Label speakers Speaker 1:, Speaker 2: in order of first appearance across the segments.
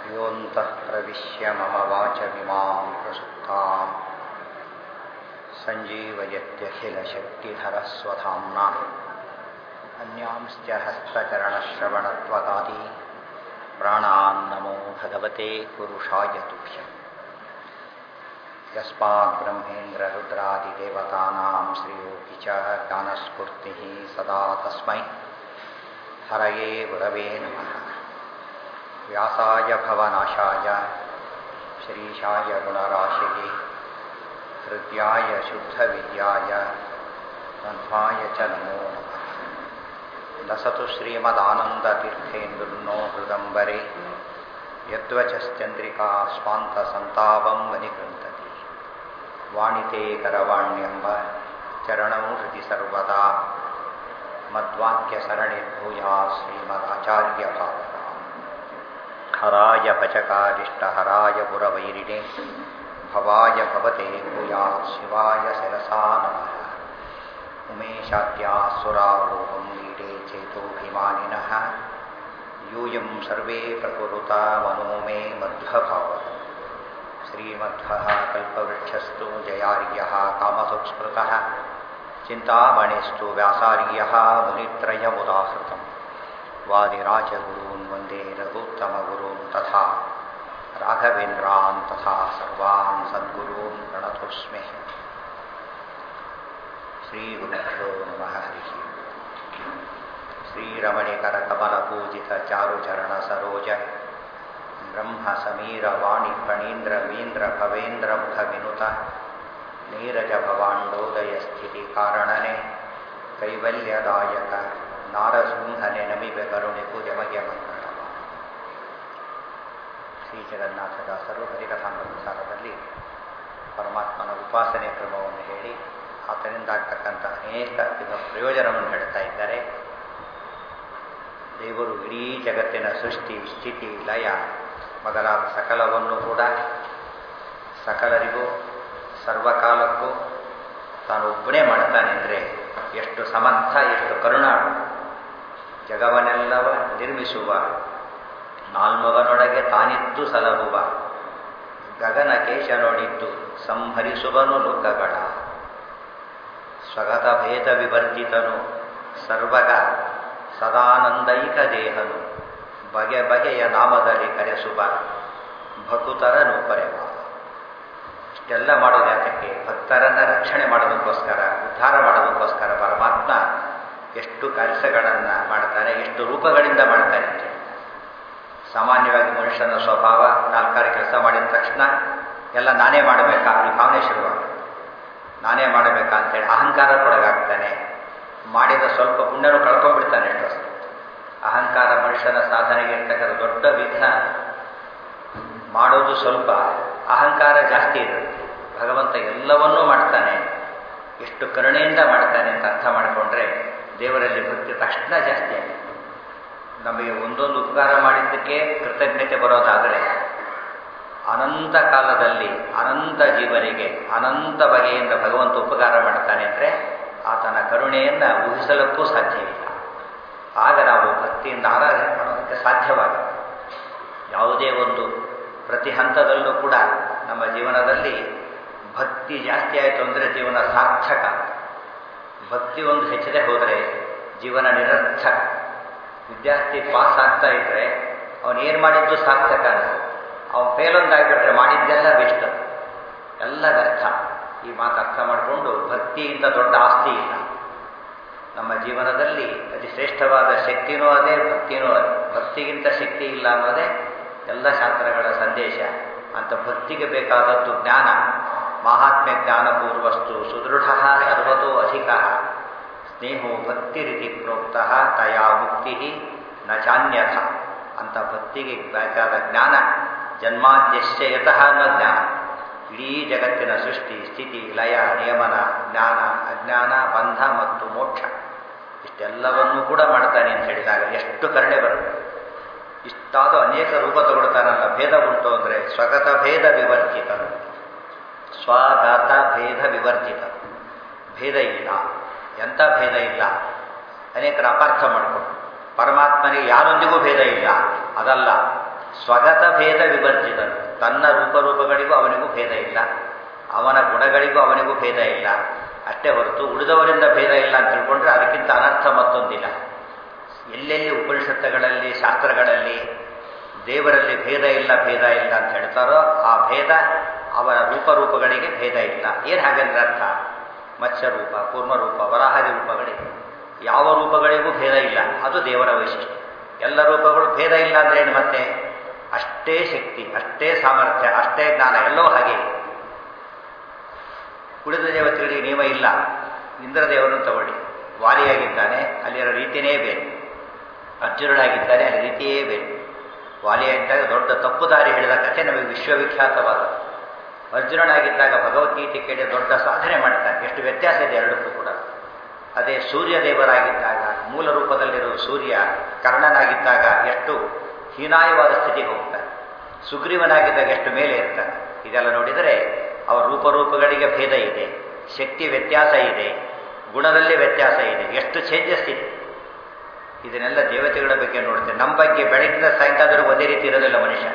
Speaker 1: योऽन्तः प्रविश्य मम वाचमिमां प्रसुप्ताम् सञ्जीवयत्यखिलशक्तिधरस्वधाम्ना अन्यांश्च हस्तचरणश्रवणत्वगादि प्राणान् नमो भगवते पुरुषाय तुभ्यम् यस्मात् ब्रह्मेन्द्ररुद्रादिदेवतानां श्रियोगि च ज्ञानस्फूर्तिः सदा तस्मै हरये गुरवे नमः व्यासाय भवनाशाय श्रीशाय गुणराशिः हृद्याय शुद्धविद्याय तन्माय च नमो नमः लसतु श्रीमदानन्दतीर्थेन्दुर्नो हृदम्बरे यद्वचश्चन्द्रिका स्वान्तसन्तापं वनिकृन्तति वाणिते करवाण्यम्ब चरणौ हृदि सर्वदा मद्वाक्यसरणिर्भूया श्रीमदाचार्यभावः हराय भजकारिष्टहराय पुरवैरिणे भवाय भवते भूयात् शिवाय शिरसा नमः उमेशाद्यासुरावोहं मीडे चेतोऽभिमानिनः यूयं सर्वे प्रकुरुता मनो मे मध्वभावः श्रीमध्वः कल्पवृक्षस्तु जयार्यः कामसुस्मृतः चिन्तामणिस्तु व्यासार्यः मुनित्रयमुदाहृतम् वादिराजगुरून् वन्दे रघुत्तमगुरून् तथा राघवेन्द्रान् तथा सर्वान् सद्गुरून् प्रणतोऽस्मि श्रीगुरुभ्यो नमः हरिः श्रीरमणिकरकमलपूजितचारुचरणसरोज ब्रह्मसमीरवाणिफणीन्द्रवीन्द्रभवेन्द्रमुखविनुत नीरजभवाण्डोदयस्थितिकारणने कैवल्यदायक ನಾರಸಿಂಹನೆ ನಮಿಬೆ ಕರುಣೆ ಪೂಜೆ ಮಗೆ ಮಂಗಳ ಶ್ರೀ ಜಗನ್ನಾಥದಾಸರು ಹರಿಕಥಾಮೃತಸಾರದಲ್ಲಿ ಪರಮಾತ್ಮನ ಉಪಾಸನೆ ಕ್ರಮವನ್ನು ಹೇಳಿ ಆತನಿಂದ ಆಗ್ತಕ್ಕಂಥ ಅನೇಕ ಪ್ರಯೋಜನವನ್ನು ಹೇಳ್ತಾ ಇದ್ದಾರೆ ದೇವರು ಇಡೀ ಜಗತ್ತಿನ ಸೃಷ್ಟಿ ಸ್ಥಿತಿ ಲಯ ಮೊದಲಾದ ಸಕಲವನ್ನು ಕೂಡ ಸಕಲರಿಗೂ ಸರ್ವಕಾಲಕ್ಕೂ ತಾನು ಒಬ್ಬನೇ ಮಾಡ್ತಾನೆ ಅಂದರೆ ಎಷ್ಟು ಸಮರ್ಥ ಎಷ್ಟು ಕರುಣಾಳು ಜಗವನ್ನೆಲ್ಲವ ನಿರ್ಮಿಸುವ ನಾಲ್ಮಗನೊಳಗೆ ತಾನಿದ್ದು ಸಲಹುವ ಗಗನ ಕೇಶ ನೋಡಿದ್ದು ಸಂಹರಿಸುವನು ಲೋಕಗಳ ಸ್ವಗತ ಭೇದ ವಿವರ್ಜಿತನು ಸರ್ವಗ ಸದಾನಂದೈಕ ದೇಹನು ಬಗೆ ಬಗೆಯ ನಾಮದಲ್ಲಿ ಕರೆಸುವ ಭಕುತರನು ಪರೆವ ಇಷ್ಟೆಲ್ಲ ಮಾಡೋದು ಯಾತಕ್ಕೆ ಭಕ್ತರನ್ನ ರಕ್ಷಣೆ ಮಾಡೋದಕ್ಕೋಸ್ಕರ ಉದ್ಧಾರ ಮಾಡೋದಕ್ಕೋಸ್ಕರ ಪರಮಾತ್ಮ ಎಷ್ಟು ಕೆಲಸಗಳನ್ನು ಮಾಡ್ತಾನೆ ಎಷ್ಟು ರೂಪಗಳಿಂದ ಮಾಡ್ತಾನೆ ಅಂತ ಸಾಮಾನ್ಯವಾಗಿ ಮನುಷ್ಯನ ಸ್ವಭಾವ ನಾಲ್ಕಾರು ಕೆಲಸ ಮಾಡಿದ ತಕ್ಷಣ ಎಲ್ಲ ನಾನೇ ಮಾಡಬೇಕಾ ಈ ಭಾವನೆ ಶುರುವಾಗ ನಾನೇ ಮಾಡಬೇಕಾ ಅಂತೇಳಿ ಅಹಂಕಾರಕ್ಕೊಳಗಾಗ್ತಾನೆ ಮಾಡಿದ ಸ್ವಲ್ಪ ಪುಣ್ಯನೂ ಕಳ್ಕೊಂಡ್ಬಿಡ್ತಾನೆ ಎಷ್ಟೋ ಅಹಂಕಾರ ಮನುಷ್ಯನ ಸಾಧನೆಗೆ ಇರ್ತಕ್ಕಂಥ ದೊಡ್ಡ ವಿಘ್ನ ಮಾಡೋದು ಸ್ವಲ್ಪ ಅಹಂಕಾರ ಜಾಸ್ತಿ ಇರುತ್ತೆ ಭಗವಂತ ಎಲ್ಲವನ್ನೂ ಮಾಡ್ತಾನೆ ಎಷ್ಟು ಕರುಣೆಯಿಂದ ಮಾಡ್ತಾನೆ ಅಂತ ಅರ್ಥ ಮಾಡಿಕೊಂಡ್ರೆ ದೇವರಲ್ಲಿ ಭಕ್ತಿ ತಕ್ಷಣ ಜಾಸ್ತಿ ಆಗಿದೆ ನಮಗೆ ಒಂದೊಂದು ಉಪಕಾರ ಮಾಡಿದ್ದಕ್ಕೆ ಕೃತಜ್ಞತೆ ಬರೋದಾದರೆ ಅನಂತ ಕಾಲದಲ್ಲಿ ಅನಂತ ಜೀವನಿಗೆ ಅನಂತ ಬಗೆಯಿಂದ ಭಗವಂತ ಉಪಕಾರ ಮಾಡ್ತಾನೆ ಅಂದರೆ ಆತನ ಕರುಣೆಯನ್ನು ಊಹಿಸಲಕ್ಕೂ ಸಾಧ್ಯವಿಲ್ಲ ಆಗ ನಾವು ಭಕ್ತಿಯಿಂದ ಆರಾಧನೆ ಮಾಡೋದಕ್ಕೆ ಸಾಧ್ಯವಾಗುತ್ತೆ ಯಾವುದೇ ಒಂದು ಪ್ರತಿ ಹಂತದಲ್ಲೂ ಕೂಡ ನಮ್ಮ ಜೀವನದಲ್ಲಿ ಭಕ್ತಿ ಜಾಸ್ತಿ ಆಯಿತು ಅಂದರೆ ಜೀವನ ಸಾರ್ಥಕ ಭಕ್ತಿ ಒಂದು ಹೆಚ್ಚದೆ ಹೋದರೆ ಜೀವನ ನಿರರ್ಥಕ ವಿದ್ಯಾರ್ಥಿ ಪಾಸ್ ಆಗ್ತಾ ಇದ್ರೆ ಅವನೇನು ಮಾಡಿದ್ದು ಸಾರ್ಥಕ ಅನಿಸುತ್ತೆ ಅವನು ಫೇಲೊಂದಾಗಿಬಿಟ್ರೆ ಮಾಡಿದ್ದೆಲ್ಲ ಬೆಸ್ಟ್ ಎಲ್ಲ ವ್ಯರ್ಥ ಈ ಮಾತು ಅರ್ಥ ಮಾಡಿಕೊಂಡು ಭಕ್ತಿಯಿಂದ ದೊಡ್ಡ ಆಸ್ತಿ ಇಲ್ಲ ನಮ್ಮ ಜೀವನದಲ್ಲಿ ಅತಿ ಶ್ರೇಷ್ಠವಾದ ಶಕ್ತಿನೂ ಅದೇ ಭಕ್ತಿನೂ ಅದೇ ಭಕ್ತಿಗಿಂತ ಶಕ್ತಿ ಇಲ್ಲ ಅನ್ನೋದೇ ಎಲ್ಲ ಶಾಸ್ತ್ರಗಳ ಸಂದೇಶ ಅಂತ ಭಕ್ತಿಗೆ ಬೇಕಾದದ್ದು ಜ್ಞಾನ ಮಹಾತ್ಮ್ಯ ಜ್ಞಾನಪೂರ್ವಸ್ತು ಸುದೃಢ ಸರ್ವತೋ ಅಧಿಕ ಸ್ನೇಹೋ ಭಕ್ತಿ ರೀತಿ ಪ್ರೋಕ್ತ ತಯಾ ಮುಕ್ತಿ ನ ಚಾನ್ಯಥ ಅಂತ ಭಕ್ತಿಗೆ ಬೇಕಾದ ಜ್ಞಾನ ಜನ್ಮಾದ್ಯಶ್ಯ ಯತಃ ಅನ್ನೋ ಜ್ಞಾನ ಇಡೀ ಜಗತ್ತಿನ ಸೃಷ್ಟಿ ಸ್ಥಿತಿ ಲಯ ನಿಯಮನ ಜ್ಞಾನ ಅಜ್ಞಾನ ಬಂಧ ಮತ್ತು ಮೋಕ್ಷ ಇಷ್ಟೆಲ್ಲವನ್ನೂ ಕೂಡ ಮಾಡ್ತಾನೆ ಅಂತ ಹೇಳಿದಾಗ ಎಷ್ಟು ಕರುಣೆ ಬರುತ್ತೆ ಇಷ್ಟಾದ ಅನೇಕ ರೂಪ ತಗೊಳ್ತಾನಲ್ಲ ಭೇದ ಉಂಟು ಅಂದರೆ ಸ್ವಗತ ಭೇದ ವಿವರ್ತಿತನು ಸ್ವಗತ ಭೇದ ವಿವರ್ತಿತ ಭೇದ ಇಲ್ಲ ಎಂಥ ಭೇದ ಇಲ್ಲ ಅನೇಕರು ಅಪಾರ್ಥ ಮಾಡಿಕೊಂಡು ಪರಮಾತ್ಮನಿಗೆ ಯಾರೊಂದಿಗೂ ಭೇದ ಇಲ್ಲ ಅದಲ್ಲ ಸ್ವಗತ ಭೇದ ವಿವರ್ಜಿತನು ತನ್ನ ರೂಪರೂಪಗಳಿಗೂ ಅವನಿಗೂ ಭೇದ ಇಲ್ಲ ಅವನ ಗುಣಗಳಿಗೂ ಅವನಿಗೂ ಭೇದ ಇಲ್ಲ ಅಷ್ಟೇ ಹೊರತು ಉಳಿದವರಿಂದ ಭೇದ ಇಲ್ಲ ಅಂತ ತಿಳ್ಕೊಂಡ್ರೆ ಅದಕ್ಕಿಂತ ಅನರ್ಥ ಮತ್ತೊಂದಿಲ್ಲ ಎಲ್ಲೆಲ್ಲಿ ಉಪನಿಷತ್ತುಗಳಲ್ಲಿ ಶಾಸ್ತ್ರಗಳಲ್ಲಿ ದೇವರಲ್ಲಿ ಭೇದ ಇಲ್ಲ ಭೇದ ಇಲ್ಲ ಅಂತ ಹೇಳ್ತಾರೋ ಆ ಭೇದ ಅವರ ರೂಪರೂಪಗಳಿಗೆ ಭೇದ ಇಲ್ಲ ಏನು ಹಾಗಂದ್ರೆ ಅರ್ಥ ಮತ್ಸ್ಯರೂಪ ಕೂರ್ಮರೂಪ ವರಾಹರಿ ರೂಪಗಳಿವೆ ಯಾವ ರೂಪಗಳಿಗೂ ಭೇದ ಇಲ್ಲ ಅದು ದೇವರ ವೈಶಿಷ್ಟ್ಯ ಎಲ್ಲ ರೂಪಗಳು ಭೇದ ಇಲ್ಲ ಅಂದ್ರೆ ಏನು ಮತ್ತೆ ಅಷ್ಟೇ ಶಕ್ತಿ ಅಷ್ಟೇ ಸಾಮರ್ಥ್ಯ ಅಷ್ಟೇ ಜ್ಞಾನ ಎಲ್ಲವೂ ಹಾಗೆ ಉಳಿದ ದೇವತೆಗಳಿಗೆ ನಿಯಮ ಇಲ್ಲ ಇಂದ್ರದೇವರನ್ನು ತಗೊಳ್ಳಿ ವಾಲಿಯಾಗಿದ್ದಾನೆ ಅಲ್ಲಿರೋ ರೀತಿಯೇ ಬೇರೆ ಅರ್ಜುನನಾಗಿದ್ದಾನೆ ಅಲ್ಲಿ ರೀತಿಯೇ ಬೇರೆ ವಾಲಿಯಾಗಿದ್ದಾಗ ದೊಡ್ಡ ತಪ್ಪು ದಾರಿ ಹೇಳಿದ ಕಥೆ ನಮಗೆ ವಿಶ್ವವಿಖ್ಯಾತವಾದ ಅರ್ಜುನನಾಗಿದ್ದಾಗ ಭಗವದ್ಗೀತೆ ಕೇಳಿ ದೊಡ್ಡ ಸಾಧನೆ ಮಾಡ್ತಾನೆ ಎಷ್ಟು ವ್ಯತ್ಯಾಸ ಇದೆ ಎರಡಕ್ಕೂ ಕೂಡ ಅದೇ ಸೂರ್ಯ ದೇವರಾಗಿದ್ದಾಗ ಮೂಲ ರೂಪದಲ್ಲಿರುವ ಸೂರ್ಯ ಕರ್ಣನಾಗಿದ್ದಾಗ ಎಷ್ಟು ಹೀನಾಯವಾದ ಸ್ಥಿತಿಗೆ ಹೋಗ್ತಾನೆ ಸುಗ್ರೀವನಾಗಿದ್ದಾಗ ಎಷ್ಟು ಮೇಲೆ ಇರ್ತಾನೆ ಇದೆಲ್ಲ ನೋಡಿದರೆ ಅವರ ರೂಪರೂಪಗಳಿಗೆ ಭೇದ ಇದೆ ಶಕ್ತಿ ವ್ಯತ್ಯಾಸ ಇದೆ ಗುಣದಲ್ಲಿ ವ್ಯತ್ಯಾಸ ಇದೆ ಎಷ್ಟು ಚೇಂಜಸ್ ಇದೆ ಇದನ್ನೆಲ್ಲ ದೇವತೆಗಳ ಬಗ್ಗೆ ನೋಡುತ್ತೆ ನಮ್ಮ ಬಗ್ಗೆ ಬೆಳಗಿನ ಸಾಯಂಕಾಲದವರೆಗೂ ಒಂದೇ ರೀತಿ ಇರೋದಿಲ್ಲ ಮನುಷ್ಯ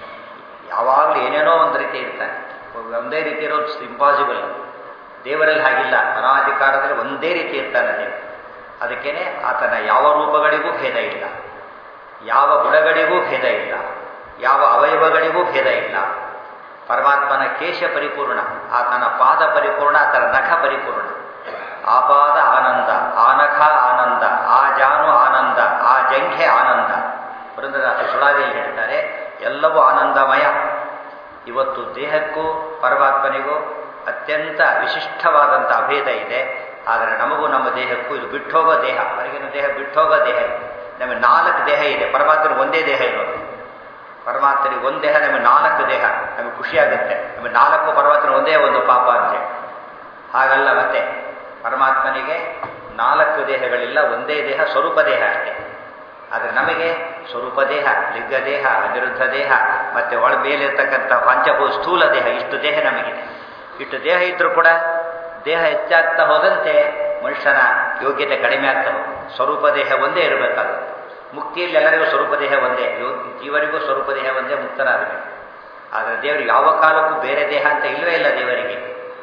Speaker 1: ಯಾವಾಗಲೂ ಏನೇನೋ ಒಂದು ರೀತಿ ಇರ್ತಾನೆ ಒಂದೇ ರೀತಿ ಇರೋದು ಇಂಪಾಸಿಬಲ್ ದೇವರಲ್ಲಿ ಹಾಗಿಲ್ಲ ಅನಾಧಿಕಾರದಲ್ಲಿ ಒಂದೇ ರೀತಿ ಇರ್ತಾನೆ ದೇವರು ಅದಕ್ಕೇನೆ ಆತನ ಯಾವ ರೂಪಗಳಿಗೂ ಭೇದ ಇಲ್ಲ ಯಾವ ಗುಣಗಳಿಗೂ ಭೇದ ಇಲ್ಲ ಯಾವ ಅವಯವಗಳಿಗೂ ಭೇದ ಇಲ್ಲ ಪರಮಾತ್ಮನ ಕೇಶ ಪರಿಪೂರ್ಣ ಆತನ ಪಾದ ಪರಿಪೂರ್ಣ ಆತನ ನಖ ಪರಿಪೂರ್ಣ ಆಪಾದ ಆನಂದ ಆನಖ ಆನಂದ ಆ ಜಾನು ಆನಂದ ಆ ಜಂಘೆ ಆನಂದ ವೃಂದದಾಸ ಸುಳಾದಿಯಲ್ಲಿ ಹೇಳ್ತಾರೆ ಎಲ್ಲವೂ ಆನಂದಮಯ ಇವತ್ತು ದೇಹಕ್ಕೂ ಪರಮಾತ್ಮನಿಗೂ ಅತ್ಯಂತ ವಿಶಿಷ್ಟವಾದಂಥ ಅಭೇದ ಇದೆ ಆದರೆ ನಮಗೂ ನಮ್ಮ ದೇಹಕ್ಕೂ ಇದು ಬಿಟ್ಟೋಗೋ ದೇಹ ಹೊರಗಿನ ದೇಹ ಬಿಟ್ಟೋಗೋ ದೇಹ ಇದೆ ನಮಗೆ ನಾಲ್ಕು ದೇಹ ಇದೆ ಪರಮಾತ್ಮನಿಗೆ ಒಂದೇ ದೇಹ ಇರೋದು ಪರಮಾತ್ಮನಿಗೆ ಒಂದು ದೇಹ ನಮಗೆ ನಾಲ್ಕು ದೇಹ ನಮಗೆ ಖುಷಿಯಾಗುತ್ತೆ ನಮಗೆ ನಾಲ್ಕು ಪರಮಾತ್ಮನ ಒಂದೇ ಒಂದು ಪಾಪ ಅಂತೇಳಿ ಹಾಗಲ್ಲ ಮತ್ತೆ ಪರಮಾತ್ಮನಿಗೆ ನಾಲ್ಕು ದೇಹಗಳಿಲ್ಲ ಒಂದೇ ದೇಹ ಸ್ವರೂಪ ದೇಹ ಅಷ್ಟೇ ಆದರೆ ನಮಗೆ ಸ್ವರೂಪ ದೇಹ ಲಿಂಗ ದೇಹ ಅನಿರುದ್ಧ ದೇಹ ಮತ್ತೆ ಒಳ ಮೇಲಿರ್ತಕ್ಕಂಥ ಪಂಚಭೂ ಸ್ಥೂಲ ದೇಹ ಇಷ್ಟು ದೇಹ ನಮಗಿದೆ ಇಷ್ಟು ದೇಹ ಇದ್ರೂ ಕೂಡ ದೇಹ ಹೆಚ್ಚಾಗ್ತಾ ಹೋದಂತೆ ಮನುಷ್ಯನ ಯೋಗ್ಯತೆ ಕಡಿಮೆ ಆಗ್ತಾ ಹೋಗುತ್ತೆ ಸ್ವರೂಪ ದೇಹ ಒಂದೇ ಇರಬೇಕಾಗುತ್ತೆ ಮುಕ್ತಿಯಲ್ಲಿ ಎಲ್ಲರಿಗೂ ಸ್ವರೂಪ ದೇಹ ಒಂದೇ ಯೋಗಿ ಜೀವರಿಗೂ ಸ್ವರೂಪ ದೇಹ ಒಂದೇ ಮುಕ್ತರಾಗಬೇಕು ಆದರೆ ದೇವರಿಗೆ ಯಾವ ಕಾಲಕ್ಕೂ ಬೇರೆ ದೇಹ ಅಂತ ಇಲ್ಲವೇ ಇಲ್ಲ ದೇವರಿಗೆ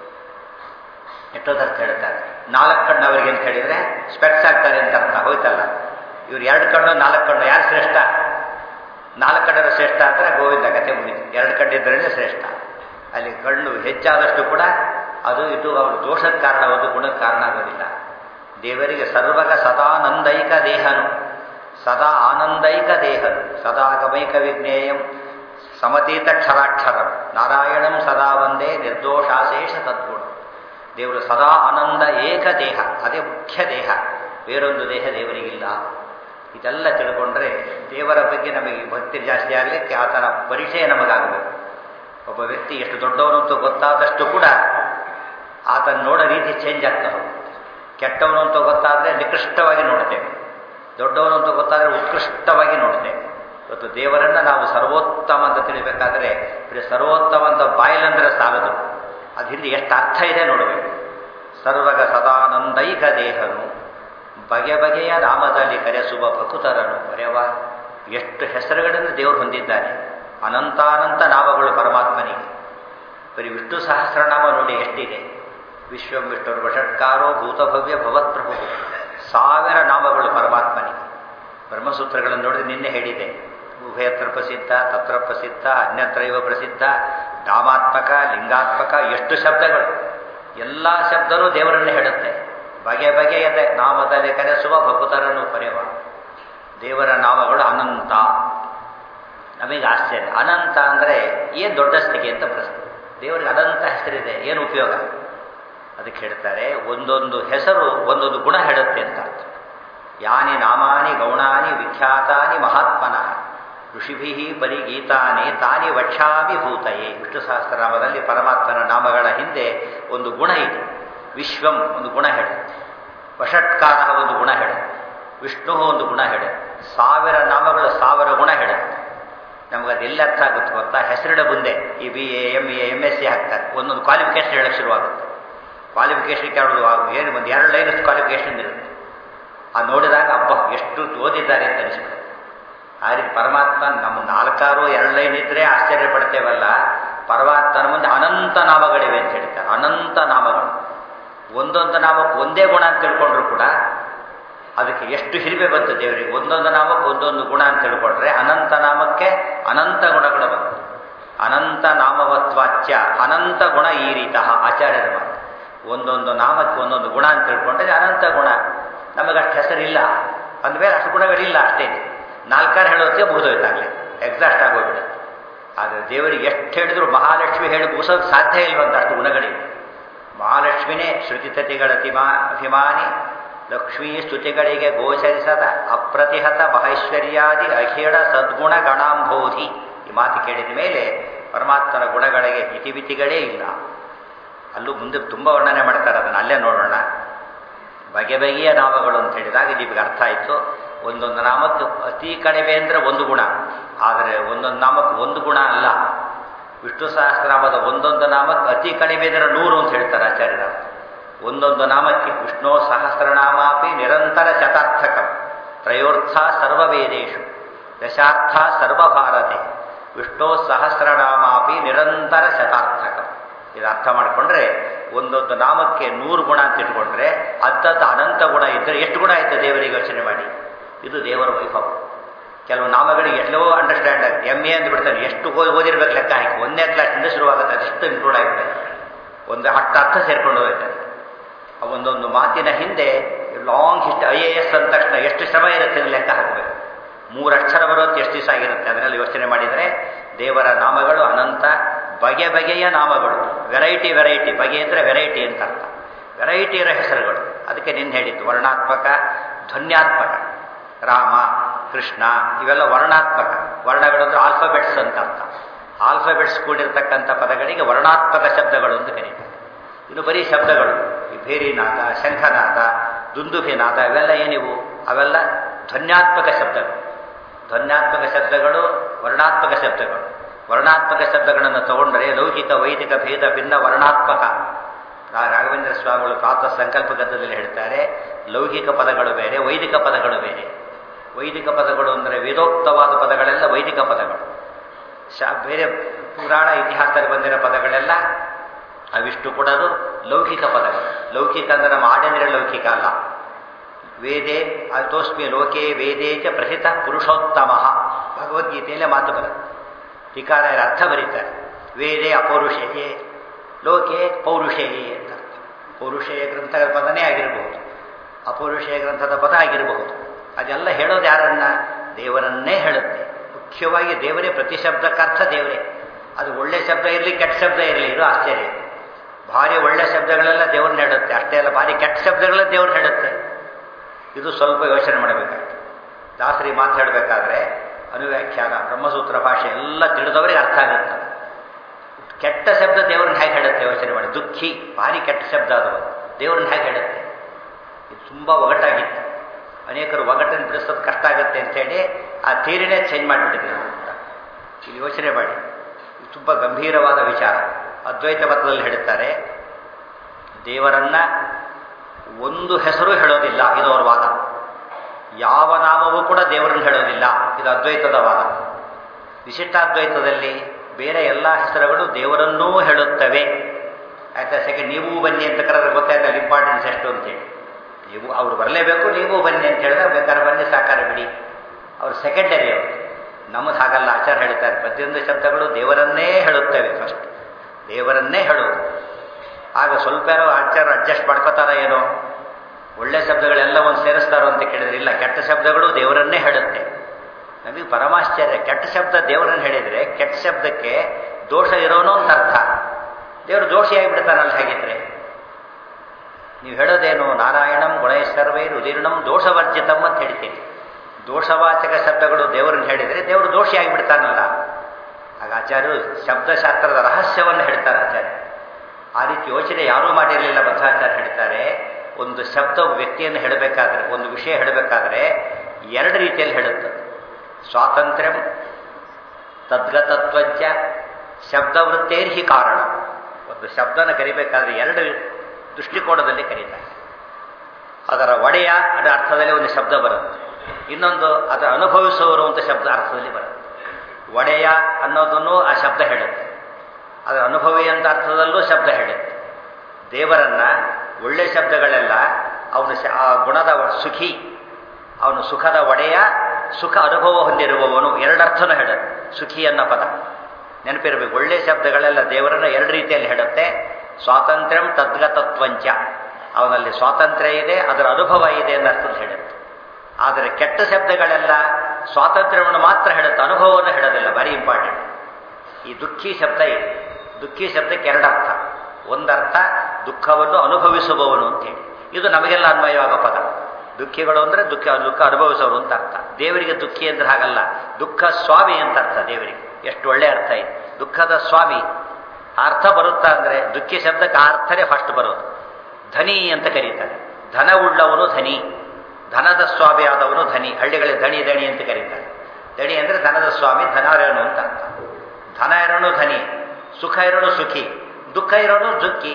Speaker 1: ಎಷ್ಟೋದರ್ಥ ಹೇಳ್ತಾರೆ ನಾಲ್ಕು ಕಣ್ಣು ಅವರಿಗೆ ಅಂತ ಹೇಳಿದರೆ ಸ್ಪೆಕ್ಸ್ ಆಗ್ತಾರೆ ಅಂತ ಅರ್ಥ ಹೋಯ್ತಲ್ಲ ಇವ್ರು ಎರಡು ಕಣ್ಣು ನಾಲ್ಕು ಕಣ್ಣು ಯಾರು ಶ್ರೇಷ್ಠ ನಾಲ್ಕು ಕಣ್ಣರ ಶ್ರೇಷ್ಠ ಅಂದರೆ ಗೋವಿಂದ ಕತೆ ಮುಗಿತು ಎರಡು ಕಣ್ಣಿದ್ರೇ ಶ್ರೇಷ್ಠ ಅಲ್ಲಿ ಕಣ್ಣು ಹೆಚ್ಚಾದಷ್ಟು ಕೂಡ ಅದು ಇದು ಅವರ ದೋಷದ ಕಾರಣ ಒಂದು ಗುಣದ ಕಾರಣ ಆಗೋದಿಲ್ಲ ದೇವರಿಗೆ ಸರ್ವಗ ಸದಾನಂದೈಕ ದೇಹನು ಸದಾ ಆನಂದೈಕ ದೇಹನು ಸದಾ ಗಮೈಕ ವಿಜ್ಞೇಯಂ ಸಮತೀತ ಕ್ಷರಾಕ್ಷರಂ ನಾರಾಯಣಂ ಸದಾ ಒಂದೇ ನಿರ್ದೋಷಾಶೇಷ ತದ್ಗುಣ ದೇವರು ಸದಾ ಆನಂದ ಏಕ ದೇಹ ಅದೇ ಮುಖ್ಯ ದೇಹ ಬೇರೊಂದು ದೇಹ ದೇವರಿಗಿಲ್ಲ ಇದೆಲ್ಲ ತಿಳ್ಕೊಂಡ್ರೆ ದೇವರ ಬಗ್ಗೆ ನಮಗೆ ಭಕ್ತಿ ಜಾಸ್ತಿ ಆಗಲಿಕ್ಕೆ ಆತನ ಪರಿಚಯ ನಮಗಾಗಬೇಕು ಒಬ್ಬ ವ್ಯಕ್ತಿ ಎಷ್ಟು ದೊಡ್ಡವನು ಅಂತ ಗೊತ್ತಾದಷ್ಟು ಕೂಡ ಆತನ ನೋಡೋ ರೀತಿ ಚೇಂಜ್ ಆಗ್ತಾ ಹೋಗುತ್ತೆ ಕೆಟ್ಟವನು ಅಂತ ಗೊತ್ತಾದರೆ ನಿಕೃಷ್ಟವಾಗಿ ನೋಡ್ತೇವೆ ದೊಡ್ಡವನು ಅಂತ ಗೊತ್ತಾದರೆ ಉತ್ಕೃಷ್ಟವಾಗಿ ನೋಡ್ತೇವೆ ಇವತ್ತು ದೇವರನ್ನ ನಾವು ಸರ್ವೋತ್ತಮ ಅಂತ ತಿಳಿಬೇಕಾದ್ರೆ ಬರೀ ಸರ್ವೋತ್ತಮ ಅಂತ ಬಾಯಿಲಂದ್ರೆ ಸಾಲದು ಅದು ಹಿಂದೆ ಎಷ್ಟು ಅರ್ಥ ಇದೆ ನೋಡಬೇಕು ಸರ್ವಗ ಸದಾನಂದೈಕ ದೇಹನು ಬಗೆ ಬಗೆಯ ನಾಮದಲ್ಲಿ ಕರೆಸುವ ಭಕುತರನು ಬರೆಯವ ಎಷ್ಟು ಹೆಸರುಗಳನ್ನು ದೇವರು ಹೊಂದಿದ್ದಾನೆ ಅನಂತಾನಂತ ನಾಮಗಳು ಪರಮಾತ್ಮನಿಗೆ ಬರೀ ವಿಷ್ಣು ಸಹಸ್ರನಾಮ ನೋಡಿ ಎಷ್ಟಿದೆ ವಿಶ್ವಂ ವಿಷ್ಣುರು ವಷಟ್ಕಾರೋ ಭೂತಭವ್ಯ ಭವತ್ಪ್ರಭು ಸಾವಿರ ನಾಮಗಳು ಪರಮಾತ್ಮನಿಗೆ ಬ್ರಹ್ಮಸೂತ್ರಗಳನ್ನು ನೋಡಿದ್ರೆ ನಿನ್ನೆ ಹೇಳಿದೆ ಉಭಯತ್ರ ಪ್ರಸಿದ್ಧ ತತ್ರ ಪ್ರಸಿದ್ಧ ಅನ್ಯತ್ರೈವ ಪ್ರಸಿದ್ಧ ನಾಮಾತ್ಮಕ ಲಿಂಗಾತ್ಮಕ ಎಷ್ಟು ಶಬ್ದಗಳು ಎಲ್ಲ ಶಬ್ದನೂ ದೇವರನ್ನೇ ಹೇಳುತ್ತೆ ಬಗೆ ಬಗೆಯದ ನಾಮದಲ್ಲಿ ಕರೆಸುವ ಭಕುತರನ್ನು ಪರೆಯುವ ದೇವರ ನಾಮಗಳು ಅನಂತ ನಮಗೆ ಆಶ್ಚರ್ಯ ಅನಂತ ಅಂದರೆ ಏನು ದೊಡ್ಡ ಸ್ಥಿತಿ ಅಂತ ಪ್ರಶ್ನೆ ದೇವರಿಗೆ ಅನಂತ ಹೆಸರಿದೆ ಏನು ಉಪಯೋಗ ಅದಕ್ಕೆ ಹೇಳ್ತಾರೆ ಒಂದೊಂದು ಹೆಸರು ಒಂದೊಂದು ಗುಣ ಹೇಳುತ್ತೆ ಅಂತ ಅರ್ಥ ಯಾನಿ ನಾಮಾನಿ ಗೌಣಾನಿ ವಿಖ್ಯಾತಾನಿ ಮಹಾತ್ಮನಃ ಋಷಿಭಿ ಪರಿಗೀತಾನಿ ತಾನಿ ವಕ್ಷಾಮಿ ಭೂತಯೇ ವಿಷ್ಣು ಸಹಸ್ರನಾಮದಲ್ಲಿ ಪರಮಾತ್ಮನ ನಾಮಗಳ ಹಿಂದೆ ಒಂದು ಗುಣ ಇದೆ ವಿಶ್ವಂ ಒಂದು ಗುಣ ಹೇಳು ವಷಟ್ಕಾರ ಒಂದು ಗುಣ ಹೇಳು ವಿಷ್ಣು ಒಂದು ಗುಣ ಹೇಳು ಸಾವಿರ ನಾಮಗಳು ಸಾವಿರ ಗುಣ ಹೇಳುತ್ತೆ ನಮಗದೆಲ್ಲ ಅರ್ಥ ಆಗುತ್ತೆ ಗೊತ್ತಾ ಹೆಸರಿಡ ಮುಂದೆ ಈ B A M A M S C ಹಾಕ್ತಾರೆ ಒಂದೊಂದು ಕ್ವಾಲಿಫಿಕೇಶನ್ ಹೇಳಕ್ಕೆ ಶುರುವಾಗುತ್ತೆ ಕ್ವಾಲಿಫಿಕೇಶನ್ ಕೇಳೋದು ಏನು ಒಂದು ಎರಡು ಲೈನ್ ಕ್ವಾಲಿಫಿಕೇಶನ್ ಇರುತ್ತೆ ಅದು ನೋಡಿದಾಗ ಅಬ್ಬ ಎಷ್ಟು ಓದಿದ್ದಾರೆ ಅಂತ ಅನಿಸ್ಬಿಡುತ್ತೆ ಆ ರೀತಿ ಪರಮಾತ್ಮ ನಮ್ಮ ನಾಲ್ಕಾರು ಎರಡು ಲೈನ್ ಇದ್ರೆ ಆಶ್ಚರ್ಯ ಪಡ್ತೇವಲ್ಲ ಪರಮಾತ್ಮನ ಮುಂದೆ ಅನಂತ ನಾಮಗಳಿವೆ ಅಂತ ಹೇಳ್ತಾರೆ ಅನಂತ ನಾಮಗಳು ಒಂದೊಂದು ನಾಮಕ್ಕೆ ಒಂದೇ ಗುಣ ಅಂತ ತಿಳ್ಕೊಂಡ್ರು ಕೂಡ ಅದಕ್ಕೆ ಎಷ್ಟು ಹಿರಿಮೆ ಬಂತು ದೇವರಿಗೆ ಒಂದೊಂದು ನಾಮಕ್ಕೆ ಒಂದೊಂದು ಗುಣ ಅಂತ ತಿಳ್ಕೊಂಡ್ರೆ ಅನಂತ ನಾಮಕ್ಕೆ ಅನಂತ ಗುಣಗಳು ಬಂತು ಅನಂತ ನಾಮವತ್ವಾಚ್ಯ ಅನಂತ ಗುಣ ಈ ರೀತಃ ಆಚಾರ್ಯರ ಮಾತು ಒಂದೊಂದು ನಾಮಕ್ಕೆ ಒಂದೊಂದು ಗುಣ ಅಂತ ತಿಳ್ಕೊಂಡ್ರೆ ಅನಂತ ಗುಣ ನಮಗೆ ಅಷ್ಟು ಹೆಸರಿಲ್ಲ ಅಂದಮೇಲೆ ಅಷ್ಟು ಗುಣಗಳಿಲ್ಲ ಅಷ್ಟೇ ನಾಲ್ಕಾರು ಹೇಳೋದಕ್ಕೆ ಮುಗಿದೋಯ್ತಾಗಲಿ ಎಕ್ಸಾಸ್ಟ್ ಆಗೋಗ್ಬಿಡುತ್ತೆ ಆದರೆ ದೇವರಿಗೆ ಎಷ್ಟು ಹೇಳಿದ್ರು ಮಹಾಲಕ್ಷ್ಮಿ ಹೇಳಿ ಮುಗಿಸೋಕೆ ಸಾಧ್ಯ ಇಲ್ವಂತ ಅಷ್ಟು ಗುಣಗಳಿವೆ ಮಹಾಲಕ್ಷ್ಮಿನೇ ಶ್ರುತಿತತಿಗಳ ಅತಿಮಾ ಅಭಿಮಾನಿ ಲಕ್ಷ್ಮೀ ಸ್ತುತಿಗಳಿಗೆ ಗೋಚರಿಸದ ಅಪ್ರತಿಹತ ಮಹೈಶ್ವರ್ಯಾದಿ ಅಖೇಡ ಸದ್ಗುಣ ಗಣಾಂಬೋಧಿ ಈ ಮಾತು ಕೇಳಿದ ಮೇಲೆ ಪರಮಾತ್ಮನ ಗುಣಗಳಿಗೆ ಇತಿಮಿತಿಗಳೇ ಇಲ್ಲ ಅಲ್ಲೂ ಮುಂದೆ ತುಂಬ ವರ್ಣನೆ ಮಾಡ್ತಾರೆ ಅದನ್ನು ಅಲ್ಲೇ ನೋಡೋಣ ಬಗೆ ಬಗೆಯ ನಾಮಗಳು ಅಂತ ಹೇಳಿದಾಗ ನಿಮಗೆ ಅರ್ಥ ಆಯಿತು ಒಂದೊಂದು ನಾಮಕ್ಕೆ ಅತಿ ಕಡಿಮೆ ಅಂದರೆ ಒಂದು ಗುಣ ಆದರೆ ಒಂದೊಂದು ನಾಮಕ್ಕೆ ಒಂದು ಗುಣ ಅಲ್ಲ ವಿಷ್ಣು ಸಹಸ್ರನಾಮದ ಒಂದೊಂದು ನಾಮಕ್ಕೆ ಅತಿ ಕಡಿಮೆ ಅಂದರೆ ನೂರು ಅಂತ ಹೇಳ್ತಾರೆ ಆಚಾರ್ಯರ ಒಂದೊಂದು ನಾಮಕ್ಕೆ ವಿಷ್ಣು ಸಹಸ್ರನಾಮಾಪಿ ನಿರಂತರ ಶತಾರ್ಥಕ ತ್ರಯೋರ್ಥ ಸರ್ವವೇದೇಶು ದಶಾರ್ಥ ಸರ್ವಭಾರತೆ ವಿಷ್ಣು ಸಹಸ್ರನಾಮಾಪಿ ನಿರಂತರ ಶತಾರ್ಥಕ ಇದು ಅರ್ಥ ಮಾಡಿಕೊಂಡ್ರೆ ಒಂದೊಂದು ನಾಮಕ್ಕೆ ನೂರು ಗುಣ ಅಂತ ಇಟ್ಕೊಂಡ್ರೆ ಅಂಥದ್ದು ಅನಂತ ಗುಣ ಇದ್ದರೆ ಎಷ್ಟು ಗುಣ ಆಯ್ತು ದೇವರಿಗೆ ಯೋಚನೆ ಮಾಡಿ ಇದು ದೇವರ ವೈಭವ ಕೆಲವು ನಾಮಗಳಿಗೆ ಎಲ್ಲೋ ಅಂಡರ್ಸ್ಟ್ಯಾಂಡ್ ಆಗುತ್ತೆ ಎಮ್ ಎ ಅಂತ ಬಿಡ್ತಾನೆ ಎಷ್ಟು ಓದಿರ್ಬೇಕು ಲೆಕ್ಕ ಹಾಕಿ ಒಂದನೇ ಕ್ಲಾಸ್ನಿಂದ ಶುರುವಾಗುತ್ತೆ ಅದೆಷ್ಟು ಇನ್ಕ್ಲೂಡ್ ಆಗಿಬಿಡುತ್ತೆ ಒಂದು ಹತ್ತು ಅರ್ಥ ಸೇರ್ಕೊಂಡು ಹೋಗ್ತಾರೆ ಒಂದೊಂದು ಮಾತಿನ ಹಿಂದೆ ಲಾಂಗ್ ಹಿಸ್ಟ್ ಐ ಎ ಎಸ್ ಅಂದ ತಕ್ಷಣ ಎಷ್ಟು ಶ್ರಮ ಇರುತ್ತೆ ಅಂತ ಲೆಕ್ಕ ಹಾಕಬೇಕು ಮೂರು ಅಕ್ಷರ ಬರೋದು ಎಷ್ಟು ದಿವಸ ಆಗಿರುತ್ತೆ ಅದನ್ನೆಲ್ಲ ಯೋಚನೆ ಮಾಡಿದರೆ ದೇವರ ನಾಮಗಳು ಅನಂತ ಬಗೆ ಬಗೆಯ ನಾಮಗಳು ವೆರೈಟಿ ವೆರೈಟಿ ಬಗೆ ಅಂದರೆ ವೆರೈಟಿ ಅಂತ ಅರ್ಥ ವೆರೈಟಿ ಇರೋ ಹೆಸರುಗಳು ಅದಕ್ಕೆ ನಿನ್ನ ಹೇಳಿದ್ದು ವರ್ಣಾತ್ಮಕ ಧ್ವನ್ಯಾತ್ಮಕ ರಾಮ ಕೃಷ್ಣ ಇವೆಲ್ಲ ವರ್ಣಾತ್ಮಕ ವರ್ಣಗಳು ಅಂದರೆ ಆಲ್ಫಾಬೆಟ್ಸ್ ಅಂತ ಅರ್ಥ ಆಲ್ಫಾಬೆಟ್ಸ್ ಕೂಡಿರ್ತಕ್ಕಂಥ ಪದಗಳಿಗೆ ವರ್ಣಾತ್ಮಕ ಶಬ್ದಗಳು ಅಂತ ಕರೀತಾರೆ ಇನ್ನು ಬರೀ ಶಬ್ದಗಳು ಈ ಭೇರಿನಾಥ ಶಂಖನಾಥ ದುಂದುಭಿನಾಥ ಇವೆಲ್ಲ ಏನಿವು ಅವೆಲ್ಲ ಧ್ವನ್ಯಾತ್ಮಕ ಶಬ್ದಗಳು ಧ್ವನ್ಯಾತ್ಮಕ ಶಬ್ದಗಳು ವರ್ಣಾತ್ಮಕ ಶಬ್ದಗಳು ವರ್ಣಾತ್ಮಕ ಶಬ್ದಗಳನ್ನು ತಗೊಂಡ್ರೆ ಲೌಕಿಕ ವೈದಿಕ ಭೇದ ಭಿನ್ನ ವರ್ಣಾತ್ಮಕ ರಾಘವೇಂದ್ರ ಸ್ವಾಮಿಗಳು ಪ್ರಾತಃ ಸಂಕಲ್ಪ ಗದ್ದದಲ್ಲಿ ಹೇಳ್ತಾರೆ ಲೌಕಿಕ ಪದಗಳು ಬೇರೆ ವೈದಿಕ ಪದಗಳು ಬೇರೆ ವೈದಿಕ ಪದಗಳು ಅಂದರೆ ವೇದೋಕ್ತವಾದ ಪದಗಳೆಲ್ಲ ವೈದಿಕ ಪದಗಳು ಶಾ ಬೇರೆ ಪುರಾಣ ಇತಿಹಾಸದಲ್ಲಿ ಬಂದಿರೋ ಪದಗಳೆಲ್ಲ ಅವಿಷ್ಟು ಕೊಡೋದು ಲೌಕಿಕ ಪದಗಳು ಲೌಕಿಕ ಅಂದರೆ ನಮ್ಮ ಆಡಂದ್ರೆ ಲೌಕಿಕ ಅಲ್ಲ ವೇದೇ ಅಥೋಸ್ಮಿ ಲೋಕೆ ವೇದೇ ಚ ಪ್ರಸಿದ್ಧ ಪುರುಷೋತ್ತಮ ಭಗವದ್ಗೀತೆಯಲ್ಲೇ ಮಾತು ಬರುತ್ತೆ ಟೀಕಾರ ಅರ್ಥ ಬರೀತಾರೆ ವೇದೇ ಅಪೌರುಷೇಯೇ ಲೋಕೆ ಪೌರುಷೇಯೇ ಅಂತ ಪೌರುಷೇಯ ಗ್ರಂಥದ ಪದನೇ ಆಗಿರಬಹುದು ಅಪೌರುಷೇಯ ಗ್ರಂಥದ ಪದ ಆಗಿರಬಹುದು ಅದೆಲ್ಲ ಹೇಳೋದು ಯಾರನ್ನ ದೇವರನ್ನೇ ಹೇಳುತ್ತೆ ಮುಖ್ಯವಾಗಿ ದೇವರೇ ಪ್ರತಿ ಶಬ್ದಕ್ಕರ್ಥ ದೇವರೇ ಅದು ಒಳ್ಳೆ ಶಬ್ದ ಇರಲಿ ಕೆಟ್ಟ ಶಬ್ದ ಇರಲಿ ಇದು ಆಶ್ಚರ್ಯ ಭಾರಿ ಒಳ್ಳೆ ಶಬ್ದಗಳೆಲ್ಲ ದೇವ್ರನ್ನ ಹೇಳುತ್ತೆ ಅಷ್ಟೇ ಅಲ್ಲ ಭಾರಿ ಕೆಟ್ಟ ಶಬ್ದಗಳೆಲ್ಲ ದೇವ್ರನ್ನ ಹೇಳುತ್ತೆ ಇದು ಸ್ವಲ್ಪ ಯೋಚನೆ ಮಾಡಬೇಕಾಗ್ತದೆ ದಾಸರಿ ಮಾತಾಡಬೇಕಾದ್ರೆ ಅನುವ್ಯಾಖ್ಯಾನ ಬ್ರಹ್ಮಸೂತ್ರ ಭಾಷೆ ಎಲ್ಲ ತಿಳಿದವರಿಗೆ ಅರ್ಥ ಆಗುತ್ತೆ ಕೆಟ್ಟ ಶಬ್ದ ದೇವ್ರನ್ನ ಹೇಗೆ ಹೇಳುತ್ತೆ ಯೋಚನೆ ಮಾಡಿ ದುಃಖಿ ಭಾರಿ ಕೆಟ್ಟ ಶಬ್ದ ಅದು ದೇವ್ರನ್ನ ಹೇಗೆ ಹೇಳುತ್ತೆ ಇದು ತುಂಬ ಒಗಟಾಗಿತ್ತು ಅನೇಕರು ಒಗಟನ್ನು ಬಿಡಿಸೋದು ಕಷ್ಟ ಆಗುತ್ತೆ ಅಂತೇಳಿ ಆ ಥಿಯರಿನೇ ಚೇಂಜ್ ಮಾಡಿಬಿಟ್ಟಿದ್ದಾರೆ ಇಲ್ಲಿ ಯೋಚನೆ ಮಾಡಿ ಇದು ತುಂಬ ಗಂಭೀರವಾದ ವಿಚಾರ ಅದ್ವೈತ ಮತದಲ್ಲಿ ಹೇಳುತ್ತಾರೆ ದೇವರನ್ನ ಒಂದು ಹೆಸರು ಹೇಳೋದಿಲ್ಲ ಇದು ಅವರ ವಾದ ಯಾವ ನಾಮವೂ ಕೂಡ ದೇವರನ್ನು ಹೇಳೋದಿಲ್ಲ ಇದು ಅದ್ವೈತದ ವಾದ ವಿಶಿಷ್ಟಾದ್ವೈತದಲ್ಲಿ ಬೇರೆ ಎಲ್ಲ ಹೆಸರುಗಳು ದೇವರನ್ನೂ ಹೇಳುತ್ತವೆ ಆಯ್ತಾ ಸೆಕೆಂಡ್ ನೀವು ಬನ್ನಿ ಅಂತ ಕರೆದ್ರೆ ಗೊತ್ತಾಯ್ತಲ್ಲ ಇಂಪಾರ್ಟೆನ್ಸ್ ಎಷ್ಟು ಅಂತೇಳಿ ನೀವು ಅವ್ರು ಬರಲೇಬೇಕು ನೀವು ಬನ್ನಿ ಅಂತ ಹೇಳಿದ್ರೆ ಬೇಕಾದ್ರೆ ಬನ್ನಿ ಸಾಕಾರ ಬಿಡಿ ಅವ್ರು ಸೆಕೆಂಡರಿ ಅವರು ನಮ್ಮದು ಹಾಗಲ್ಲ ಆಚಾರ ಹೇಳ್ತಾರೆ ಪ್ರತಿಯೊಂದು ಶಬ್ದಗಳು ದೇವರನ್ನೇ ಹೇಳುತ್ತವೆ ಫಸ್ಟ್ ದೇವರನ್ನೇ ಹೇಳೋದು ಆಗ ಸ್ವಲ್ಪ ಯಾರೋ ಆಚಾರ ಅಡ್ಜಸ್ಟ್ ಮಾಡ್ಕೋತಾರ ಏನೋ ಒಳ್ಳೆ ಶಬ್ದಗಳೆಲ್ಲ ಒಂದು ಸೇರಿಸ್ತಾರೋ ಅಂತ ಕೇಳಿದ್ರೆ ಇಲ್ಲ ಕೆಟ್ಟ ಶಬ್ದಗಳು ದೇವರನ್ನೇ ಹೇಳುತ್ತೆ ನಮಗೆ ಪರಮಾಶ್ಚರ್ಯ ಕೆಟ್ಟ ಶಬ್ದ ದೇವರನ್ನು ಹೇಳಿದರೆ ಕೆಟ್ಟ ಶಬ್ದಕ್ಕೆ ದೋಷ ಇರೋನೋ ಅಂತ ಅರ್ಥ ದೇವರು ದೋಷಿಯಾಗಿ ಬಿಡ್ತಾನಲ್ಲ ಹೇಗಿದ್ರೆ ನೀವು ಹೇಳೋದೇನು ನಾರಾಯಣಂ ಗುಣೇಶ್ವರವೈ ರುದಿರ್ಣಂ ದೋಷವರ್ಜಿತಂ ಅಂತ ಹೇಳ್ತೀನಿ ದೋಷವಾಚಕ ಶಬ್ದಗಳು ದೇವರನ್ನು ಹೇಳಿದರೆ ದೇವರು ದೋಷಿಯಾಗಿ ಬಿಡ್ತಾನಲ್ಲ ಆಗ ಆಚಾರ್ಯರು ಶಬ್ದಶಾಸ್ತ್ರದ ರಹಸ್ಯವನ್ನು ಹೇಳ್ತಾರೆ ಆಚಾರ್ಯ ಆ ರೀತಿ ಯೋಚನೆ ಯಾರೂ ಮಾಡಿರಲಿಲ್ಲ ಬದ್ಧಾಚಾರ್ಯ ಹೇಳ್ತಾರೆ ಒಂದು ಶಬ್ದ ವ್ಯಕ್ತಿಯನ್ನು ಹೇಳಬೇಕಾದ್ರೆ ಒಂದು ವಿಷಯ ಹೇಳಬೇಕಾದ್ರೆ ಎರಡು ರೀತಿಯಲ್ಲಿ ಹೇಳುತ್ತೆ ಸ್ವಾತಂತ್ರ್ಯ ತದ್ಗತತ್ವಜ್ಜ ಶಬ್ದವೃತ್ತೇರ್ಹಿ ಕಾರಣ ಒಂದು ಶಬ್ದನ ಕರಿಬೇಕಾದ್ರೆ ಎರಡು ದೃಷ್ಟಿಕೋನದಲ್ಲಿ ಕರೀತಾರೆ ಅದರ ಒಡೆಯ ಅದರ ಅರ್ಥದಲ್ಲಿ ಒಂದು ಶಬ್ದ ಬರುತ್ತೆ ಇನ್ನೊಂದು ಅದರ ಅನುಭವಿಸುವವರು ಅಂತ ಶಬ್ದ ಅರ್ಥದಲ್ಲಿ ಬರುತ್ತೆ ಒಡೆಯ ಅನ್ನೋದನ್ನು ಆ ಶಬ್ದ ಹೇಳುತ್ತೆ ಅದರ ಅನುಭವಿ ಅಂತ ಅರ್ಥದಲ್ಲೂ ಶಬ್ದ ಹೇಳುತ್ತೆ ದೇವರನ್ನ ಒಳ್ಳೆ ಶಬ್ದಗಳೆಲ್ಲ ಅವನು ಶ- ಆ ಗುಣದ ವ- ಸುಖಿ ಅವನು ಸುಖದ ಒಡೆಯ ಸುಖ ಅನುಭವ ಹೊಂದಿರುವವನು ಎರಡರ್ಥನೂ ಹೇಳುತ್ತೆ ಸುಖಿ ಅನ್ನೋ ಪದ ನೆನಪಿರಬೇಕು ಒಳ್ಳೆ ಶಬ್ದಗಳೆಲ್ಲ ದೇವರನ್ನ ಎರಡು ರೀತಿಯಲ್ಲಿ ಹೇಳುತ್ತೆ ಸ್ವಾತಂತ್ರ್ಯಂ ತದ್ಗತತ್ವಂಚ ಅವನಲ್ಲಿ ಸ್ವಾತಂತ್ರ್ಯ ಇದೆ ಅದರ ಅನುಭವ ಇದೆ ಅನ್ನೋ ಅರ್ಥದಲ್ಲಿ ಹೇಳುತ್ತೆ ಆದರೆ ಕೆಟ್ಟ ಶಬ್ದಗಳೆಲ್ಲ ಸ್ವಾತಂತ್ರ್ಯವನ್ನು ಮಾತ್ರ ಹೇಳುತ್ತೆ ಅನುಭವವನ್ನು ಹೇಳೋದಿಲ್ಲ ವೆರಿ ಇಂಪಾರ್ಟೆಂಟ್ ಈ ದುಃಖಿ ಶಬ್ದ ಇದೆ ದುಃಖಿ ಶಬ್ದಕ್ಕೆ ಎರಡರ್ಥ ಒಂದರ್ಥ ದುಃಖವನ್ನು ಅನುಭವಿಸುವವನು ಅಂತೇಳಿ ಇದು ನಮಗೆಲ್ಲ ಅನ್ವಯವಾಗೋ ಪದ ದುಃಖಿಗಳು ಅಂದರೆ ದುಃಖ ದುಃಖ ಅನುಭವಿಸೋರು ಅಂತ ಅರ್ಥ ದೇವರಿಗೆ ದುಃಖಿ ಅಂದ್ರೆ ಹಾಗಲ್ಲ ದುಃಖ ಸ್ವಾಮಿ ಅಂತ ಅರ್ಥ ದೇವರಿಗೆ ಎಷ್ಟು ಒಳ್ಳೆ ಅರ್ಥ ಇದೆ ದುಃಖದ ಸ್ವಾಮಿ ಆ ಅರ್ಥ ಬರುತ್ತಾ ಅಂದರೆ ದುಃಖಿ ಶಬ್ದಕ್ಕೆ ಆ ಅರ್ಥನೇ ಫಸ್ಟ್ ಬರೋದು ಧನಿ ಅಂತ ಕರೀತಾರೆ ಧನ ಉಳ್ಳವನು ಧನಿ ಧನದ ಸ್ವಾಮಿ ಆದವನು ಧನಿ ಹಳ್ಳಿಗಳಿಗೆ ಧಣಿ ದಣಿ ಅಂತ ಕರೀತಾರೆ ದಣಿ ಅಂದರೆ ಧನದ ಸ್ವಾಮಿ ಧನಾರ್ಯನು ಅಂತ ಅರ್ಥ ಧನ ಇರೋನು ಧನಿ ಸುಖ ಇರೋನು ಸುಖಿ ದುಃಖ ಇರೋನು ದುಃಖಿ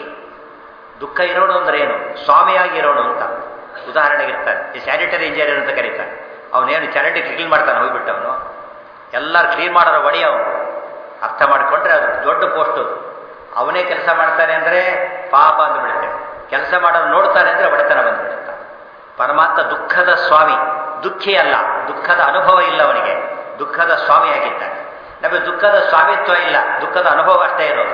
Speaker 1: ದುಃಖ ಇರೋನು ಅಂದ್ರೆ ಏನು ಸ್ವಾಮಿಯಾಗಿ ಇರೋನು ಅಂತ ಉದಾಹರಣೆಗೆ ಇರ್ತಾರೆ ಈ ಸ್ಯಾನಿಟರಿ ಇಂಜಿನಿಯರ್ ಅಂತ ಕರೀತಾರೆ ಅವನೇನು ಚರಂಡಿ ಕ್ಲೀನ್ ಮಾಡ್ತಾನೆ ಹೋಗ್ಬಿಟ್ಟು ಅವನು ಎಲ್ಲರೂ ಕ್ಲೀನ್ ಮಾಡೋರು ಒಡಿ ಅವನು ಅರ್ಥ ಮಾಡಿಕೊಂಡ್ರೆ ಅದು ದೊಡ್ಡ ಪೋಸ್ಟು ಅವನೇ ಕೆಲಸ ಮಾಡ್ತಾನೆ ಅಂದರೆ ಪಾಪ ಅಂತ ಬಿಡುತ್ತೆ ಕೆಲಸ ಮಾಡೋರು ನೋಡ್ತಾನೆ ಅಂದರೆ ಬಡತನ ಬಂದ್ಬಿಡುತ್ತೆ ಪರಮಾತ್ಮ ದುಃಖದ ಸ್ವಾಮಿ ದುಃಖಿ ಅಲ್ಲ ದುಃಖದ ಅನುಭವ ಇಲ್ಲ ಅವನಿಗೆ ದುಃಖದ ಸ್ವಾಮಿಯಾಗಿದ್ದಾನೆ ನಮಗೆ ದುಃಖದ ಸ್ವಾಮಿತ್ವ ಇಲ್ಲ ದುಃಖದ ಅನುಭವ ಅಷ್ಟೇ ಇರೋದು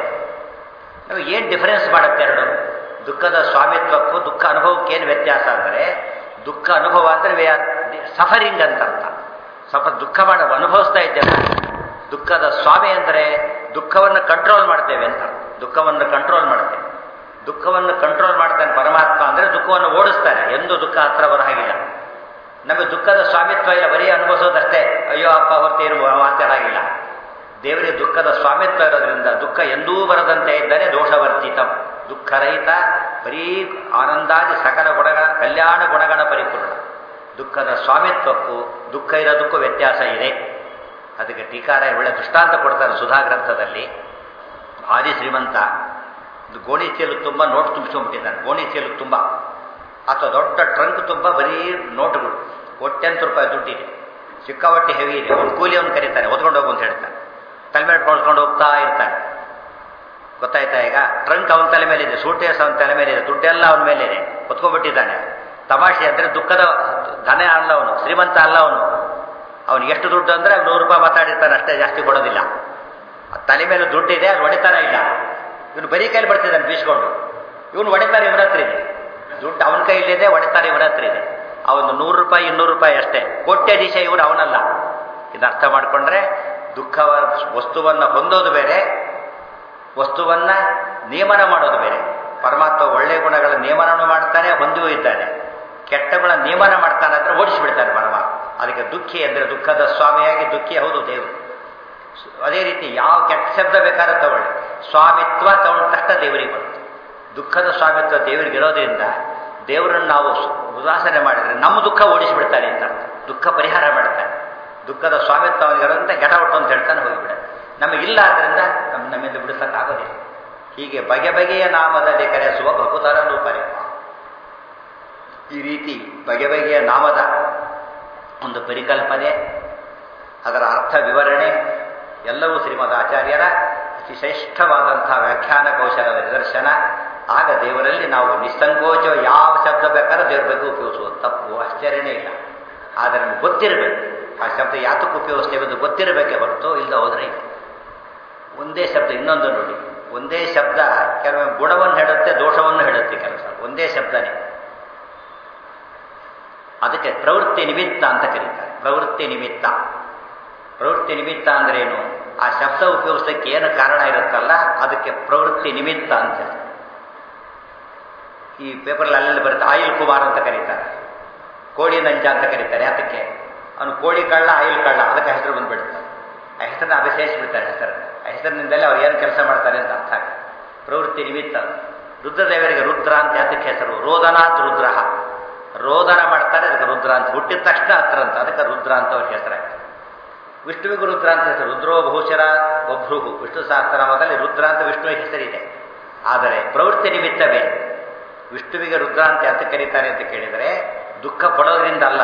Speaker 1: ನಮಗೆ ಏನು ಡಿಫರೆನ್ಸ್ ಮಾಡುತ್ತೆ ಎರಡು ದುಃಖದ ಸ್ವಾಮಿತ್ವಕ್ಕೂ ದುಃಖ ಅನುಭವಕ್ಕೆ ಏನು ವ್ಯತ್ಯಾಸ ಅಂದರೆ ದುಃಖ ಅನುಭವ ಅಂದರೆ ವಿ ಆರ್ ಸಫರಿಂಗ್ ಅಂತ ಅರ್ಥ ಸ್ವಲ್ಪ ದುಃಖ ಮಾಡ ಅನುಭವಿಸ್ತಾ ಇದ್ದೇವೆ ದುಃಖದ ಸ್ವಾಮಿ ಅಂದರೆ ದುಃಖವನ್ನು ಕಂಟ್ರೋಲ್ ಮಾಡ್ತೇವೆ ಅಂತ ದುಃಖವನ್ನು ಕಂಟ್ರೋಲ್ ಮಾಡ್ತೇವೆ ದುಃಖವನ್ನು ಕಂಟ್ರೋಲ್ ಮಾಡ್ತಾನೆ ಪರಮಾತ್ಮ ಅಂದರೆ ದುಃಖವನ್ನು ಓಡಿಸ್ತಾನೆ ಎಂದು ದುಃಖ ಹತ್ರ ಬರೋ ಹಾಗಿಲ್ಲ ನಮಗೆ ದುಃಖದ ಸ್ವಾಮಿತ್ವ ಇಲ್ಲ ಬರೀ ಅನುಭವಿಸೋದಷ್ಟೇ ಅಯ್ಯೋ ಅಪ್ಪ ಹೊರತೇನು ಮಾತಾಡಾಗಿಲ್ಲ ದೇವರಿಗೆ ದುಃಖದ ಸ್ವಾಮಿತ್ವ ಇರೋದ್ರಿಂದ ದುಃಖ ಎಂದೂ ಬರದಂತೆ ಇದ್ದರೆ ದೋಷವರ್ಜಿತ ದುಃಖರಹಿತ ಬರೀ ಆನಂದಾದಿ ಸಕಲ ಗುಣಗಳ ಕಲ್ಯಾಣ ಗುಣಗಳ ಪರಿಪೂರ್ಣ ದುಃಖದ ಸ್ವಾಮಿತ್ವಕ್ಕೂ ದುಃಖ ಇರೋದಕ್ಕೂ ವ್ಯತ್ಯಾಸ ಇದೆ ಅದಕ್ಕೆ ಟೀಕಾರ ಒಳ್ಳೆ ದೃಷ್ಟಾಂತ ಕೊಡ್ತಾರೆ ಸುಧಾ ಗ್ರಂಥದಲ್ಲಿ ಆದಿ ಶ್ರೀಮಂತ ಇದು ಗೋಣಿ ಚೀಲು ತುಂಬ ನೋಟ್ ತುಂಬಿಸ್ಕೊಂಡ್ಬಿಟ್ಟಿದ್ದಾನೆ ಗೋಣಿ ಚೀಲು ತುಂಬ ಅಥವಾ ದೊಡ್ಡ ಟ್ರಂಕ್ ತುಂಬ ಬರೀ ನೋಟುಗಳು ಒಟ್ಟೆಂಟು ರೂಪಾಯಿ ದುಡ್ಡಿದೆ ಸಿಕ್ಕಾಪಟ್ಟೆ ಹೆವಿ ಇದೆ ಒಂದು ಕೂಲಿ ಅವ್ನು ಕರೀತಾರೆ ಹೊತ್ಕೊಂಡು ಹೋಗು ಅಂತ ಹೇಳ್ತಾನೆ ತಲೆ ಮೇಲೆ ಕೊಡ್ಕೊಂಡು ಹೋಗ್ತಾ ಇರ್ತಾನೆ ಗೊತ್ತಾಯ್ತಾ ಈಗ ಟ್ರಂಕ್ ಅವನ ತಲೆ ಮೇಲೆ ಇದೆ ಸೂಟೇಸ್ ಅವನ ತಲೆ ಮೇಲೆ ಇದೆ ದುಡ್ಡೆಲ್ಲ ಅವನ ಮೇಲೆ ಇದೆ ಹೊತ್ಕೊಂಡ್ಬಿಟ್ಟಿದ್ದಾನೆ ತಮಾಷೆ ಅಂದರೆ ದುಃಖದ ಧನ ಅಲ್ಲ ಅವನು ಶ್ರೀಮಂತ ಅಲ್ಲ ಅವನು ಅವನಿಗೆ ಎಷ್ಟು ದುಡ್ಡು ಅಂದರೆ ನೂರು ರೂಪಾಯಿ ಮಾತಾಡಿರ್ತಾನೆ ಅಷ್ಟೇ ಜಾಸ್ತಿ ಕೊಡೋದಿಲ್ಲ ಆ ತಲೆ ಮೇಲೆ ದುಡ್ಡಿದೆ ಅದು ಹೊಡಿತಾನ ಇಲ್ಲ ಇವನು ಬರೀ ಕೈಲಿ ಬರ್ತಿದ್ದಾನೆ ಬೀಸ್ಕೊಂಡು ಇವನು ಹೊಡಿತಾರೆ ಇವನ ಹತ್ರ ಇದೆ ದುಡ್ಡು ಅವನ ಕೈಲಿದೆ ಹೊಡಿತಾರೆ ಇವನ ಹತ್ರ ಇದೆ ಅವನು ನೂರು ರೂಪಾಯಿ ಇನ್ನೂರು ರೂಪಾಯಿ ಅಷ್ಟೇ ಕೋಟ್ಯಾಧೀಶ ಇವನು ಅವನಲ್ಲ ಇದು ಅರ್ಥ ಮಾಡಿಕೊಂಡ್ರೆ ದುಃಖವ ವಸ್ತುವನ್ನು ಹೊಂದೋದು ಬೇರೆ ವಸ್ತುವನ್ನ ನಿಯಮನ ಮಾಡೋದು ಬೇರೆ ಪರಮಾತ್ಮ ಒಳ್ಳೆಯ ಗುಣಗಳ ನಿಯಮನವನ್ನು ಮಾಡ್ತಾನೆ ಹೊಂದಿಯೂ ಇದ್ದಾನೆ ಕೆಟ್ಟ ಗುಣ ನಿಯಮನ ಮಾಡ್ತಾನೆ ಅಂದ್ರೆ ಓಡಿಸಿಬಿಡ್ತಾನೆ ಪರಮಾತ್ಮ ಅದಕ್ಕೆ ದುಃಖಿ ಅಂದರೆ ದುಃಖದ ಸ್ವಾಮಿಯಾಗಿ ದುಃಖಿ ಹೌದು ದೇವರು ಅದೇ ರೀತಿ ಯಾವ ಕೆಟ್ಟ ಶಬ್ದ ಬೇಕಾದ್ರೆ ತಗೊಳ್ಳಿ ಸ್ವಾಮಿತ್ವ ತಗೊಂಡ ತಕ್ಷಣ ದೇವರಿಗೆ ಬರುತ್ತೆ ದುಃಖದ ಸ್ವಾಮಿತ್ವ ದೇವರಿಗೆ ಇರೋದ್ರಿಂದ ದೇವರನ್ನು ನಾವು ಉದಾಸನೆ ಮಾಡಿದರೆ ನಮ್ಮ ದುಃಖ ಓಡಿಸಿಬಿಡ್ತಾನೆ ಅಂತ ಅರ್ಥ ದುಃಖ ಪರಿಹಾರ ಮಾಡ್ತಾನೆ ದುಃಖದ ಸ್ವಾಮಿತ್ವ ಅವನಿಗಿರೋಂಥ ಗೆಟ ಒಟ್ಟು ಅಂತ ಹೇಳ್ತಾನೆ ಹೋಗಿಬಿಡ ನಮಗಿಲ್ಲ ಆದ್ರಿಂದ ನಮ್ಮ ನಮ್ಮಿಂದ ಬಿಡಿಸಕ್ಕಾಗೋದಿಲ್ಲ ಹೀಗೆ ಬಗೆ ಬಗೆಯ ನಾಮದಲ್ಲಿ ಕರೆಸುವ ಭಕುತರ ರೂಪರೆ ಈ ರೀತಿ ಬಗೆ ಬಗೆಯ ನಾಮದ ಒಂದು ಪರಿಕಲ್ಪನೆ ಅದರ ಅರ್ಥ ವಿವರಣೆ ಎಲ್ಲವೂ ಶ್ರೀಮದ್ ಆಚಾರ್ಯರ ಅತಿ ಶ್ರೇಷ್ಠವಾದಂಥ ವ್ಯಾಖ್ಯಾನ ಕೌಶಲದ ನಿದರ್ಶನ ಆಗ ದೇವರಲ್ಲಿ ನಾವು ನಿಸ್ಸಂಕೋಚ ಯಾವ ಶಬ್ದ ಬೇಕಾದ್ರೆ ದೇವ್ರ ಬಗ್ಗೆ ಉಪಯೋಗಿಸುವುದು ತಪ್ಪು ಆಶ್ಚರ್ಯನೇ ಇಲ್ಲ ಆದರೆ ನಮ್ಗೆ ಗೊತ್ತಿರಬೇಕು ಆ ಶಬ್ದ ಯಾತಕ್ಕೆ ಉಪಯೋಗಿಸ್ತೇವೆ ಅದು ಗೊತ್ತಿರಬೇಕೆ ಹೊರತು ಇಲ್ಲದ ಹೋದ್ರೆ ಇಲ್ಲ ಒಂದೇ ಶಬ್ದ ಇನ್ನೊಂದು ನೋಡಿ ಒಂದೇ ಶಬ್ದ ಕೆಲವೊಮ್ಮೆ ಗುಣವನ್ನು ಹೇಳುತ್ತೆ ದೋಷವನ್ನು ಹೇಳುತ್ತೆ ಕೆಲಸ ಒಂದೇ ಶಬ್ದನೇ ಅದಕ್ಕೆ ಪ್ರವೃತ್ತಿ ನಿಮಿತ್ತ ಅಂತ ಕರೀತಾರೆ ಪ್ರವೃತ್ತಿ ನಿಮಿತ್ತ ಪ್ರವೃತ್ತಿ ನಿಮಿತ್ತ ಅಂದ್ರೇನು ಆ ಶಬ್ದ ಉಪಯೋಗಿಸಲಿಕ್ಕೆ ಏನು ಕಾರಣ ಇರುತ್ತಲ್ಲ ಅದಕ್ಕೆ ಪ್ರವೃತ್ತಿ ನಿಮಿತ್ತ ಅಂತ ಈ ಪೇಪರ್ಲ್ಲಿ ಅಲ್ಲೆಲ್ಲಿ ಬರುತ್ತೆ ಆಯಿಲ್ ಕುಮಾರ್ ಅಂತ ಕರೀತಾರೆ ಕೋಳಿ ನಂಜ ಅಂತ ಕರೀತಾರೆ ಅದಕ್ಕೆ ಅವನು ಕೋಳಿ ಕಳ್ಳ ಆಯಿಲ್ ಕಳ್ಳ ಅದಕ್ಕೆ ಹೆಸರು ಬಂದ್ಬಿಡುತ್ತೆ ಆ ಹೆಸರನ್ನ ಅಭಿಷೇಹಿಸ್ಬಿಡ್ತಾರೆ ಹೆಸರನ್ನು ಆ ಹೆಸರಿನಿಂದಲೇ ಅವ್ರು ಏನು ಕೆಲಸ ಮಾಡ್ತಾರೆ ಅಂತ ಅರ್ಥ ಆಗುತ್ತೆ ಪ್ರವೃತ್ತಿ ನಿಮಿತ್ತ ರುದ್ರದೇವರಿಗೆ ರುದ್ರ ಅಂತ ಅದಕ್ಕೆ ಹೆಸರು ರೋದನಾಥ್ ರುದ್ರ ರೋದನ ಮಾಡ್ತಾರೆ ಅದಕ್ಕೆ ರುದ್ರ ಅಂತ ಹುಟ್ಟಿದ ತಕ್ಷಣ ಹತ್ರ ಅಂತ ಅದಕ್ಕೆ ರುದ್ರ ಅಂತ ಅವ್ರಿಗೆ ಹೆಸರಾಗ್ತದೆ ವಿಷ್ಣುವಿಗೂ ರುದ್ರ ಅಂತ ಹೆಸರು ರುದ್ರೋ ಬಹುಶರ ಒಬ್ರುಹು ವಿಷ್ಣು ಸಹಸ್ರನಾಮದಲ್ಲಿ ರುದ್ರ ಅಂತ ವಿಷ್ಣುವಿಗೆ ಹೆಸರಿದೆ ಆದರೆ ಪ್ರವೃತ್ತಿ ನಿಮಿತ್ತ ಬೇರೆ ವಿಷ್ಣುವಿಗೆ ರುದ್ರ ಅಂತ ಯಾಕೆ ಕರೀತಾರೆ ಅಂತ ಕೇಳಿದರೆ ದುಃಖ ಪಡೋದ್ರಿಂದ ಅಲ್ಲ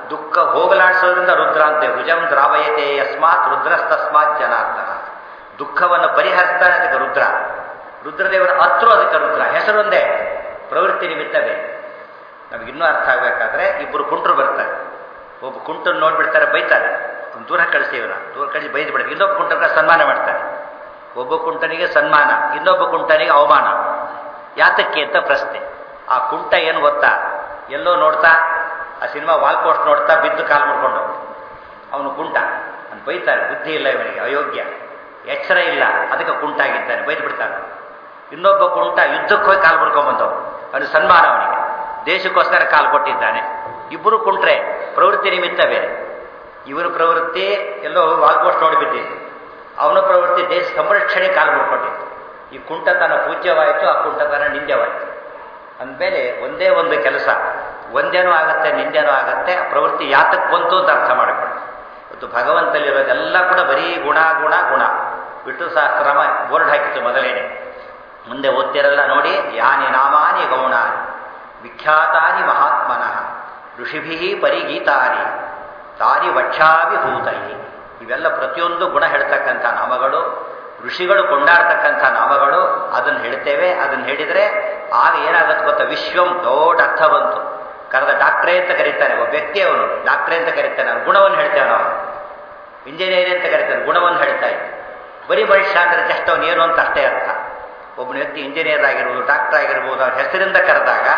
Speaker 1: ದುಃಖ ಹೋಗಲಾಡಿಸೋದ್ರಿಂದ ರುದ್ರ ಅಂತೆ ಭುಜಂ ದ್ರಾವಯತೆ ಯಸ್ಮಾತ್ ರುದ್ರಸ್ತಸ್ಮಾತ್ ಜನಾರ್ದನ ದುಃಖವನ್ನು ಪರಿಹರಿಸ್ತಾನೆ ಅದಕ್ಕೆ ರುದ್ರ ರುದ್ರದೇವರ ಹತ್ರ ಅದಕ್ಕೆ ರುದ್ರ ಹೆಸರು ಒಂದೇ ಪ್ರವೃತ್ತಿ ನಿಮಿತ್ತವೇ ನಮಗಿನ್ನೂ ಅರ್ಥ ಆಗಬೇಕಾದ್ರೆ ಇಬ್ಬರು ಕುಂಟರು ಬರ್ತಾರೆ ಒಬ್ಬ ಕುಂಟನ್ನು ನೋಡ್ಬಿಡ್ತಾರೆ ಬೈತಾರೆ ಅವ್ನು ದೂರ ಕಳಿಸ್ತೀವಿ ನಾವು ದೂರ ಕಳಿಸಿ ಬೈದು ಬಿಡ್ತೀವಿ ಇನ್ನೊಬ್ಬ ಕುಂಟನಿಗೆ ಸನ್ಮಾನ ಮಾಡ್ತಾರೆ ಒಬ್ಬ ಕುಂಟನಿಗೆ ಸನ್ಮಾನ ಇನ್ನೊಬ್ಬ ಕುಂಟನಿಗೆ ಅವಮಾನ ಯಾತಕ್ಕೆ ಅಂತ ಪ್ರಶ್ನೆ ಆ ಕುಂಟ ಏನು ಗೊತ್ತಾ ಎಲ್ಲೋ ನೋಡ್ತಾ ಆ ಸಿನಿಮಾ ವಾಲ್ ಪೋಸ್ಟ್ ನೋಡ್ತಾ ಬಿದ್ದು ಕಾಲು ಮುಡ್ಕೊಂಡು ಅವನು ಕುಂಟ ಅವ್ನು ಬೈತಾರೆ ಬುದ್ಧಿ ಇಲ್ಲ ಇವನಿಗೆ ಅಯೋಗ್ಯ ಎಚ್ಚರ ಇಲ್ಲ ಅದಕ್ಕೆ ಕುಂಟಾಗಿದ್ದಾನೆ ಬೈದು ಬಿಡ್ತಾನೆ ಇನ್ನೊಬ್ಬ ಕುಂಟ ಯುದ್ಧಕ್ಕೆ ಹೋಗಿ ಕಾಲು ಮುಡ್ಕೊಂಡ್ಬಂದವು ಅವನು ಸನ್ಮಾನ ಅವನಿಗೆ ದೇಶಕ್ಕೋಸ್ಕರ ಕಾಲು ಕೊಟ್ಟಿದ್ದಾನೆ ಇಬ್ಬರು ಕುಂಟ್ರೆ ಪ್ರವೃತ್ತಿ ನಿಮಿತ್ತ ಬೇರೆ ಇವರ ಪ್ರವೃತ್ತಿ ಎಲ್ಲೋ ವಾಲ್ ಪೋಸ್ಟ್ ನೋಡಿ ಬಿದ್ದಿದ್ದು ಅವನ ಪ್ರವೃತ್ತಿ ದೇಶ ಸಂರಕ್ಷಣೆ ಕಾಲು ಮುಡ್ಕೊಂಡಿತ್ತು ಈ ಕುಂಟತನ ಪೂಜ್ಯವಾಯಿತು ಆ ಕುಂಟತನ ನಿಂದ್ಯವಾಯಿತು ಅಂದಮೇಲೆ ಒಂದೇ ಒಂದು ಕೆಲಸ ಒಂದೇನೂ ಆಗತ್ತೆ ನಿಂದೇನೂ ಆಗತ್ತೆ ಆ ಪ್ರವೃತ್ತಿ ಯಾತಕ್ಕೆ ಬಂತು ಅಂತ ಅರ್ಥ ಮಾಡಿಕೊಂಡು ಇವತ್ತು ಭಗವಂತಲ್ಲಿರೋದೆಲ್ಲ ಕೂಡ ಬರೀ ಗುಣ ಗುಣ ಗುಣ ವಿಷ್ಣು ಸಹಸ್ರನಾಮ ಬೋರ್ಡ್ ಹಾಕಿತ್ತು ಮೊದಲೇನೆ ಮುಂದೆ ಓದ್ತಿರಲ್ಲ ನೋಡಿ ಯಾನಿ ನಾಮಾನಿ ಗೌಣಾನಿ ವಿಖ್ಯಾತಾನಿ ಮಹಾತ್ಮನಃ ಋಷಿಭಿ ಪರಿಗೀತಾನಿ ತಾನಿ ವಕ್ಷಾಭಿಭೂತೈ ಇವೆಲ್ಲ ಪ್ರತಿಯೊಂದು ಗುಣ ಹೇಳ್ತಕ್ಕಂಥ ನಾಮಗಳು ಋಷಿಗಳು ಕೊಂಡಾಡ್ತಕ್ಕಂಥ ನಾಮಗಳು ಅದನ್ನು ಹೇಳ್ತೇವೆ ಅದನ್ನು ಹೇಳಿದರೆ ಆಗ ಏನಾಗುತ್ತೆ ಗೊತ್ತಾ ವಿಶ್ವಂ ದೊಡ್ಡ ಅರ್ಥ ಬಂತು ಕರೆದ ಡಾಕ್ಟ್ರೇ ಅಂತ ಕರೀತಾನೆ ಒಬ್ಬ ವ್ಯಕ್ತಿ ಅವನು ಡಾಕ್ಟ್ರೇ ಅಂತ ಕರೀತಾನೆ ಅವ್ನು ಗುಣವನ್ನು ಹೇಳ್ತೇವೆ ನಾವು ಇಂಜಿನಿಯರ್ ಅಂತ ಕರೀತಾನೆ ಗುಣವನ್ನು ಹೇಳ್ತಾ ಇದ್ದೆ ಬರೀ ಮನುಷ್ಯ ಅಂದ್ರೆ ಜಸ್ಟ್ ಅವನು ಏನು ಅಂತ ಅಷ್ಟೇ ಅರ್ಥ ಒಬ್ಬನ ವ್ಯಕ್ತಿ ಇಂಜಿನಿಯರ್ ಆಗಿರ್ಬೋದು ಡಾಕ್ಟರ್ ಆಗಿರ್ಬೋದು ಅವನ ಹೆಸರಿಂದ ಕರೆದಾಗ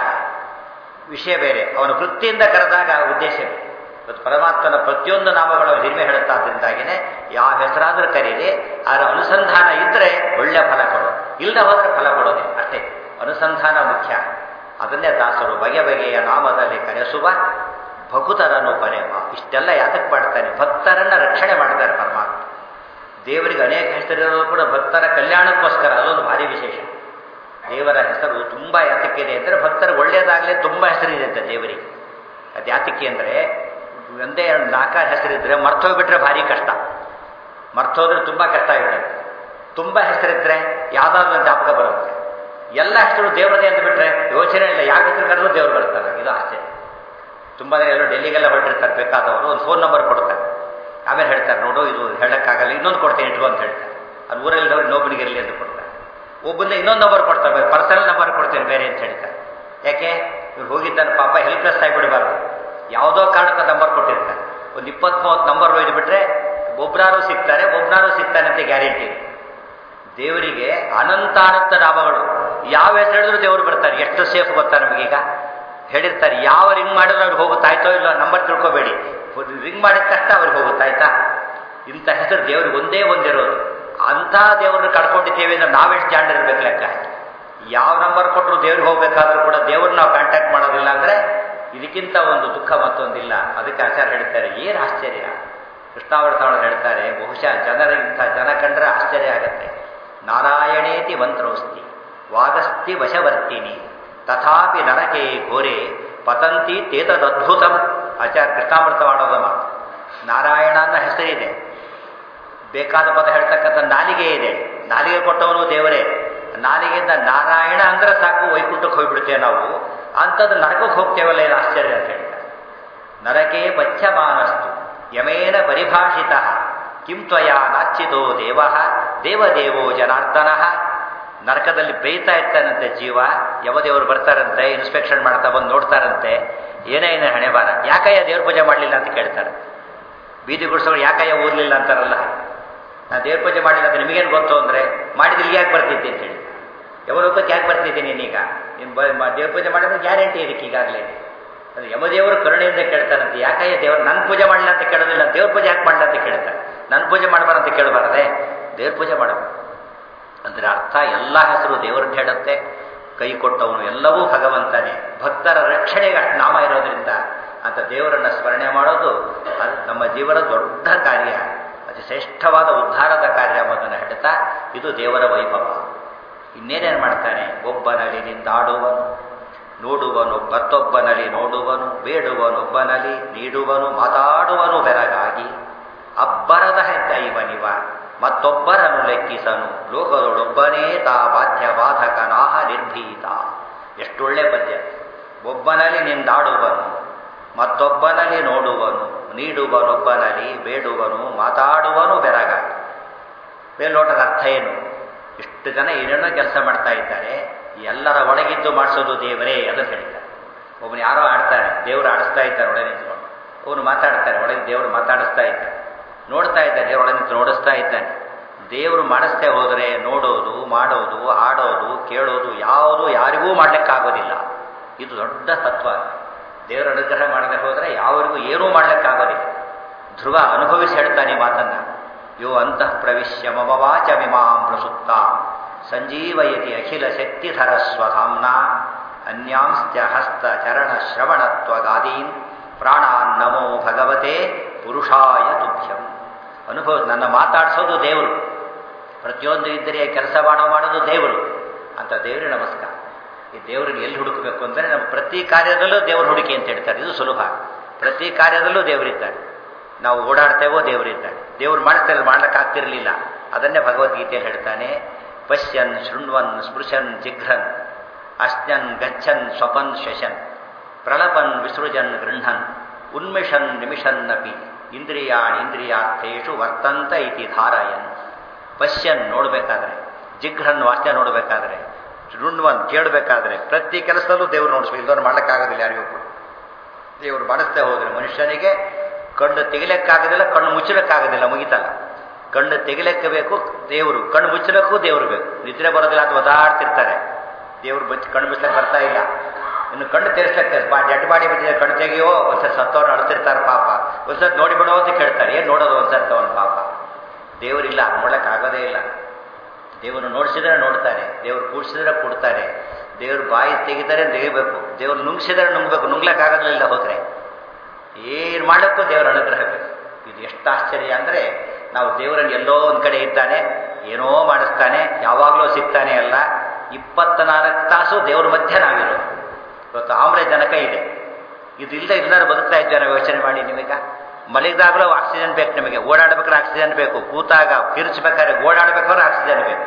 Speaker 1: ವಿಷಯ ಬೇರೆ ಅವನ ವೃತ್ತಿಯಿಂದ ಕರೆದಾಗ ಉದ್ದೇಶ ಬೇರೆ ಇವತ್ತು ಪರಮಾತ್ಮನ ಪ್ರತಿಯೊಂದು ನಾಮಗಳು ಹಿರಿಮೆ ಹೇಳುತ್ತಾದ್ರಿಂದಾಗಿನೇ ಯಾವ ಹೆಸರಾದ್ರೂ ಕರೀರಿ ಅದರ ಅನುಸಂಧಾನ ಇದ್ದರೆ ಒಳ್ಳೆ ಫಲ ಕೊಡೋದು ಇಲ್ಲದೆ ಹೋದರೆ ಫಲ ಕೊಡೋದೆ ಅಷ್ಟೇ ಅನುಸಂಧಾನ ಮುಖ್ಯ ಅದನ್ನೇ ದಾಸರು ಬಗೆ ಬಗೆಯ ನಾಮದಲ್ಲಿ ಕರೆಸುವ ಭಕುತರನ್ನು ಪರೆವ ಇಷ್ಟೆಲ್ಲ ಯಾತಕ್ಕೆ ಮಾಡ್ತಾನೆ ಭಕ್ತರನ್ನ ರಕ್ಷಣೆ ಮಾಡ್ತಾರೆ ಪರಮಾತ್ಮ ದೇವರಿಗೆ ಅನೇಕ ಹೆಸರಿರೋದು ಕೂಡ ಭಕ್ತರ ಕಲ್ಯಾಣಕ್ಕೋಸ್ಕರ ಅದೊಂದು ಭಾರಿ ವಿಶೇಷ ದೇವರ ಹೆಸರು ತುಂಬ ಯಾತಕ್ಕಿದೆ ಅಂದರೆ ಭಕ್ತರಿಗೆ ಒಳ್ಳೆಯದಾಗಲೇ ತುಂಬ ಹೆಸರಿದೆ ಅಂತ ದೇವರಿಗೆ ಅದು ಯಾತಕ್ಕೆ ಅಂದರೆ ಒಂದೇ ನಾಲ್ಕಾರು ಹೆಸರಿದ್ರೆ ಮರ್ತೋಗ್ಬಿಟ್ರೆ ಭಾರಿ ಕಷ್ಟ ಮರ್ತೋದ್ರೆ ತುಂಬ ಕಷ್ಟ ಆಗಿಬಿಡುತ್ತೆ ತುಂಬ ಹೆಸರಿದ್ರೆ ಯಾವುದಾದ್ರೂ ಒಂದು ಜ್ಞಾಪಕ ಬರುತ್ತೆ ಎಲ್ಲ ಹೆಸರು ದೇವರದೇ ಅಂದ್ಬಿಟ್ರೆ ಯೋಚನೆ ಇಲ್ಲ ಯಾವ ಹೆಸರು ಕರೆದ್ರೂ ದೇವರು ಬರ್ತಾರೆ ಇದು ಆಶ್ಚರ್ಯ ತುಂಬ ಜನ ಎಲ್ಲರೂ ಡೆಲ್ಲಿಗೆಲ್ಲ ಹೊರಟಿರ್ತಾರೆ ಬೇಕಾದವರು ಒಂದು ಫೋನ್ ನಂಬರ್ ಕೊಡ್ತಾರೆ ಆಮೇಲೆ ಹೇಳ್ತಾರೆ ನೋಡು ಇದು ಹೇಳೋಕ್ಕಾಗಲ್ಲ ಇನ್ನೊಂದು ಕೊಡ್ತೀನಿ ಇಟ್ಕೋ ಅಂತ ಹೇಳ್ತಾರೆ ಅದು ಊರಲ್ಲಿ ಇನ್ನೊಬ್ಬನಿಗೆ ಇರಲಿ ಅಂತ ಕೊಡ್ತಾರೆ ಒಬ್ಬಂದ ಇನ್ನೊಂದು ನಂಬರ್ ಕೊಡ್ತಾರೆ ಪರ್ಸನಲ್ ನಂಬರ್ ಕೊಡ್ತೀನಿ ಬೇರೆ ಅಂತ ಹೇಳ್ತಾರೆ ಯಾಕೆ ಇವ್ರು ಹೋಗಿದ್ದಾನೆ ಪಾಪ ಹೆಲ್ಪ್ಲೆಸ್ ಆಗಿಬಿಡಬಾರ್ದು ಯಾವುದೋ ಕಾರಣಕ್ಕೆ ನಂಬರ್ ಕೊಟ್ಟಿರ್ತಾರೆ ಒಂದು ಇಪ್ಪತ್ತು ಮೂವತ್ತು ನಂಬರ್ ಒಯ್ದು ಬಿಟ್ರೆ ಒಬ್ರಾರು ಸಿಗ್ತಾರೆ ಒಬ್ರಾರು ಸಿಗ್ತಾನೆ ಅಂತ ಗ್ಯಾರಂಟಿ ದೇವರಿಗೆ ಅನಂತ ಅನಂತ ನಾಮಗಳು ಯಾವ ಹೆಸರು ಹೇಳಿದ್ರು ದೇವರು ಬರ್ತಾರೆ ಎಷ್ಟು ಸೇಫ್ ಗೊತ್ತಾ ನಮಗೀಗ ಹೇಳಿರ್ತಾರೆ ಯಾವ ರಿಂಗ್ ಮಾಡಿದ್ರು ಅವ್ರಿಗೆ ಹೋಗುತ್ತಾಯ್ತೋ ಇಲ್ಲೋ ನಂಬರ್ ತಿಳ್ಕೊಬೇಡಿ ರಿಂಗ್ ಮಾಡಿದ ತಕ್ಷಣ ಅವ್ರಿಗೆ ಹೋಗುತ್ತಾಯ್ತಾ ಇಂಥ ಹೆಸರು ದೇವ್ರಿಗೆ ಒಂದೇ ಒಂದಿರೋದು ಅಂಥ ದೇವ್ರನ್ನ ಕಳ್ಕೊಂಡಿದ್ದೇವೆ ಅಂದ್ರೆ ನಾವೆಷ್ಟು ಜಾಂಡ್ ಇರ್ಬೇಕು ಲೆಕ್ಕ ಯಾವ ನಂಬರ್ ಕೊಟ್ಟರು ದೇವ್ರಿಗೆ ಹೋಗ್ಬೇಕಾದ್ರೂ ಕೂಡ ದೇವ್ರನ್ನ ನಾವು ಕಾಂಟ್ಯಾಕ್ಟ್ ಮಾಡೋದಿಲ್ಲ ಅಂದರೆ ಇದಕ್ಕಿಂತ ಒಂದು ದುಃಖ ಮತ್ತೊಂದಿಲ್ಲ ಅದಕ್ಕೆ ಆಚಾರ್ಯ ಹೇಳ್ತಾರೆ ಏನು ಆಶ್ಚರ್ಯ ಕೃಷ್ಣಾವರ್ತಗಳು ಹೇಳ್ತಾರೆ ಬಹುಶಃ ಜನರಿಗಿಂತ ಜನ ಕಂಡ್ರೆ ಆಶ್ಚರ್ಯ ಆಗತ್ತೆ ನಾರಾಯಣೇತಿ ಮಂತ್ರೋಸ್ತಿ ವಾಗಸ್ತಿ ವಶವರ್ತಿನಿ ತಥಾಪಿ ನರಕೆ ಘೋರೆ ಪತಂತಿ ತೇತದದ್ಭುತಂ ಆಚಾರ್ಯ ಕೃಷ್ಣಾಮೃತ ಮಾಡೋದ ಮಾತು ನಾರಾಯಣ ಅನ್ನೋ ಹೆಸರಿದೆ ಬೇಕಾದ ಪದ ಹೇಳ್ತಕ್ಕಂಥ ನಾಲಿಗೆ ಇದೆ ನಾಲಿಗೆ ಕೊಟ್ಟವನು ದೇವರೇ ನಾಲಿಗೆಯಿಂದ ನಾರಾಯಣ ಅಂದ್ರೆ ಸಾಕು ವೈಕುಂಠಕ್ಕೆ ಹೋಗ್ಬಿಡ್ತೇವೆ ನಾವು ಅಂಥದ್ದು ನರಕಕ್ಕೆ ಹೋಗ್ತೇವಲ್ಲ ಏನು ಆಶ್ಚರ್ಯ ಅಂತ ಹೇಳ್ತಾರೆ ನರಕೆ ಬಚ್ಚಮಾನಸ್ತು ಯಮೇನ ಪರಿಭಾಷಿತ ಕಿಂ ತ್ವಯಾ ನಾಚ್ಚಿತೋ ದೇವ ದೇವದೇವೋ ಜನಾರ್ದನ ನರಕದಲ್ಲಿ ಬೇಯ್ತಾ ಇರ್ತಾನಂತೆ ಜೀವ ಯಮದೇವರು ಬರ್ತಾರಂತೆ ಇನ್ಸ್ಪೆಕ್ಷನ್ ಮಾಡ್ತಾ ಬಂದು ನೋಡ್ತಾರಂತೆ ಏನೇ ಏನೇ ಹಣೆ ಬಾರ ಯಾಕಯ್ಯ ದೇವ್ರ ಪೂಜೆ ಮಾಡಲಿಲ್ಲ ಅಂತ ಕೇಳ್ತಾರೆ ಬೀದಿ ಗುಡಿಸೋರು ಯಾಕಯ್ಯ ಊರ್ಲಿಲ್ಲ ಅಂತಾರಲ್ಲ ನಾನು ದೇವ್ರ ಪೂಜೆ ಮಾಡಿಲ್ಲ ಅಂತ ನಿಮಗೇನು ಗೊತ್ತು ಅಂದರೆ ಮಾಡಿದ್ರೆ ಇಲ್ಲಿ ಯಾಕೆ ಬರ್ತಿದ್ದೆ ಅಂತ ಹೇಳಿ ಯಮಲೋಕಕ್ಕೆ ಯಾಕೆ ಬರ್ತಿದ್ದೀನಿ ನೀನೀಗ ನೀನು ಬ ದೇವ್ರ ಪೂಜೆ ಮಾಡಿದ್ರೆ ಗ್ಯಾರಂಟಿ ಇದಕ್ಕೆ ಈಗಾಗಲೇ ಅದು ಯಮದೇವರು ಕರುಣೆಯಿಂದ ಕೇಳ್ತಾರಂತೆ ಯಾಕಯ್ಯ ದೇವ್ರು ನನ್ನ ಪೂಜೆ ಮಾಡಲಿಲ್ಲ ಅಂತ ಕೇಳೋದಿಲ್ಲ ದೇವ್ರ ಪೂಜೆ ಯಾಕೆ ಮಾಡಲ್ಲ ಅಂತ ಕೇಳ್ತಾರೆ ನನ್ನ ಪೂಜೆ ಮಾಡಬಾರಂತ ಕೇಳಬಾರದೆ ದೇವ್ರ ಪೂಜೆ ಮಾಡಬೇಕು ಅಂದರೆ ಅರ್ಥ ಎಲ್ಲ ಹೆಸರು ದೇವರಿಗೆ ಹೇಳುತ್ತೆ ಕೈ ಕೊಟ್ಟವನು ಎಲ್ಲವೂ ಭಗವಂತನೇ ಭಕ್ತರ ರಕ್ಷಣೆಗೆ ಅಷ್ಟು ನಾಮ ಇರೋದ್ರಿಂದ ಅಂತ ದೇವರನ್ನು ಸ್ಮರಣೆ ಮಾಡೋದು ಅದು ನಮ್ಮ ಜೀವನ ದೊಡ್ಡ ಕಾರ್ಯ ಅತಿ ಶ್ರೇಷ್ಠವಾದ ಉದ್ಧಾರದ ಕಾರ್ಯ ಎಂಬುದನ್ನು ಹೇಳ್ತಾ ಇದು ದೇವರ ವೈಭವ ಇನ್ನೇನೇನು ಮಾಡ್ತಾನೆ ಒಬ್ಬನಲ್ಲಿ ನಿಂದಾಡುವನು ನೋಡುವನು ಮತ್ತೊಬ್ಬನಲ್ಲಿ ನೋಡುವನು ಬೇಡುವನೊಬ್ಬನಲ್ಲಿ ನೀಡುವನು ಮಾತಾಡುವನು ಬೆರಗಾಗಿ ಅಬ್ಬರದ ಹೆದ್ದ ಇವನಿವ ಮತ್ತೊಬ್ಬರನ್ನು ಲೆಕ್ಕಿಸನು ಲೋಕದೊಳೊಬ್ಬನೇ ತಾ ಬಾಧ್ಯ ಬಾಧಕನಾಹ ನಿರ್ಭೀತ ಎಷ್ಟೊಳ್ಳೆ ಪದ್ಯ ಒಬ್ಬನಲ್ಲಿ ನಿಂದಾಡುವನು ಮತ್ತೊಬ್ಬನಲ್ಲಿ ನೋಡುವನು ನೀಡುವನೊಬ್ಬನಲ್ಲಿ ಬೇಡುವನು ಮಾತಾಡುವನು ಬೆರಗ ಮೇಲ್ನೋಟದ ಅರ್ಥ ಏನು ಇಷ್ಟು ಜನ ಏನೇನೋ ಕೆಲಸ ಮಾಡ್ತಾ ಇದ್ದಾರೆ ಎಲ್ಲರ ಒಳಗಿದ್ದು ಮಾಡಿಸೋದು ದೇವರೇ ಅದನ್ನು ಹೇಳ್ತಾರೆ ಒಬ್ಬನು ಯಾರೋ ಆಡ್ತಾನೆ ದೇವರು ಆಡಿಸ್ತಾ ಇದ್ದಾರೆ ಒಳಗೆ ನಿಂತ್ಕೊಂಡು ಅವನು ಮಾತಾಡ್ತಾನೆ ಒಳಗೆ ದೇವರು ಮಾತಾಡಿಸ್ತಾ ಇದ್ದಾನೆ ನೋಡ್ತಾ ಇದ್ದಾನೆ ದೇವರು ಒಳಗೆ ನಿಂತು ನೋಡಿಸ್ತಾ ಇದ್ದಾನೆ ದೇವರು ಮಾಡಿಸ್ತೇ ಹೋದರೆ ನೋಡೋದು ಮಾಡೋದು ಆಡೋದು ಕೇಳೋದು ಯಾವುದು ಯಾರಿಗೂ ಮಾಡ್ಲಿಕ್ಕಾಗೋದಿಲ್ಲ ಇದು ದೊಡ್ಡ ತತ್ವ ದೇವರ ಅನುಗ್ರಹ ಮಾಡದೆ ಹೋದರೆ ಯಾವರಿಗೂ ಏನೂ ಮಾಡ್ಲಿಕ್ಕಾಗೋದಿಲ್ಲ ಧ್ರುವ ಅನುಭವಿಸಿ ಹೇಳ್ತಾನೆ ಈ ಮಾತನ್ನ ಯೋ ಅಂತಃ ಪ್ರವಿಶ್ಯ ಮಮ ವಾಚ ವಿಮಾಂ ಪ್ರಸುಪ್ತ ಸಂಜೀವಯತಿ ಅಖಿಲ ಶಕ್ತಿಧರ ಸ್ವಧಾಮ್ನ ಅನ್ಯಾಂಸ್ತ್ಯ ಹಸ್ತ ಚರಣ ಶ್ರವಣತ್ವಗಾದೀನ್ ಪ್ರಾಣಾನ್ ನಮೋ ಭಗವತೆ ಪುರುಷಾಯ ತುಭ್ಯಂ ಅನುಭವ ನನ್ನ ಮಾತಾಡಿಸೋದು ದೇವರು ಪ್ರತಿಯೊಂದು ಇದ್ದರೆ ಕೆಲಸ ಮಾಡೋ ಮಾಡೋದು ದೇವರು ಅಂತ ದೇವರಿಗೆ ನಮಸ್ಕಾರ ಈ ದೇವರಿಗೆ ಎಲ್ಲಿ ಹುಡುಕಬೇಕು ಅಂದರೆ ನಮ್ಮ ಪ್ರತಿ ಕಾರ್ಯದಲ್ಲೂ ದೇವರು ಹುಡುಕಿ ಅಂತ ಹೇಳ್ತಾರೆ ಇದು ಸುಲಭ ಪ್ರತಿ ಕಾರ್ಯದಲ್ಲೂ ದೇವರಿದ್ದಾರೆ ನಾವು ಓಡಾಡ್ತೇವೋ ದೇವರಿದ್ದಾರೆ ದೇವರು ಮಾಡ್ತಾರೆ ಮಾಡ್ಲಿಕ್ಕಾಗ್ತಿರಲಿಲ್ಲ ಅದನ್ನೇ ಭಗವದ್ಗೀತೆಯಲ್ಲಿ ಹೇಳ್ತಾನೆ ಪಶ್ಯನ್ ಶೃಣ್ವನ್ ಸ್ಪೃಶನ್ ಜಿಘ್ರನ್ ಅಶ್ನನ್ ಗಚ್ಚನ್ ಸ್ವಪನ್ ಶಶನ್ ಪ್ರಳಪನ್ ವಿಸೃಜನ್ ಗೃಹನ್ ಉನ್ಮಿಷನ್ ನಿಮಿಷನ್ನಪಿ ಇಂದ್ರಿಯಾಣ್ ಇಂದ್ರಿಯಾರ್ಥೇಶು ವರ್ತಂತ ಇತಿ ಧಾರಯನ್ ಪಶ್ಯನ್ ನೋಡಬೇಕಾದ್ರೆ ಜಿಘ್ರನ್ ವಾಸನೆ ನೋಡಬೇಕಾದ್ರೆ ಶೃಣ್ವನ್ ಕೇಳಬೇಕಾದ್ರೆ ಪ್ರತಿ ಕೆಲಸದಲ್ಲೂ ದೇವರು ನೋಡಿಸ್ಬೇಕು ಇಲ್ಲದವ್ರು ಮಾಡ್ಲಿಕ್ಕಾಗೋದಿಲ್ಲ ಯಾರಿಗೂ ಕೂಡ ದೇವರು ಮಾಡಿಸ್ತೇ ಹೋದ್ರೆ ಮನುಷ್ಯನಿಗೆ ಕಣ್ಣು ತೆಗಿಲಿಕ್ಕಾಗೋದಿಲ್ಲ ಕಣ್ಣು ಮುಚ್ಚಲಿಕ್ಕಾಗೋದಿಲ್ಲ ಮುಗಿತಲ್ಲ ಕಣ್ಣು ತೆಗಿಲಿಕ್ಕೆ ಬೇಕು ದೇವರು ಕಣ್ಣು ಮುಚ್ಚಲಕ್ಕೂ ದೇವರು ಬೇಕು ನಿದ್ರೆ ಬರೋದಿಲ್ಲ ಅಥವಾ ಒದಾಡ್ತಿರ್ತಾರೆ ದೇವರು ಬಚ್ಚ ಕಣ್ಣು ಮುಚ್ಚಲಿಕ್ಕೆ ಬರ್ತಾ ಇಲ್ಲ ಇನ್ನು ಕಣ್ಣು ತೆರೆಸ್ಲಿಕ್ಕೆ ಬಾ ಡೆಡ್ ಬಾಡಿ ಬಿದ್ದಿದೆ ಕಣ್ಣು ತೆಗಿಯೋ ಒಂದ್ಸರಿ ಸತ್ತವ್ರು ಅಳ್ತಿರ್ತಾರೆ ಪಾಪ ಒಂದ್ಸತಿ ನೋಡಿ ಬಿಡೋ ಅಂತ ಕೇಳ್ತಾರೆ ಏನು ನೋಡೋದು ಒಂದ್ಸತಿ ಅವನ ಪಾಪ ದೇವರಿಲ್ಲ ನೋಡಕ್ಕೆ ಆಗೋದೇ ಇಲ್ಲ ದೇವರು ನೋಡಿಸಿದ್ರೆ ನೋಡ್ತಾನೆ ದೇವರು ಕೂಡಿಸಿದ್ರೆ ಕೊಡ್ತಾನೆ ದೇವ್ರು ಬಾಯಿ ತೆಗಿತಾರೆ ತೆಗಿಬೇಕು ದೇವ್ರು ನುಂಗ್ಸಿದ್ರೆ ನುಂಗ್ಬೇಕು ನುಂಗ್ಲಕ್ಕಾಗೋದಿಲ್ಲ ಹೋದ್ರೆ ಏನು ಮಾಡಕ್ಕೂ ದೇವರ ಅನುಗ್ರಹ ಬೇಕು ಇದು ಎಷ್ಟು ಆಶ್ಚರ್ಯ ಅಂದರೆ ನಾವು ದೇವರನ್ನು ಎಲ್ಲೋ ಒಂದು ಕಡೆ ಇದ್ದಾನೆ ಏನೋ ಮಾಡಿಸ್ತಾನೆ ಯಾವಾಗಲೂ ಸಿಗ್ತಾನೆ ಅಲ್ಲ ಇಪ್ಪತ್ನಾಲ್ಕು ತಾಸು ದೇವ್ರ ಮಧ್ಯೆ ನಾವಿರೋದು ಇವತ್ತು ಆಮ್ಲಜನಕ ಇದೆ ಇದು ಇಲ್ಲದೆ ಎಲ್ಲರೂ ಬದುಕ್ತಾ ಇದ್ದೇವೆ ನಾವು ಯೋಚನೆ ಮಾಡಿ ನೀವೀಗ ಮಲಗಿದಾಗಲೂ ಆಕ್ಸಿಜನ್ ಬೇಕು ನಿಮಗೆ ಓಡಾಡ್ಬೇಕಾದ್ರೆ ಆಕ್ಸಿಜನ್ ಬೇಕು ಕೂತಾಗ ಕಿರ್ಚ್ಬೇಕಾದ್ರೆ ಓಡಾಡ್ಬೇಕಾದ್ರೆ ಆಕ್ಸಿಜನ್ ಬೇಕು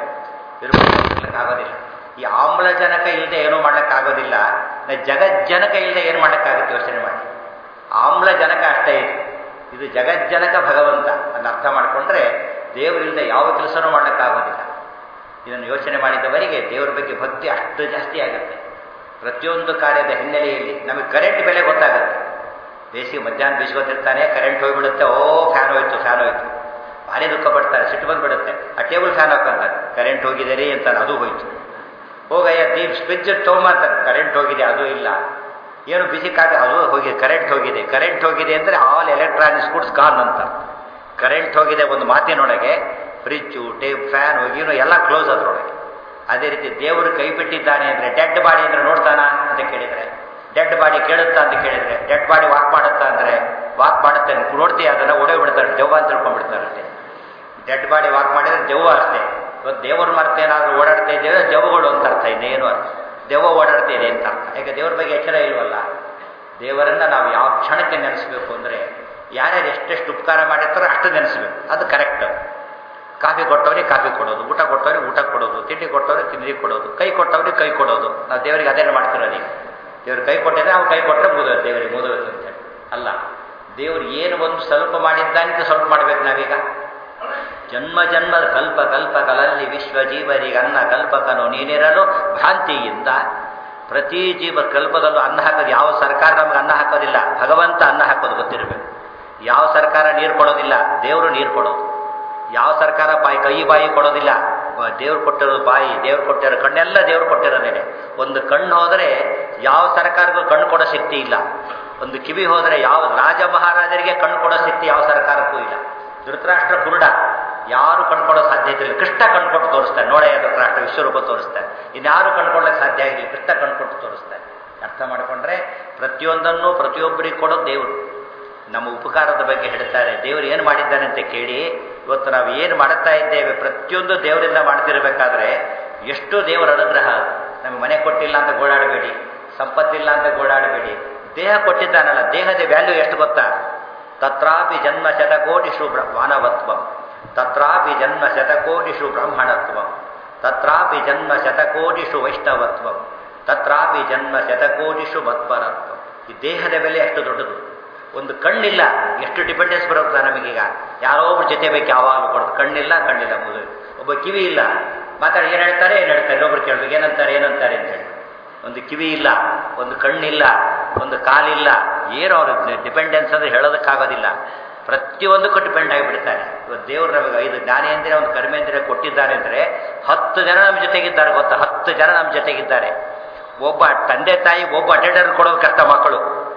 Speaker 1: ಆಗೋದಿಲ್ಲ ಈ ಆಮ್ಲಜನಕ ಇಲ್ಲದೆ ಏನೂ ಮಾಡೋಕ್ಕಾಗೋದಿಲ್ಲ ಜಗಜ್ಜನಕ ಇಲ್ಲದೆ ಏನು ಮಾಡೋಕ್ಕಾಗುತ್ತೆ ಯೋಚನೆ ಮಾಡಿ ಆಮ್ಲಜನಕ ಅಷ್ಟೇ ಇದೆ ಇದು ಜಗಜ್ಜನಕ ಭಗವಂತ ಅದನ್ನು ಅರ್ಥ ಮಾಡಿಕೊಂಡ್ರೆ ದೇವರಿಲ್ಲದೆ ಯಾವ ಕೆಲಸನೂ ಮಾಡೋಕ್ಕಾಗೋದಿಲ್ಲ ಇದನ್ನು ಯೋಚನೆ ಮಾಡಿದವರಿಗೆ ದೇವರ ಬಗ್ಗೆ ಭಕ್ತಿ ಅಷ್ಟು ಜಾಸ್ತಿ ಆಗುತ್ತೆ ಪ್ರತಿಯೊಂದು ಕಾರ್ಯದ ಹಿನ್ನೆಲೆಯಲ್ಲಿ ನಮಗೆ ಕರೆಂಟ್ ಬೆಲೆ ಗೊತ್ತಾಗುತ್ತೆ ಬೇಸಿಗೆ ಮಧ್ಯಾಹ್ನ ಬೀಸ್ಕೊತಿರ್ತಾನೆ ಕರೆಂಟ್ ಹೋಗಿಬಿಡುತ್ತೆ ಓ ಫ್ಯಾನ್ ಹೋಯ್ತು ಫ್ಯಾನ್ ಹೋಯ್ತು ಭಾರಿ ದುಃಖ ಪಡ್ತಾರೆ ಸಿಟ್ಟು ಬಂದ್ಬಿಡುತ್ತೆ ಆ ಟೇಬಲ್ ಫ್ಯಾನ್ ಹಾಕೊಂತಾರೆ ಕರೆಂಟ್ ಹೋಗಿದೆ ರೀ ಅಂತಾರೆ ಅದು ಹೋಯ್ತು ಹೋಗಯ್ಯ ದೀಪ್ ಸ್ವಿಚ್ ತೊಗೊಂಬಂತಾರೆ ಕರೆಂಟ್ ಹೋಗಿದೆ ಅದು ಇಲ್ಲ ಏನು ಬಿಸಿ ಕಾಗ ಅದು ಹೋಗಿದೆ ಕರೆಂಟ್ ಹೋಗಿದೆ ಕರೆಂಟ್ ಹೋಗಿದೆ ಅಂದರೆ ಆಲ್ ಎಲೆಕ್ಟ್ರಾನಿಕ್ಸ್ ಗುಡ್ಸ್ ಗಾನ್ ಅಂತ ಕರೆಂಟ್ ಹೋಗಿದೆ ಒಂದು ಮಾತಿನೊಳಗೆ ಫ್ರಿಜ್ಜು ಟೇಪ್ ಫ್ಯಾನ್ ಹೋಗಿನೋ ಎಲ್ಲ ಕ್ಲೋಸ್ ಅದರೊಳಗೆ ಅದೇ ರೀತಿ ದೇವರು ಕೈ ಬಿಟ್ಟಿದ್ದಾನೆ ಅಂದರೆ ಡೆಡ್ ಬಾಡಿ ಅಂದರೆ ನೋಡ್ತಾನ ಅಂತ ಕೇಳಿದರೆ ಡೆಡ್ ಬಾಡಿ ಕೇಳುತ್ತಾ ಅಂತ ಕೇಳಿದರೆ ಡೆಡ್ ಬಾಡಿ ವಾಕ್ ಮಾಡುತ್ತಾ ಅಂದರೆ ವಾಕ್ ಮಾಡುತ್ತೆ ನೋಡ್ತೀಯ ಅದನ್ನು ಒಡೆ ಬಿಡ್ತಾರೆ ದೆವ್ವ ಅಂತ ತಿಳ್ಕೊಂಡ್ಬಿಡ್ತಾರೆ ಅಷ್ಟೇ ಡೆಡ್ ಬಾಡಿ ವಾಕ್ ಮಾಡಿದ್ರೆ ದೆವ್ವ ಅಷ್ಟೇ ಇವತ್ತು ದೇವ್ರ ಮರ್ತ ಏನಾದರೂ ಓಡಾಡ್ತಾ ಇದ್ದೇವೆ ದೆವ್ವಗಳು ಅಂತ ಅರ್ಥ ಇನ್ನೇನು ಅರ್ಥ ದೆವ್ವ ಓಡಾಡ್ತಾ ಇದೆ ಅಂತ ಅರ್ಥ ಯಾಕೆ ದೇವ್ರ ಬಗ್ಗೆ ಎಚ್ಚರ ಇಲ್ವಲ್ಲ ದೇವರನ್ನ ನಾವು ಯಾವ ಕ್ಷಣಕ್ಕೆ ನೆನೆಸ್ಬೇಕು ಅಂದರೆ ಯಾರ್ಯಾರು ಎಷ್ಟೆಷ್ಟು ಉಪಕಾರ ಮಾಡಿರ್ತಾರೋ ಅಷ್ಟು ನೆನೆಸ್ಬೇಕು ಅದು ಕರೆಕ್ಟ್ ಕಾಫಿ ಕೊಟ್ಟವ್ರಿಗೆ ಕಾಫಿ ಕೊಡೋದು ಊಟ ಕೊಟ್ಟವ್ರಿಗೆ ಊಟ ಕೊಡೋದು ತಿಂಡಿ ಕೊಟ್ಟವ್ರಿಗೆ ತಿಂಡಿ ಕೊಡೋದು ಕೈ ಕೊಟ್ಟವ್ರಿಗೆ ಕೈ ಕೊಡೋದು ನಾವು ದೇವರಿಗೆ ಅದೇನು ಮಾಡ್ತಿರೋದು ಈಗ ದೇವ್ರಿಗೆ ಕೈ ಕೊಟ್ಟಿದ್ರೆ ನಾವು ಕೈ ಕೊಟ್ಟರೆ ಮುಗಿದೋದು ದೇವರಿಗೆ ಮುಗಿದೋದು ಅಂತೇಳಿ ಅಲ್ಲ ದೇವ್ರು ಏನು ಒಂದು ಸ್ವಲ್ಪ ಮಾಡಿದ್ದಾನಿಂದ ಸ್ವಲ್ಪ ಮಾಡ್ಬೇಕು ನಾವೀಗ ಜನ್ಮ ಜನ್ಮದ ಕಲ್ಪ ಕಲ್ಪಗಳಲ್ಲಿ ವಿಶ್ವ ಜೀವರಿಗೆ ಅನ್ನ ಕಲ್ಪಕನು ನೀನಿರಲು ಭ್ರಾಂತಿಯಿಂದ ಪ್ರತಿ ಜೀವ ಕಲ್ಪದಲ್ಲೂ ಅನ್ನ ಹಾಕೋದು ಯಾವ ಸರ್ಕಾರ ನಮ್ಗೆ ಅನ್ನ ಹಾಕೋದಿಲ್ಲ ಭಗವಂತ ಅನ್ನ ಹಾಕೋದು ಗೊತ್ತಿರಬೇಕು ಯಾವ ಸರ್ಕಾರ ನೀರು ಕೊಡೋದಿಲ್ಲ ದೇವರು ನೀರು ಕೊಡೋದು ಯಾವ ಸರ್ಕಾರ ಬಾಯಿ ಕೈ ಬಾಯಿ ಕೊಡೋದಿಲ್ಲ ದೇವ್ರು ಕೊಟ್ಟಿರೋದು ಬಾಯಿ ದೇವ್ರು ಕೊಟ್ಟಿರೋ ಕಣ್ಣೆಲ್ಲ ದೇವ್ರು ಕೊಟ್ಟಿರೋದೇನೆ ಒಂದು ಕಣ್ಣು ಹೋದರೆ ಯಾವ ಸರ್ಕಾರಕ್ಕೂ ಕಣ್ಣು ಕೊಡೋ ಶಕ್ತಿ ಇಲ್ಲ ಒಂದು ಕಿವಿ ಹೋದರೆ ಯಾವ ರಾಜ ಮಹಾರಾಜರಿಗೆ ಕಣ್ಣು ಕೊಡೋ ಶಕ್ತಿ ಯಾವ ಸರ್ಕಾರಕ್ಕೂ ಇಲ್ಲ ಧೃತರಾಷ್ಟ್ರ ಕುರುಡ ಯಾರು ಕಂಡುಕೊಳ್ಳೋ ಸಾಧ್ಯತೆ ಇಲ್ಲ ಕೃಷ್ಣ ಕಂಡುಕೊಟ್ಟು ತೋರಿಸ್ತಾರೆ ನೋಡೇ ಧೃತರಾಷ್ಟ್ರ ವಿಶ್ವರೂಪ ತೋರಿಸ್ತಾರೆ ಇನ್ಯಾರು ಕಂಡುಕೊಳ್ಳೋಕೆ ಸಾಧ್ಯ ಆಗಿಲ್ಲ ಕೃಷ್ಣ ಕಂಡುಕೊಟ್ಟು ತೋರಿಸ್ತಾರೆ ಅರ್ಥ ಮಾಡಿಕೊಂಡ್ರೆ ಪ್ರತಿಯೊಂದನ್ನು ಪ್ರತಿಯೊಬ್ಬರಿಗೆ ಕೊಡೋದು ದೇವರು ನಮ್ಮ ಉಪಕಾರದ ಬಗ್ಗೆ ಹೇಳ್ತಾರೆ ದೇವರು ಏನು ಮಾಡಿದ್ದಾನೆ ಅಂತ ಕೇಳಿ ಇವತ್ತು ನಾವು ಏನು ಮಾಡುತ್ತಾ ಇದ್ದೇವೆ ಪ್ರತಿಯೊಂದು ದೇವರಿಂದ ಮಾಡ್ತಿರ್ಬೇಕಾದ್ರೆ ಎಷ್ಟು ದೇವರ ಅನುಗ್ರಹ ನಮಗೆ ಮನೆ ಕೊಟ್ಟಿಲ್ಲ ಅಂತ ಗೋಳಾಡಬೇಡಿ ಸಂಪತ್ತಿಲ್ಲ ಅಂತ ಗೋಳಾಡಬೇಡಿ ದೇಹ ಕೊಟ್ಟಿದ್ದಾನಲ್ಲ ದೇಹದ ವ್ಯಾಲ್ಯೂ ಎಷ್ಟು ಗೊತ್ತಾ ತತ್ರಾಪಿ ಜನ್ಮ ಶತಕೋಟಿಷು ಮಾನವತ್ವಂ ತತ್ರಾಪಿ ಜನ್ಮ ಶತಕೋಟಿಷು ಬ್ರಾಹ್ಮಣತ್ವಂ ತತ್ರಾಪಿ ಜನ್ಮ ಶತಕೋಟಿಷು ವೈಷ್ಣವತ್ವಂ ತತ್ರಾಪಿ ಜನ್ಮ ಶತಕೋಟಿಷು ಮತ್ಪರತ್ವಂ ಈ ದೇಹದ ಬೆಲೆ ಅಷ್ಟು ದೊಡ್ಡದು ಒಂದು ಕಣ್ಣಿಲ್ಲ ಎಷ್ಟು ಡಿಪೆಂಡೆನ್ಸ್ ಬರುತ್ತೆ ನಮಗೀಗ ಯಾರೋ ಒಬ್ರು ಜೊತೆ ಬೇಕು ಯಾವಾಗಲೂ ಕೊಡೋದು ಕಣ್ಣಿಲ್ಲ ಕಣ್ಣಿಲ್ಲ ಮುಗಿದು ಒಬ್ಬ ಕಿವಿ ಇಲ್ಲ ಮಾತಾಡಿ ಏನು ಹೇಳ್ತಾರೆ ಏನು ಹೇಳ್ತಾರೆ ಇನ್ನೊಬ್ರು ಕೇಳ್ಬೇಕು ಏನಂತಾರೆ ಏನಂತಾರೆ ಅಂತ ಹೇಳಿ ಒಂದು ಕಿವಿ ಇಲ್ಲ ಒಂದು ಕಣ್ಣಿಲ್ಲ ಒಂದು ಕಾಲಿಲ್ಲ ಏನು ಅವ್ರ ಡಿಪೆಂಡೆನ್ಸ್ ಅಂದರೆ ಹೇಳೋದಕ್ಕಾಗೋದಿಲ್ಲ ಪ್ರತಿಯೊಂದಕ್ಕೂ ಡಿಪೆಂಡ್ ಆಗಿಬಿಡ್ತಾರೆ ಇವತ್ತು ದೇವರು ನಮಗೆ ಐದು ಜ್ಞಾನೇಂದ್ರಿಯ ಒಂದು ಕರ್ಮೇಂದ್ರಿಯ ಕೊಟ್ಟಿದ್ದಾರೆ ಅಂದರೆ ಹತ್ತು ಜನ ನಮ್ಮ ಜೊತೆಗಿದ್ದಾರೆ ಗೊತ್ತಾ ಹತ್ತು ಜನ ನಮ್ಮ ಜೊತೆಗಿದ್ದಾರೆ ಒಬ್ಬ ತಂದೆ ತಾಯಿ ಒಬ್ಬ ಅಟೆಂಡರ್ ಕೊಡೋದು ಕಷ್ಟ ಮಕ್ಕಳು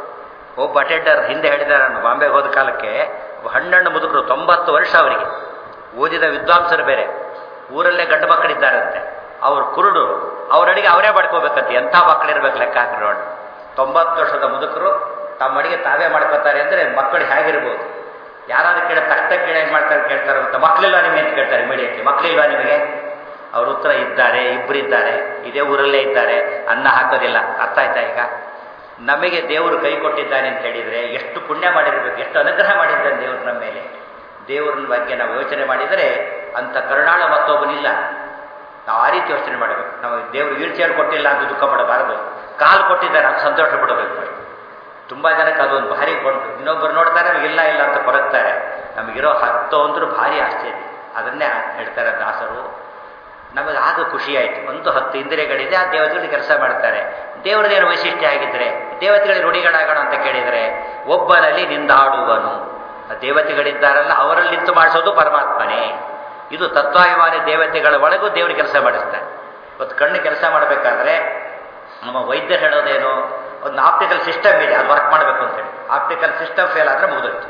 Speaker 1: ಒಬ್ಬ ಅಟೆಂಡರ್ ಹಿಂದೆ ಹೇಳಿದ್ದಾರೆ ನಾನು ಬಾಂಬೆಗೆ ಹೋದ ಕಾಲಕ್ಕೆ ಹಣ್ಣಣ್ಣು ಮುದುಕರು ತೊಂಬತ್ತು ವರ್ಷ ಅವರಿಗೆ ಓದಿದ ವಿದ್ವಾಂಸರು ಬೇರೆ ಊರಲ್ಲೇ ಗಂಡು ಮಕ್ಕಳಿದ್ದಾರಂತೆ ಅವ್ರು ಕುರುಡು ಅವ್ರ ಅಡಿಗೆ ಅವರೇ ಮಾಡ್ಕೋಬೇಕಂತೆ ಎಂಥ ಮಕ್ಕಳಿರ್ಬೇಕು ಲೆಕ್ಕ ಹಾಕಿ ನೋಡಿ ತೊಂಬತ್ತು ವರ್ಷದ ಮುದುಕರು ತಮ್ಮ ಅಡಿಗೆ ತಾವೇ ಮಾಡ್ಕೋತಾರೆ ಅಂದರೆ ಮಕ್ಕಳು ಹೇಗಿರ್ಬೋದು ಯಾರಾದ್ರೂ ಕೇಳ ತಕ್ಷಣ ಕೇಳಿ ಏನು ಮಾಡ್ತಾರೆ ಕೇಳ್ತಾರೆ ಅಂತ ಮಕ್ಕಳಿಲ್ವಾ ನಿಮಗೆ ಅಂತ ಕೇಳ್ತಾರೆ ಇಮಿಡಿಯೇಟ್ಲಿ ಮಕ್ಕಳಿಲ್ವಾ ನಿಮಗೆ ಅವ್ರ ಉತ್ತರ ಇದ್ದಾರೆ ಇಬ್ಬರಿದ್ದಾರೆ ಇದೇ ಊರಲ್ಲೇ ಇದ್ದಾರೆ ಅನ್ನ ಹಾಕೋದಿಲ್ಲ ಅರ್ಥ ಆಯ್ತಾ ಈಗ ನಮಗೆ ದೇವರು ಕೈ ಕೊಟ್ಟಿದ್ದಾನೆ ಅಂತ ಹೇಳಿದರೆ ಎಷ್ಟು ಪುಣ್ಯ ಮಾಡಿರಬೇಕು ಎಷ್ಟು ಅನುಗ್ರಹ ಮಾಡಿದ್ದಾನೆ ದೇವರು ನಮ್ಮ ಮೇಲೆ ದೇವರನ್ನ ಬಗ್ಗೆ ನಾವು ಯೋಚನೆ ಮಾಡಿದರೆ ಅಂಥ ಕರುಣಾಳ ಮತ್ತೊಬ್ಬನಿಲ್ಲ ನಾವು ಆ ರೀತಿ ಯೋಚನೆ ಮಾಡಬೇಕು ನಮಗೆ ದೇವರು ವೀಲ್ ಚೇರ್ ಕೊಟ್ಟಿಲ್ಲ ಅಂತ ದುಃಖ ಪಡಬಾರದು ಕಾಲು ಕೊಟ್ಟಿದ್ದಾರೆ ಅಂತ ಸಂತೋಷ ಪಡಬೇಕು ತುಂಬ ಜನಕ್ಕೆ ಅದೊಂದು ಭಾರಿ ಕೊಂಡು ಇನ್ನೊಬ್ಬರು ನೋಡ್ತಾರೆ ನಮಗೆ ಇಲ್ಲ ಇಲ್ಲ ಅಂತ ಕೊರಗ್ತಾರೆ ನಮಗಿರೋ ಹತ್ತು ಅಂದ್ರೂ ಭಾರಿ ಆಶ್ಚರ್ಯ ಅದನ್ನೇ ಹೇಳ್ತಾರೆ ದಾಸರು ನಮಗೆ ಆಗ ಖುಷಿ ಆಯಿತು ಒಂದು ಹತ್ತು ಇಂದ್ರಿಯಗಳಿದೆ ಆ ದೇವತೆಗಳಿಗೆ ಕೆಲಸ ಮಾಡ್ತಾರೆ ದೇವರದೇನು ವೈಶಿಷ್ಟ್ಯ ಆಗಿದ್ದರೆ ದೇವತೆಗಳಿಗೆ ರೂಢಿಗಳಾಗೋಣ ಅಂತ ಕೇಳಿದರೆ ಒಬ್ಬನಲ್ಲಿ ನಿಂದಾಡುವನು ದೇವತೆಗಳಿದ್ದಾರಲ್ಲ ಅವರಲ್ಲಿ ನಿಂತು ಮಾಡಿಸೋದು ಪರಮಾತ್ಮನೇ ಇದು ತತ್ವಾಭಿಮಾನಿ ದೇವತೆಗಳ ಒಳಗೂ ದೇವರು ಕೆಲಸ ಮಾಡಿಸ್ತಾರೆ ಇವತ್ತು ಕಣ್ಣು ಕೆಲಸ ಮಾಡಬೇಕಾದ್ರೆ ನಮ್ಮ ವೈದ್ಯರು ಹೇಳೋದೇನು ಒಂದು ಆಪ್ಟಿಕಲ್ ಸಿಸ್ಟಮ್ ಇದೆ ಅದು ವರ್ಕ್ ಮಾಡಬೇಕು ಅಂತ ಹೇಳಿ ಆಪ್ಟಿಕಲ್ ಸಿಸ್ಟಮ್ ಫೇಲ್ ಆದರೆ ಮುಗಿದೋಯ್ತು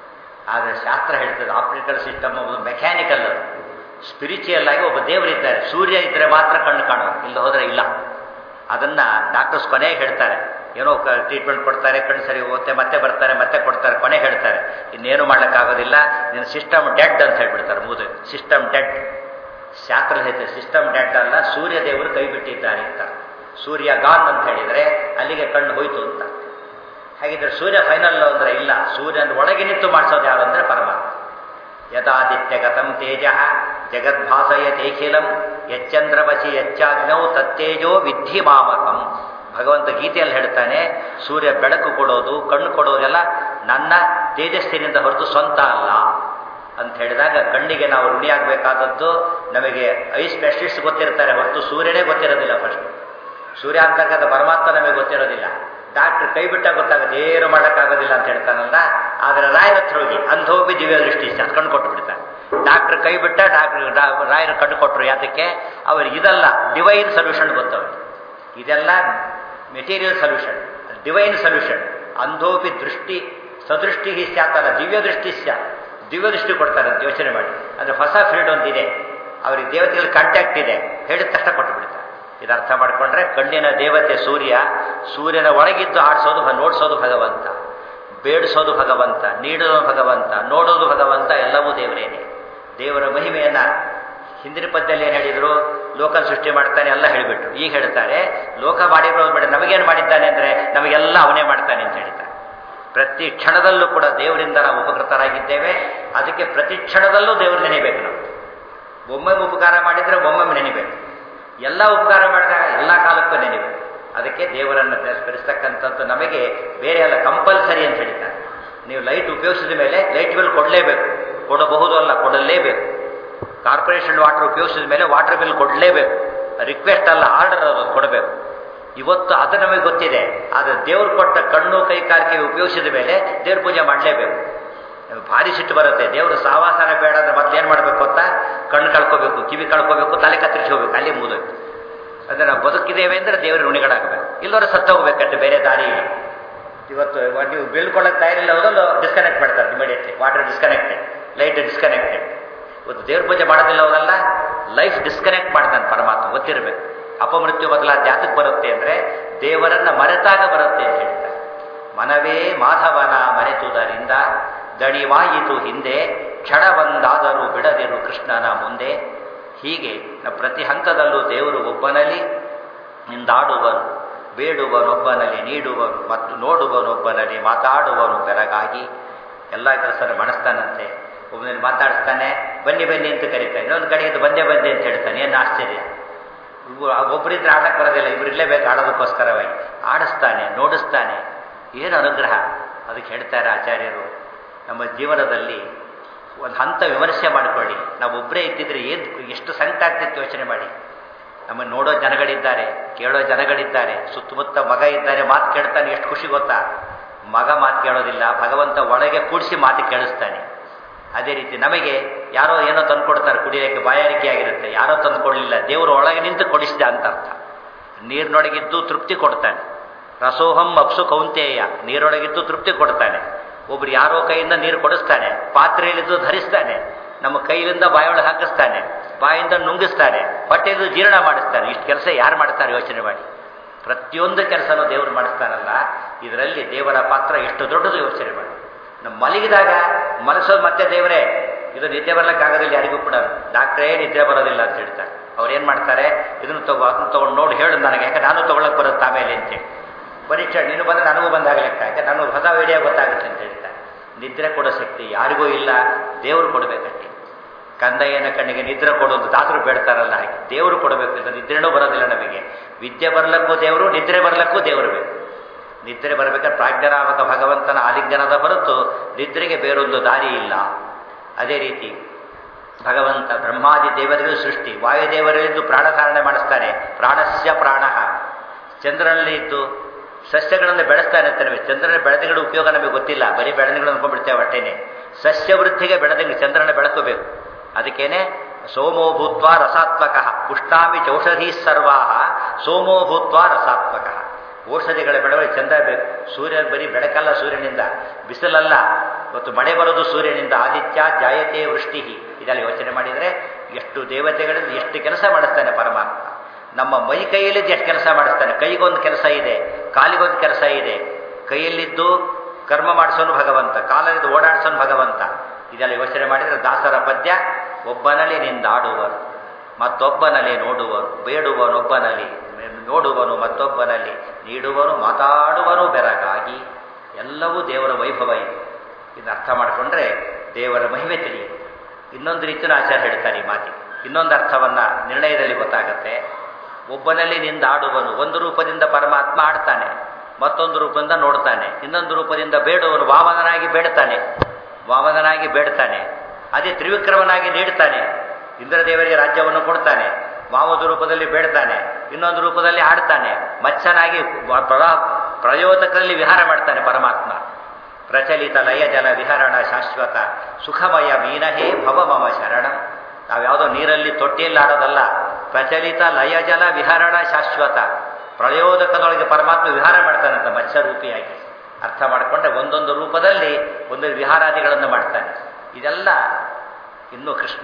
Speaker 1: ಆದರೆ ಶಾಸ್ತ್ರ ಹೇಳ್ತದೆ ಆಪ್ಟಿಕಲ್ ಸಿಸ್ಟಮ್ ಒಂದು ಮೆಕ್ಯಾನಿಕಲ್ ಅದು ಸ್ಪಿರಿಚುವಲ್ ಆಗಿ ಒಬ್ಬ ದೇವರಿದ್ದಾರೆ ಸೂರ್ಯ ಇದ್ದರೆ ಮಾತ್ರ ಕಣ್ಣು ಕಾಣೋದು ಇಲ್ಲ ಹೋದರೆ ಇಲ್ಲ ಅದನ್ನು ಡಾಕ್ಟರ್ಸ್ ಕೊನೆಗೆ ಹೇಳ್ತಾರೆ ಏನೋ ಟ್ರೀಟ್ಮೆಂಟ್ ಕೊಡ್ತಾರೆ ಕಣ್ಣು ಸರಿ ಹೋಗುತ್ತೆ ಮತ್ತೆ ಬರ್ತಾರೆ ಮತ್ತೆ ಕೊಡ್ತಾರೆ ಕೊನೆ ಹೇಳ್ತಾರೆ ಇನ್ನೇನು ಮಾಡೋಕ್ಕಾಗೋದಿಲ್ಲ ನಿನ್ನ ಸಿಸ್ಟಮ್ ಡೆಡ್ ಅಂತ ಹೇಳ್ಬಿಡ್ತಾರೆ ಮುಗಿದು ಸಿಸ್ಟಮ್ ಡೆಡ್ ಶಾಸ್ತ್ರ ಹೇಳ್ತಾರೆ ಸಿಸ್ಟಮ್ ಡೆಡ್ ಅಲ್ಲ ಸೂರ್ಯ ದೇವರು ಕೈ ಬಿಟ್ಟಿದ್ದಾರೆ ಅಂತ ಸೂರ್ಯ ಗಾನ್ ಅಂತ ಹೇಳಿದರೆ ಅಲ್ಲಿಗೆ ಕಣ್ಣು ಹೋಯ್ತು ಅಂತ ಹಾಗಿದ್ರೆ ಸೂರ್ಯ ಫೈನಲ್ ಅಂದರೆ ಇಲ್ಲ ಸೂರ್ಯನ ಒಳಗೆ ನಿಂತು ಮಾಡಿಸೋದು ಯಾರು ಅಂದರೆ ಪರಮಾತ್ಮ ಯದಾದಿತ್ಯಗತಂ ತೇಜ ಜಗದ್ಭಾಸಯತೇಖಿಲಂ ಯಚ್ಚಂದ್ರವಸಿ ಯಚ್ಚಾಗ್ನೌ ತತ್ತೇಜೋ ವಿದ್ಧಿ ಮಾಮಕಂ ಭಗವಂತ ಗೀತೆಯಲ್ಲಿ ಹೇಳ್ತಾನೆ ಸೂರ್ಯ ಬೆಳಕು ಕೊಡೋದು ಕಣ್ಣು ಕೊಡೋದೆಲ್ಲ ನನ್ನ ತೇಜಸ್ಸಿನಿಂದ ಹೊರತು ಸ್ವಂತ ಅಲ್ಲ ಅಂತ ಹೇಳಿದಾಗ ಕಣ್ಣಿಗೆ ನಾವು ಋಣಿಯಾಗಬೇಕಾದದ್ದು ನಮಗೆ ಐ ಸ್ಪೆಷಲಿಸ್ಟ್ ಗೊತ್ತಿರ್ತಾರೆ ಹೊರತು ಸೂರ್ಯನೇ ಗೊತ್ತಿರೋದಿಲ್ಲ ಫಸ್ಟ್ ಸೂರ್ಯ ಅಂತಕ್ಕಂಥ ಪರಮಾತ್ಮ ನಮಗೆ ಗೊತ್ತಿರೋದಿಲ್ಲ ಡಾಕ್ಟ್ರ್ ಕೈ ಬಿಟ್ಟಾಗ ಗೊತ್ತಾಗುತ್ತೆ ಏನು ಮಾಡೋಕ್ಕಾಗೋದಿಲ್ಲ ಅಂತ ಹೇಳ್ತಾನಲ್ಲ ಆದರೆ ರಾಯರ ಹತ್ರ ಹೋಗಿ ಅಂಧೋಪಿ ದಿವ್ಯ ದೃಷ್ಟಿ ಅದು ಕಣ್ಣು ಕೊಟ್ಟು ಬಿಡ್ತಾನೆ ಡಾಕ್ಟ್ರ್ ಕೈ ಬಿಟ್ಟ ಡಾಕ್ಟ್ರ್ ರಾಯರು ಕಣ್ಣು ಕೊಟ್ಟರು ಯಾತಕ್ಕೆ ಅವ್ರಿಗೆ ಇದಲ್ಲ ಡಿವೈನ್ ಸೊಲ್ಯೂಷನ್ ಗೊತ್ತವ್ರಿಗೆ ಇದೆಲ್ಲ ಮೆಟೀರಿಯಲ್ ಸೊಲ್ಯೂಷನ್ ಡಿವೈನ್ ಸೊಲ್ಯೂಷನ್ ಅಂಧೋಪಿ ದೃಷ್ಟಿ ಸದೃಷ್ಟಿ ಸ್ಯಾತಲ್ಲ ದಿವ್ಯ ದೃಷ್ಟಿ ಸ್ಯಾತ್ ದಿವ್ಯ ದೃಷ್ಟಿ ಕೊಡ್ತಾರೆ ಅಂತ ಯೋಚನೆ ಮಾಡಿ ಅಂದರೆ ಹೊಸ ಫೀಲ್ಡ್ ಒಂದಿದೆ ಅವ್ರಿಗೆ ದೇವತೆಗಳ ಕಾಂಟ್ಯಾಕ್ಟ್ ಇದೆ ಹೇಳಿದ ತಕ್ಷಣ ಕೊಟ್ಟು ಬಿಡ್ತಾರೆ ಇದು ಅರ್ಥ ಮಾಡಿಕೊಂಡ್ರೆ ಕಣ್ಣಿನ ದೇವತೆ ಸೂರ್ಯ ಸೂರ್ಯನ ಒಳಗಿದ್ದು ಆಡಿಸೋದು ನೋಡಿಸೋದು ಭಗವಂತ ಬೇಡಿಸೋದು ಭಗವಂತ ನೀಡೋದು ಭಗವಂತ ನೋಡೋದು ಭಗವಂತ ಎಲ್ಲವೂ ದೇವರೇನೆ ದೇವರ ಮಹಿಮೆಯನ್ನ ಹಿಂದಿನ ಪದ್ಯದಲ್ಲಿ ಏನು ಹೇಳಿದ್ರು ಲೋಕ ಸೃಷ್ಟಿ ಮಾಡ್ತಾನೆ ಎಲ್ಲ ಹೇಳಿಬಿಟ್ರು ಈಗ ಹೇಳ್ತಾರೆ ಲೋಕ ಮಾಡಿರೋದು ಬೇಡ ನಮಗೇನು ಮಾಡಿದ್ದಾನೆ ಅಂದರೆ ನಮಗೆಲ್ಲ ಅವನೇ ಮಾಡ್ತಾನೆ ಅಂತ ಹೇಳ್ತಾರೆ ಪ್ರತಿ ಕ್ಷಣದಲ್ಲೂ ಕೂಡ ದೇವರಿಂದ ನಾವು ಉಪಕೃತರಾಗಿದ್ದೇವೆ ಅದಕ್ಕೆ ಪ್ರತಿ ಕ್ಷಣದಲ್ಲೂ ದೇವರು ನೆನೆಯಬೇಕು ನಾವು ಒಮ್ಮೊಮ್ಮೆ ಉಪಕಾರ ಮಾಡಿದರೆ ಒಮ್ಮೊಮ್ಮೆ ನೆನೆಬೇಕು ಎಲ್ಲ ಉಪಕಾರ ಮಾಡಿದಾಗ ಎಲ್ಲ ಕಾಲಕ್ಕೂ ನೆನೆಬೇಕು ಅದಕ್ಕೆ ದೇವರನ್ನು ಸ್ಮರಿಸ್ತಕ್ಕಂಥದ್ದು ನಮಗೆ ಬೇರೆ ಎಲ್ಲ ಕಂಪಲ್ಸರಿ ಅಂತ ಹೇಳ್ತಾರೆ ನೀವು ಲೈಟ್ ಉಪಯೋಗಿಸಿದ ಮೇಲೆ ಲೈಟ್ ಬಿಲ್ ಕೊಡಲೇಬೇಕು ಕೊಡಬಹುದು ಅಲ್ಲ ಕೊಡಲೇಬೇಕು ಕಾರ್ಪೊರೇಷನ್ ವಾಟರ್ ಉಪಯೋಗಿಸಿದ ಮೇಲೆ ವಾಟರ್ ಬಿಲ್ ಕೊಡಲೇಬೇಕು ರಿಕ್ವೆಸ್ಟ್ ಅಲ್ಲ ಆರ್ಡರ್ ಅದು ಕೊಡಬೇಕು ಇವತ್ತು ಅದು ನಮಗೆ ಗೊತ್ತಿದೆ ಆದರೆ ದೇವ್ರು ಕೊಟ್ಟ ಕಣ್ಣು ಕೈ ಕಾಲಿಗೆ ಉಪಯೋಗಿಸಿದ ಮೇಲೆ ದೇವ್ರ ಪೂಜೆ ಮಾಡಲೇಬೇಕು ಭಾರಿ ಸಿಟ್ಟು ಬರುತ್ತೆ ದೇವರು ಸಾವಾಸನ ಬೇಡ ಅಂದ್ರೆ ಮೊದಲು ಏನು ಮಾಡಬೇಕು ಅಂತ ಕಣ್ಣು ಕಳ್ಕೋಬೇಕು ಕಿವಿ ಕಳ್ಕೋಬೇಕು ತಲೆ ಕತ್ತರಿಸಿ ಹೋಗ್ಬೇಕು ಅಲ್ಲಿ ಮುಗಿದೋಯ್ತು ಅಂದರೆ ನಾವು ಬದುಕಿದ್ದೇವೆ ಅಂದರೆ ದೇವರು ಋಣಿಗಳಾಗಬೇಕು ಇಲ್ಲವರೆ ಸತ್ತೋಗ್ಬೇಕಂటే ಬೇರೆ ದಾರಿ ಇಲ್ಲ ಇವತ್ತು ನೀವು ಬಿಲ್ ಕೊಡೋಕ್ಕೆ ತಯಾರಿಲ್ಲ ಹೋದಲ್ಲೂ ಡಿಸ್ಕನೆಕ್ಟ್ ಮಾಡ್ತಾರೆ immediately water disconnected light disconnected ಇವತ್ತು ದೇವ್ರ ಪೂಜೆ ಮಾಡೋದಿಲ್ಲ ಹೋದಲ್ಲ ಲೈಫ್ ಡಿಸ್ಕನೆಕ್ಟ್ ಮಾಡ್ತಾನೆ ಪರಮಾತ್ಮ ಗೊತ್ತಿರಬೇಕು ಅಪಮೃತ್ಯು ಬದಲಾದ ಜಾತಕ್ಕೆ ಬರುತ್ತೆ ಅಂದರೆ ದೇವರನ್ನ ಮರೆತಾಗ ಬರುತ್ತೆ ಅಂತ ಹೇಳ್ತಾರೆ ಮನವೇ ಮಾಧವನ ಮರೆತುದರಿಂದ ದಣಿವಾಯಿತು ಹಿಂದೆ ಕ್ಷಣವೊಂದಾದರೂ ಬಿಡದಿರು ಕೃಷ್ಣನ ಮುಂದೆ ಹೀಗೆ ಪ್ರತಿ ಹಂತದಲ್ಲೂ ದೇವರು ಒಬ್ಬನಲ್ಲಿ ನಿಂದಾಡುವನು ಬೇಡುವನೊಬ್ಬನಲ್ಲಿ ನೀಡುವನು ಮತ್ತು ನೋಡುವನೊಬ್ಬನಲ್ಲಿ ಮಾತಾಡುವನು ಬೆರಗಾಗಿ ಎಲ್ಲ ಕೆಲಸ ಮಾಡಿಸ್ತಾನಂತೆ ಒಬ್ಬನಲ್ಲಿ ಮಾತಾಡಿಸ್ತಾನೆ ಬನ್ನಿ ಬನ್ನಿ ಅಂತ ಕರೀತಾನೆ ಇನ್ನೊಂದು ಕಡೆಗೆ ಬಂದೇ ಬಂದೆ ಅಂತ ಹೇಳ್ತಾನೆ ಏನು ಆಶ್ಚರ್ಯ ಒಬ್ಬರಿದ್ರೆ ಆಡಕ್ಕೆ ಬರೋದಿಲ್ಲ ಇಬ್ಬರು ಇರಲೇಬೇಕು ಆಡೋದಕ್ಕೋಸ್ಕರವಾಗಿ ಆಡಿಸ್ತಾನೆ ನೋಡಿಸ್ತಾನೆ ಏನು ಅನುಗ್ರಹ ಅದಕ್ಕೆ ಹೇಳ್ತಾರೆ ಆಚಾರ್ಯರು ನಮ್ಮ ಜೀವನದಲ್ಲಿ ಒಂದು ಹಂತ ವಿಮರ್ಶೆ ಮಾಡಿಕೊಳ್ಳಿ ನಾವು ಒಬ್ಬರೇ ಇದ್ದಿದ್ರೆ ಏನು ಎಷ್ಟು ಸಂಕಟ ಆಗ್ತಿತ್ತು ಯೋಚನೆ ಮಾಡಿ ನಮ್ಮನ್ನು ನೋಡೋ ಜನಗಳಿದ್ದಾರೆ ಕೇಳೋ ಜನಗಳಿದ್ದಾರೆ ಸುತ್ತಮುತ್ತ ಮಗ ಇದ್ದಾರೆ ಮಾತು ಕೇಳ್ತಾನೆ ಎಷ್ಟು ಖುಷಿ ಗೊತ್ತಾ ಮಗ ಮಾತು ಕೇಳೋದಿಲ್ಲ ಭಗವಂತ ಒಳಗೆ ಕೂಡಿಸಿ ಮಾತು ಕೇಳಿಸ್ತಾನೆ ಅದೇ ರೀತಿ ನಮಗೆ ಯಾರೋ ಏನೋ ತಂದು ಕೊಡ್ತಾರೆ ಕುಡಿಯೋಕ್ಕೆ ಬಾಯಾರಿಕೆ ಆಗಿರುತ್ತೆ ಯಾರೋ ತಂದು ಕೊಡಲಿಲ್ಲ ದೇವರು ಒಳಗೆ ನಿಂತು ಕೊಡಿಸಿದ ಅಂತ ಅರ್ಥ ನೀರಿನೊಳಗಿದ್ದು ತೃಪ್ತಿ ಕೊಡ್ತಾನೆ ರಸೋಹಂ ಅಪ್ಸು ಕೌಂತೇಯ ನೀರೊಳಗಿದ್ದು ತೃಪ್ತಿ ಕೊಡ್ತಾನೆ ಒಬ್ರು ಯಾರೋ ಕೈಯಿಂದ ನೀರು ಕೊಡಿಸ್ತಾನೆ ಪಾತ್ರೆಯಲ್ಲಿದ್ದು ಧರಿಸ್ತಾನೆ ನಮ್ಮ ಕೈಯಿಂದ ಬಾಯೊಳಗೆ ಹಾಕಿಸ್ತಾನೆ ಬಾಯಿಂದ ನುಂಗಿಸ್ತಾನೆ ಹೊಟ್ಟೆದು ಜೀರ್ಣ ಮಾಡಿಸ್ತಾನೆ ಇಷ್ಟು ಕೆಲಸ ಯಾರು ಮಾಡ್ತಾರೆ ಯೋಚನೆ ಮಾಡಿ ಪ್ರತಿಯೊಂದು ಕೆಲಸನೂ ದೇವರು ಮಾಡಿಸ್ತಾನಲ್ಲ ಇದರಲ್ಲಿ ದೇವರ ಪಾತ್ರ ಎಷ್ಟು ದೊಡ್ಡದು ಯೋಚನೆ ಮಾಡಿ ನಮ್ಮ ಮಲಗಿದಾಗ ಮನಸ್ಸೋದು ಮತ್ತೆ ದೇವರೇ ಇದು ನಿದ್ದೆ ಬರ್ಲಿಕ್ಕಾಗೋದಿಲ್ಲ ಯಾರಿಗೂ ಕೂಡ ಡಾಕ್ಟ್ರೇ ನಿದ್ದೆ ಬರೋದಿಲ್ಲ ಅಂತ ಹೇಳ್ತಾರೆ ಅವ್ರು ಏನು ಮಾಡ್ತಾರೆ ಇದನ್ನು ತಗೋ ಅದನ್ನು ತೊಗೊಂಡು ನೋಡಿ ಹೇಳು ನನಗೆ ಯಾಕೆ ನಾನು ತೊಗೊಳಕ್ಕೆ ಬರುತ್ತೆ ಆಮೇಲೆ ಅಂತೇಳಿ ಪರೀಕ್ಷೆ ನೀನು ಬಂದರೆ ನನಗೂ ಬಂದಾಗ ಲೆಕ್ಕ ಯಾಕೆ ನಾನು ಹೊಸ ವಿಡಿಯೋ ಗೊತ್ತಾಗುತ್ತೆ ಅಂತ ಹೇಳ್ತಾರೆ ನಿದ್ರೆ ಕೊಡೋ ಶಕ್ತಿ ಯಾರಿಗೂ ಇಲ್ಲ ದೇವರು ಕೊಡಬೇಕಂತೆ ಕಂದಯ್ಯನ ಕಣ್ಣಿಗೆ ನಿದ್ರೆ ಕೊಡೋದು ದಾಸರು ಬೇಡ್ತಾರಲ್ಲ ಹಾಗೆ ದೇವರು ಕೊಡಬೇಕು ಇಲ್ಲ ನಿದ್ರೆನೂ ಬರೋದಿಲ್ಲ ನಮಗೆ ವಿದ್ಯೆ ಬರಲಕ್ಕೂ ದೇವರು ನಿದ್ರೆ ಬರಲಕ್ಕೂ ದೇವರು ಬೇಕು ನಿದ್ರೆ ಬರಬೇಕಾದ್ರೆ ಪ್ರಾಜ್ಞರಾಮಕ ಭಗವಂತನ ಆಲಿಂಗನದ ಹೊರತು ನಿದ್ರೆಗೆ ಬೇರೊಂದು ದಾರಿ ಇಲ್ಲ ಅದೇ ರೀತಿ ಭಗವಂತ ಬ್ರಹ್ಮಾದಿ ದೇವತೆಗಳು ಸೃಷ್ಟಿ ವಾಯುದೇವರಲ್ಲಿದ್ದು ಪ್ರಾಣಧಾರಣೆ ಮಾಡಿಸ್ತಾನೆ ಪ್ರಾಣಸ್ಯ ಪ್ರಾಣ ಚಂದ್ರನಲ್ಲಿ ಇದ್ದು ಸಸ್ಯಗಳನ್ನು ಬೆಳೆಸ್ತಾನೆ ಅಂತಾನೆ ಚಂದ್ರನ ಬೆಳೆದಿಗಳ ಉಪಯೋಗ ನಮಗೆ ಗೊತ್ತಿಲ್ಲ ಬರೀ ಬೆಳೆದಿಗಳು ಅನ್ಕೊಂಡ್ಬಿಡ್ತೇವೆ ಅಷ್ಟೇನೆ ಸಸ್ಯ ವೃದ್ಧಿಗೆ ಬೆಳೆದಂಗೆ ಚಂದ್ರನ ಬೆಳಕಬೇಕು ಅದಕ್ಕೇನೆ ಸೋಮೋ ಭೂತ್ವ ರಸಾತ್ಮಕ ಪುಷ್ಟಾಮಿ ಚೌಷಧಿ ಸರ್ವಾ ಸೋಮೋ ಭೂತ್ವ ರಸಾತ್ಮಕ ಔಷಧಿಗಳ ಬೆಳವಣಿಗೆ ಚಂದ್ರ ಬೇಕು ಸೂರ್ಯ ಬರೀ ಬೆಳಕಲ್ಲ ಸೂರ್ಯನಿಂದ ಬಿಸಿಲಲ್ಲ ಇವತ್ತು ಮಳೆ ಬರೋದು ಸೂರ್ಯನಿಂದ ಆದಿತ್ಯ ಜಾಯತೆ ವೃಷ್ಟಿ ಇದೆಲ್ಲ ಯೋಚನೆ ಮಾಡಿದರೆ ಎಷ್ಟು ದೇವತೆಗಳಿಂದ ಎಷ್ಟು ಕೆಲಸ ಮಾಡಿಸ್ತಾನೆ ಪರಮಾತ್ಮ ನಮ್ಮ ಮೈ ಕೈಯಲ್ಲಿದ್ದು ಎಷ್ಟು ಕೆಲಸ ಮಾಡಿಸ್ತಾನೆ ಕೈಗೊಂದು ಕೆಲಸ ಇದೆ ಕಾಲಿಗೊಂದು ಕೆಲಸ ಇದೆ ಕೈಯಲ್ಲಿದ್ದು ಕರ್ಮ ಮಾಡಿಸೋನು ಭಗವಂತ ಕಾಲಲ್ಲಿದ್ದು ಓಡಾಡಿಸೋನು ಭಗವಂತ ಇದೆಲ್ಲ ಯೋಚನೆ ಮಾಡಿದರೆ ದಾಸರ ಪದ್ಯ ಒಬ್ಬನಲ್ಲಿ ನಿಂದಾಡುವರು ಮತ್ತೊಬ್ಬನಲ್ಲಿ ನೋಡುವರು ಬೇಡುವನೊಬ್ಬನಲ್ಲಿ ನೋಡುವನು ಮತ್ತೊಬ್ಬನಲ್ಲಿ ನೀಡುವನು ಮಾತಾಡುವನು ಬೆರಗಾಗಿ ಎಲ್ಲವೂ ದೇವರ ವೈಭವ ಇದೆ ಇದನ್ನ ಅರ್ಥ ಮಾಡಿಕೊಂಡ್ರೆ ದೇವರ ಮಹಿಮೆ ತಿಳಿಯುತ್ತೆ ಇನ್ನೊಂದು ರೀತಿಯ ಆಚಾರ ಹೇಳ್ತಾರೆ ಈ ಮಾತಿಗೆ ಇನ್ನೊಂದು ಅರ್ಥವನ್ನ ನಿರ್ಣಯದಲ್ಲಿ ಗೊತ್ತಾಗತ್ತೆ ಒಬ್ಬನಲ್ಲಿ ನಿಂದಾಡುವನು ಒಂದು ರೂಪದಿಂದ ಪರಮಾತ್ಮ ಆಡ್ತಾನೆ ಮತ್ತೊಂದು ರೂಪದಿಂದ ನೋಡ್ತಾನೆ ಇನ್ನೊಂದು ರೂಪದಿಂದ ಬೇಡುವನು ವಾಮನನಾಗಿ ಬೇಡ್ತಾನೆ ವಾಮನನಾಗಿ ಬೇಡ್ತಾನೆ ಅದೇ ತ್ರಿವಿಕ್ರಮನಾಗಿ ನೀಡ್ತಾನೆ ಇಂದ್ರದೇವರಿಗೆ ರಾಜ್ಯವನ್ನು ಕೊಡ್ತಾನೆ ವಾಮದ ರೂಪದಲ್ಲಿ ಬೇಡ್ತಾನೆ ಇನ್ನೊಂದು ರೂಪದಲ್ಲಿ ಆಡ್ತಾನೆ ಮತ್ಸ್ಯನಾಗಿ ಪ್ರಯೋಜಕರಲ್ಲಿ ವಿಹಾರ ಮಾಡ್ತಾನೆ ಪರಮಾತ್ಮ ಪ್ರಚಲಿತ ಲಯ ಜಲ ವಿಹರಣ ಶಾಶ್ವತ ಸುಖಮಯ ಮೀನಹೇ ಭವ ಮಮ ಶರಣ ನಾವ್ಯಾವುದೋ ನೀರಲ್ಲಿ ತೊಟ್ಟಿಯಲ್ಲಿ ಆಡೋದಲ್ಲ ಪ್ರಚಲಿತ ಲಯ ಜಲ ವಿಹರಣ ಶಾಶ್ವತ ಪ್ರಯೋಜಕದೊಳಗೆ ಪರಮಾತ್ಮ ವಿಹಾರ ಮಾಡ್ತಾನಂತ ಮತ್ಸ್ಯ ರೂಪಿಯಾಗಿ ಅರ್ಥ ಮಾಡಿಕೊಂಡ್ರೆ ಒಂದೊಂದು ರೂಪದಲ್ಲಿ ಒಂದೊಂದು ವಿಹಾರಾದಿಗಳನ್ನು ಮಾಡ್ತಾನೆ ಇದೆಲ್ಲ ಇನ್ನು ಕೃಷ್ಣ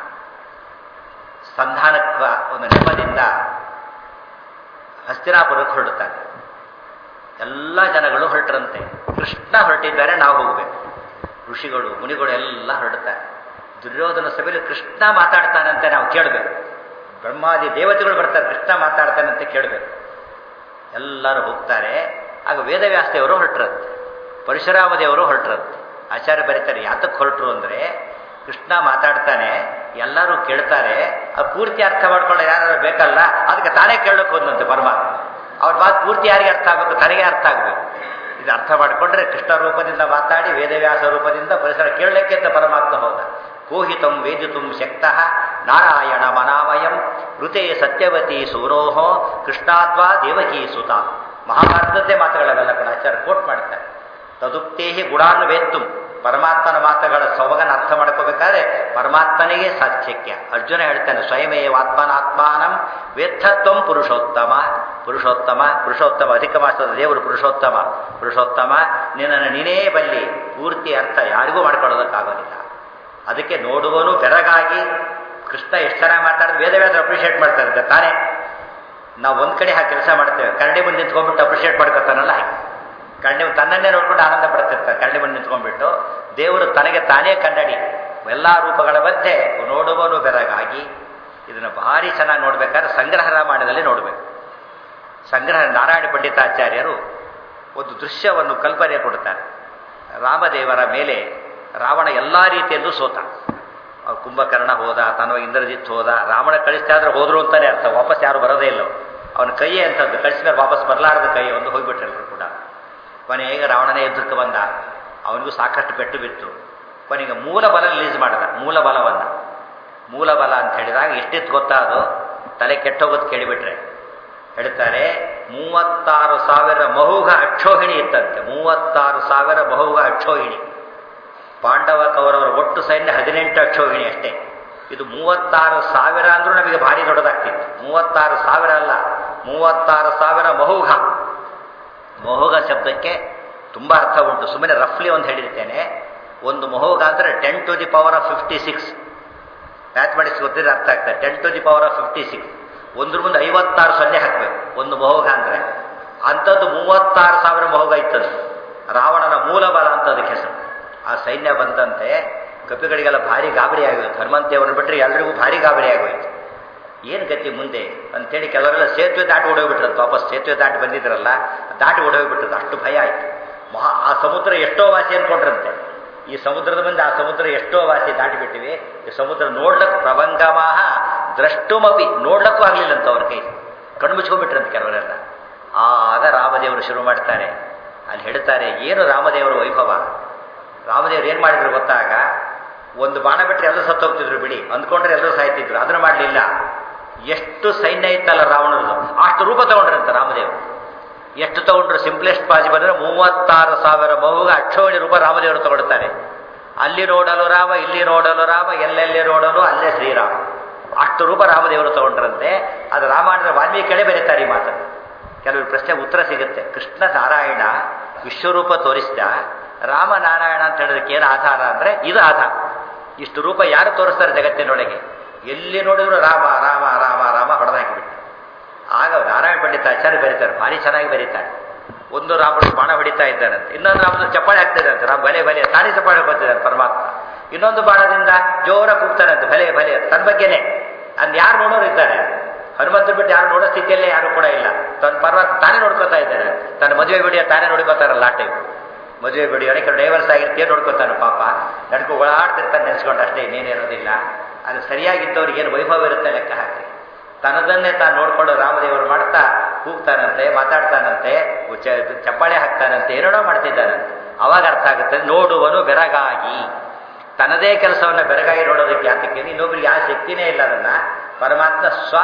Speaker 1: ಸಂಧಾನಕ್ಕ ಒಂದು ನೆಪದಿಂದ ಹಸ್ತಿನಾಪುರಕ್ಕೆ ಹೊರಡುತ್ತಾನೆ ಎಲ್ಲ ಜನಗಳು ಹೊರಟ್ರಂತೆ ಕೃಷ್ಣ ಹೊರಟಿದ್ದಾರೆ ನಾವು ಹೋಗಬೇಕು ಋಷಿಗಳು ಮುನಿಗಳು ಎಲ್ಲ ಹೊರಡುತ್ತಾರೆ ದುರ್ಯೋಧನ ಸಭೆಯಲ್ಲಿ ಕೃಷ್ಣ ಮಾತಾಡ್ತಾನಂತೆ ನಾವು ಕೇಳಬೇಕು ಬ್ರಹ್ಮಾದಿ ದೇವತೆಗಳು ಬರ್ತಾರೆ ಕೃಷ್ಣ ಮಾತಾಡ್ತಾನಂತೆ ಕೇಳಬೇಕು ಎಲ್ಲರೂ ಹೋಗ್ತಾರೆ ಆಗ ವೇದವ್ಯಾಸದೇವರು ಹೊರಟ್ರಂತೆ ಪರಶುರಾಮ ದೇವರು ಹೊರಟ್ರಂತೆ ಆಚಾರ್ಯ ಬರೀತಾರೆ ಯಾತಕ್ಕೆ ಹೊರಟರು ಅಂದರೆ ಕೃಷ್ಣ ಮಾತಾಡ್ತಾನೆ ಎಲ್ಲರೂ ಕೇಳ್ತಾರೆ ಅದು ಪೂರ್ತಿ ಅರ್ಥ ಮಾಡ್ಕೊಳ್ಳೋ ಯಾರು ಬೇಕಲ್ಲ ಅದಕ್ಕೆ ತಾನೇ ಕೇಳಕ್ಕೆ ಹೋದಂತೆ ಪರಮಾತ್ಮ ಅವ್ರ ಮಾತು ಪೂರ್ತಿ ಯಾರಿಗೆ ಅರ್ಥ ಆಗಬೇಕು ತನಗೆ ಅರ್ಥ ಆಗಬೇಕು ಇದು ಅರ್ಥ ಮಾಡಿಕೊಂಡ್ರೆ ಕೃಷ್ಣ ರೂಪದಿಂದ ಮಾತಾಡಿ ವೇದವ್ಯಾಸ ರೂಪದಿಂದ ಪರಿಸರ ಕೇಳಲಿಕ್ಕೆ ಅಂತ ಪರಮಾತ್ಮ ಹೋದ ಕೋಹಿತಂ ವೇದಿತುಂ ಶಕ್ತ ನಾರಾಯಣ ಮನಾಮಯಂ ಋತೆ ಸತ್ಯವತಿ ಸೂರೋಹೋ ಕೃಷ್ಣಾದ್ವಾ ದೇವಕಿ ಸುತ ಮಹಾಭಾರತದ್ದೇ ಮಾತುಗಳವೆಲ್ಲ ಕೂಡ ಆಚಾರ್ಯ ಕೋಟ್ ಮಾಡ್ತಾರೆ ತದುಕ್ತೇಹಿ ಗುಣಾನ್ವೇತ್ತು ಪರಮಾತ್ಮನ ಮಾತುಗಳ ಸೊಬಗನ ಅರ್ಥ ಮಾಡ್ಕೋಬೇಕಾದ್ರೆ ಪರಮಾತ್ಮನಿಗೆ ಸಾಧ್ಯಕ್ಯ ಅರ್ಜುನ ಹೇಳ್ತಾನೆ ಸ್ವಯಮೇವಾತ್ಮನಾತ್ಮಾನಂ ವೇತ್ತತ್ವಂ ಪುರುಷೋತ್ತಮ ಪುರುಷೋತ್ತಮ ಪುರುಷೋತ್ತಮ ಅಧಿಕ ಮಾಸದ ದೇವರು ಪುರುಷೋತ್ತಮ ಪುರುಷೋತ್ತಮ ನಿನ್ನನ್ನು ನೀನೇ ಬಲ್ಲಿ ಪೂರ್ತಿ ಅರ್ಥ ಯಾರಿಗೂ ಮಾಡ್ಕೊಳ್ಳೋದಕ್ಕಾಗೋದಿಲ್ಲ ಅದಕ್ಕೆ ನೋಡುವನು ಬೆರಗಾಗಿ ಕೃಷ್ಣ ಎಷ್ಟು ಚೆನ್ನಾಗಿ ಮಾತಾಡಿದ್ರೆ ವೇದವ್ಯಾಸ ಅಪ್ರಿಷಿಯೇಟ್ ಮಾಡ್ತಾರೆ ತಾನೇ ನಾವು ಒಂದ್ ಕಡೆ ಹಾಕಿ ಕೆಲಸ ಮಾಡ್ತೇವೆ ಕರಡಿ ಮುಂದೆ ನಿಂತ್ಕೊಂಡ್ಬಿಟ್ಟು ಅಪ್ರಿಷಿಯೇಟ್ ಮಾಡ್ಕೊತಾನಲ್ಲ ಹಾಗೆ ಕಣ್ಣಿ ತನ್ನನ್ನೇ ನೋಡ್ಕೊಂಡು ಆನಂದ ಪಡ್ತಿರ್ತಾರೆ ಕಣ್ಣಿ ಮುಂದೆ ನಿಂತ್ಕೊಂಡ್ಬಿಟ್ಟು ದೇವರು ತನಗೆ ತಾನೇ ಕನ್ನಡಿ ಎಲ್ಲ ರೂಪಗಳ ಮಧ್ಯೆ ನೋಡುವನು ಬೆರಗಾಗಿ ಇದನ್ನು ಭಾರಿ ಚೆನ್ನಾಗಿ ನೋಡ್ಬೇಕಾದ್ರೆ ಸಂಗ್ರಹ ರಾಮಾಯಣದಲ್ಲಿ ನೋಡಬೇಕು ಸಂಗ್ರಹ ನಾರಾಯಣ ಪಂಡಿತಾಚಾರ್ಯರು ಒಂದು ದೃಶ್ಯವನ್ನು ಕಲ್ಪನೆ ಕೊಡ್ತಾರೆ ರಾಮದೇವರ ಮೇಲೆ ರಾವಣ ಎಲ್ಲ ರೀತಿಯಲ್ಲೂ ಸೋತ ಅವ್ರು ಕುಂಭಕರ್ಣ ಹೋದ ತನ್ನ ಇಂದ್ರಜಿತ್ ಹೋದ ರಾವಣ ಕಳಿಸ್ತಾ ಇದ್ರೆ ಹೋದ್ರು ಅಂತಾನೆ ಅರ್ಥ ವಾಪಸ್ ಯಾರು ಬರೋದೇ ಇಲ್ಲ ಅವನ ಕೈಯೇ ಅಂತದ್ದು ಕಳಿಸಿದ್ರೆ ವಾಪಸ್ ಬರಲಾರದ ಕೈ ಒಂದು ಹೋಗ್ಬಿಟ್ರೆ ಎಲ್ಲರೂ ಕೂಡ ಕೊನೆಗೆ ರಾವಣನೇ ಯುದ್ಧಕ್ಕೆ ಬಂದ ಅವನಿಗೂ ಸಾಕಷ್ಟು ಪೆಟ್ಟು ಬಿತ್ತು ಕೊನೆಗೆ ಮೂಲ ಬಲ ರಿಲೀಸ್ ಮಾಡಿದ ಮೂಲ ಬಲವನ್ನು ಮೂಲ ಬಲ ಅಂತ ಹೇಳಿದಾಗ ಎಷ್ಟಿತ್ತು ಗೊತ್ತಾ ಅದು ತಲೆ ಕೆಟ್ಟೋಗೋದು ಕೇಳಿಬಿಟ್ರೆ ಹೇಳ್ತಾರೆ ಮೂವತ್ತಾರು ಸಾವಿರ ಮಹುಗ ಅಕ್ಷೋಹಿಣಿ ಇತ್ತಂತೆ ಮೂವತ್ತಾರು ಸಾವಿರ ಮಹುಗ ಅಕ್ಷೋಹಿಣಿ ಪಾಂಡವ ಕೌರವರ ಒಟ್ಟು ಸೈನ್ಯ ಹದಿನೆಂಟು ಅಕ್ಷೋಹಿಣಿ ಅಷ್ಟೇ ಇದು ಮೂವತ್ತಾರು ಸಾವಿರ ಅಂದ್ರೂ ನಮಗೆ ಭಾರಿ ದೊಡ್ಡದಾಗ್ತಿತ್ತು ಮೂವತ್ತಾರು ಸಾವಿರ ಅಲ್ಲ ಮೂವತ್ತಾರು ಸಾವಿರ ಮಹುಗ ಮಹುಗ ಶಬ್ದಕ್ಕೆ ತುಂಬ ಅರ್ಥ ಉಂಟು ಸುಮ್ಮನೆ ರಫ್ಲಿ ಒಂದು ಹೇಳಿರ್ತೇನೆ ಒಂದು ಮಹುಗ ಅಂದರೆ ten to the power of fifty six mathematics ಗೊತ್ತಿದ್ರೆ ಅರ್ಥ ಆಗ್ತದೆ ten to the power of fifty six ಒಂದ್ರ ಮುಂದೆ ಐವತ್ತಾರು ಸೊನ್ನೆ ಹಾಕಬೇಕು ಒಂದು ಮಹೋಗ ಅಂದರೆ ಅಂಥದ್ದು ಮೂವತ್ತಾರು ಸಾವಿರ ಮಹೋಗ ಇತ್ತದು ರಾವಣನ ಮೂಲ ಬಲ ಅಂತ ಅದಕ್ಕೆ ಹೆಸರು ಆ ಸೈನ್ಯ ಬಂದಂತೆ ಕಪಿಗಳಿಗೆಲ್ಲ ಭಾರಿ ಗಾಬರಿ ಆಗೋಯ್ತು ಹನುಮಂತೇವರನ್ನು ಬಿಟ್ಟರೆ ಎಲ್ರಿಗೂ ಭಾರಿ ಗಾಬರಿ ಆಗೋಯ್ತು ಏನು ಗತಿ ಮುಂದೆ ಅಂತೇಳಿ ಕೆಲವರೆಲ್ಲ ಸೇತುವೆ ದಾಟಿ ಓಡೋಗ್ಬಿಟ್ರಂತ ವಾಪಸ್ ಸೇತುವೆ ದಾಟಿ ಬಂದಿದ್ರಲ್ಲ ದಾಟಿ ಓಡೋಗ್ಬಿಟ್ರದ್ದು ಅಷ್ಟು ಭಯ ಆಯಿತು ಮಹಾ ಆ ಸಮುದ್ರ ಎಷ್ಟೋ ವಾಸಿ ಅಂದ್ಕೊಂಡ್ರಂತೆ ಈ ಸಮುದ್ರದ ಮುಂದೆ ಆ ಸಮುದ್ರ ಎಷ್ಟೋ ವಾಸಿ ದಾಟಿಬಿಟ್ಟಿವೆ ಈ ಸಮುದ್ರ ನೋಡ್ಲಕ್ಕೆ ಪ್ರಭಂಗಮಾಹ ದ್ರಷ್ಟುಮಪಿ ನೋಡ್ಲಕ್ಕೂ ಆಗಲಿಲ್ಲಂತ ಅವ್ರ ಕೈ ಕಣ್ಣು ಮುಚ್ಕೊಂಡ್ಬಿಟ್ರಂತ ಕೆಲವರೆಲ್ಲ ಆಗ ರಾಮದೇವರು ಶುರು ಮಾಡ್ತಾರೆ ಅಲ್ಲಿ ಹೇಳ್ತಾರೆ ಏನು ರಾಮದೇವರ ವೈಭವ ರಾಮದೇವರು ಏನು ಮಾಡಿದ್ರು ಗೊತ್ತಾಗ ಒಂದು ಬಾಣ ಬಿಟ್ಟರೆ ಎಲ್ಲರೂ ಸತ್ತೋಗ್ತಿದ್ರು ಬಿಡಿ ಅಂದ್ಕೊಂಡ್ರೆ ಎಲ್ಲರೂ ಸಾಯ್ತಿದ್ರು ಅದನ್ನು ಮಾಡಲಿಲ್ಲ ಎಷ್ಟು ಸೈನ್ಯ ಇತ್ತಲ್ಲ ರಾವಣರದು ಅಷ್ಟು ರೂಪ ತಗೊಂಡ್ರಂತ ರಾಮದೇವರು ಎಷ್ಟು ತಗೊಂಡ್ರು ಸಿಂಪ್ಲೆಸ್ಟ್ ಪಾಸಿಬಲ್ ಅಂದರೆ ಮೂವತ್ತಾರು ಸಾವಿರ ಬಹುಗ ಅಕ್ಷೋಣಿ ರೂಪ ರಾಮದೇವರು ತಗೊಳ್ತಾರೆ ಅಲ್ಲಿ ನೋಡಲು ರಾಮ ಇಲ್ಲಿ ನೋಡಲು ರಾಮ ಎಲ್ಲೆಲ್ಲಿ ನೋಡಲು ಅಲ್ಲೇ ಶ್ರೀರಾಮ ಅಷ್ಟು ರೂಪ ರಾಮದೇವರು ತಗೊಂಡ್ರಂತೆ ಅದು ರಾಮಾಯಣದ ವಾಲ್ಮೀಕಿ ಕಡೆ ಬೆರೀತಾರೆ ಈ ಮಾತನ್ನು ಕೆಲವರು ಪ್ರಶ್ನೆ ಉತ್ತರ ಸಿಗುತ್ತೆ ಕೃಷ್ಣ ನಾರಾಯಣ ವಿಶ್ವರೂಪ ತೋರಿಸಿದ ರಾಮ ನಾರಾಯಣ ಅಂತ ಹೇಳೋದಕ್ಕೆ ಏನು ಆಧಾರ ಅಂದರೆ ಇದು ಆಧಾರ ಇಷ್ಟು ರೂಪ ಯಾರು ತೋರಿಸ್ತಾರೆ ಜಗತ್ತಿನೊಳಗೆ ಎಲ್ಲಿ ನೋಡಿದ್ರು ರಾಮ ರಾಮ ರಾಮ ರಾಮ ಹೊಡೆದಾಕಿಬಿಟ್ಟು ಆಗ ನಾರಾಯಣ ಪಂಡಿತಾಚಾರ್ಯ ಬರೀತಾರೆ ಭಾರಿ ಚೆನ್ನಾಗಿ ಬರೀತಾರೆ ಒಂದು ರಾಮನು ಬಾಣ ಹೊಡಿತಾ ಇದ್ದಾನಂತೆ ಇನ್ನೊಂದು ರಾಮನು ಚಪ್ಪಾಳೆ ಹಾಕ್ತಿದ್ದಂತೆ ರಾಮ ಬಲೆ ಬಲೆ ತಾನೇ ಚಪ್ಪಾಳೆ ಬರ್ತಿದ್ದಾನೆ ಪರಮಾತ್ಮ ಇನ್ನೊಂದು ಬಾಣದಿಂದ ಜೋರ ಕೂಗ್ತಾನಂತೆ ಭಲೆ ಭಲೆ ತನ್ನ ಬಗ್ಗೆನೆ ಅದ್ ಯಾರು ನೋಡೋರು ಇದ್ದಾರೆ ಹನುಮಂತ ಬಿಟ್ಟು ಯಾರು ನೋಡೋ ಸ್ಥಿತಿಯಲ್ಲೇ ಯಾರು ಕೂಡ ಇಲ್ಲ ತನ್ನ ಪರಮಾತ್ಮ ತಾನೇ ನೋಡ್ಕೋತಾ ಇದ್ದಾನೆ ತನ್ನ ಮದುವೆ ಬಿಡಿಯ ತಾನೇ ನೋಡ್ಕೋತಾರಲ್ಲ ಆ ಟೈಮ್ ಮದುವೆ ಬಿಡಿ ಅನೇಕ ಡೈವರ್ಸ್ ಆಗಿರ್ತೀಯ ನೋಡ್ಕೋತಾನೆ ಪಾಪ ನಡ್ಕೊ ಓಡಾಡ್ತಿರ್ತಾನೆ ನೆನೆಸ್ಕೊಂಡು ಅಷ್ಟೇ ಇನ್ನೇನಿರೋದಿಲ್ಲ ಅದು ಸರಿಯಾಗಿದ್ದವ್ರಿಗೆ ಏನು ವೈಭವ ಇರುತ್ತೆ ಲೆಕ್ಕ ಹಾಕಿ ತನ್ನದನ್ನೇ ತಾನು ನೋಡ್ಕೊಂಡು ರಾಮದೇವರು ಮಾಡ್ತಾ ಕೂಗ್ತಾನಂತೆ ಮಾತಾಡ್ತಾನಂತೆ ಚಪ್ಪಾಳೆ ಹಾಕ್ತಾನಂತೆ ಏನೇನೋ ಮಾಡ್ತಿದ್ದಾನಂತೆ ಅವಾಗ ಅರ್ಥ ಆಗುತ್ತೆ ನೋಡುವನು ಬೆರಗಾಗಿ ತನ್ನದೇ ಕೆಲಸವನ್ನು ಬೆರಗಾಗಿ ನೋಡೋದಕ್ಕೆ ಯಾತಕ್ಕೆ ಇನ್ನೊಬ್ರಿಗೆ ಯಾವ ಶಕ್ತಿನೇ ಇಲ್ಲ ಅದನ್ನ ಪರಮಾತ್ಮ ಸ್ವ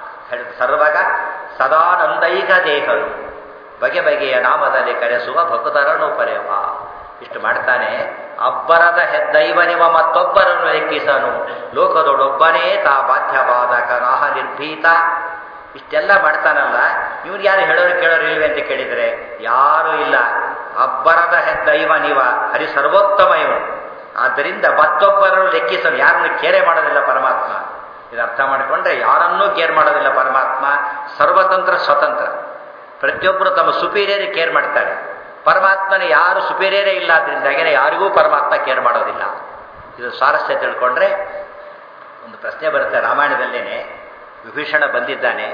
Speaker 1: ಸರ್ವಗ ಸದಾನಂದೈಕ ದೇಹರು ಬಗೆ ಬಗೆಯ ನಾಮದಲ್ಲಿ ಕರೆಸುವ ಭಕ್ತರನ್ನು ಪರೆವ ಇಷ್ಟು ಮಾಡ್ತಾನೆ ಅಬ್ಬರದ ಹೆದ್ದೈವ ನಿಮ ಮತ್ತೊಬ್ಬರನ್ನು ಲೆಕ್ಕಿಸನು ಲೋಕದೊಡೊಬ್ಬನೇ ತಾ ಬಾಧ್ಯವಾದಕ ನಾಹ ನಿರ್ಭೀತ ಇಷ್ಟೆಲ್ಲ ಮಾಡ್ತಾನಲ್ಲ ಇವ್ರು ಯಾರು ಹೇಳೋರು ಕೇಳೋರು ಇಲ್ವೇ ಅಂತ ಕೇಳಿದರೆ ಯಾರೂ ಇಲ್ಲ ಅಬ್ಬರದ ಹೆದ್ದೈವ ನೀವ ಹರಿ ಸರ್ವೋತ್ತಮ ಇವನು ಆದ್ದರಿಂದ ಮತ್ತೊಬ್ಬರನ್ನು ಲೆಕ್ಕಿಸಲು ಯಾರನ್ನು ಕೇರೆ ಮಾಡೋದಿಲ್ಲ ಪರಮಾತ್ಮ ಇದು ಅರ್ಥ ಮಾಡಿಕೊಂಡ್ರೆ ಯಾರನ್ನೂ ಕೇರ್ ಮಾಡೋದಿಲ್ಲ ಪರಮಾತ್ಮ ಸರ್ವತಂತ್ರ ಸ್ವತಂತ್ರ ಪ್ರತಿಯೊಬ್ಬರು ತಮ್ಮ ಸುಪೀರಿಯರ್ ಕೇರ್ ಮಾಡ್ತಾರೆ ಪರಮಾತ್ಮನ ಯಾರು ಸುಪೀರಿಯರೇ ಇಲ್ಲ ಅದರಿಂದಾಗೇನೆ ಯಾರಿಗೂ ಪರಮಾತ್ಮ ಕೇರ್ ಮಾಡೋದಿಲ್ಲ ಇದು ಸ್ವಾರಸ್ಯ ತಿಳ್ಕೊಂಡ್ರೆ ಒಂದು ಪ್ರಶ್ನೆ ಬರುತ್ತೆ ರಾಮಾಯಣದಲ್ಲೇನೆ ವಿಭೀಷಣ ಬಂದಿದ್ದಾನೆ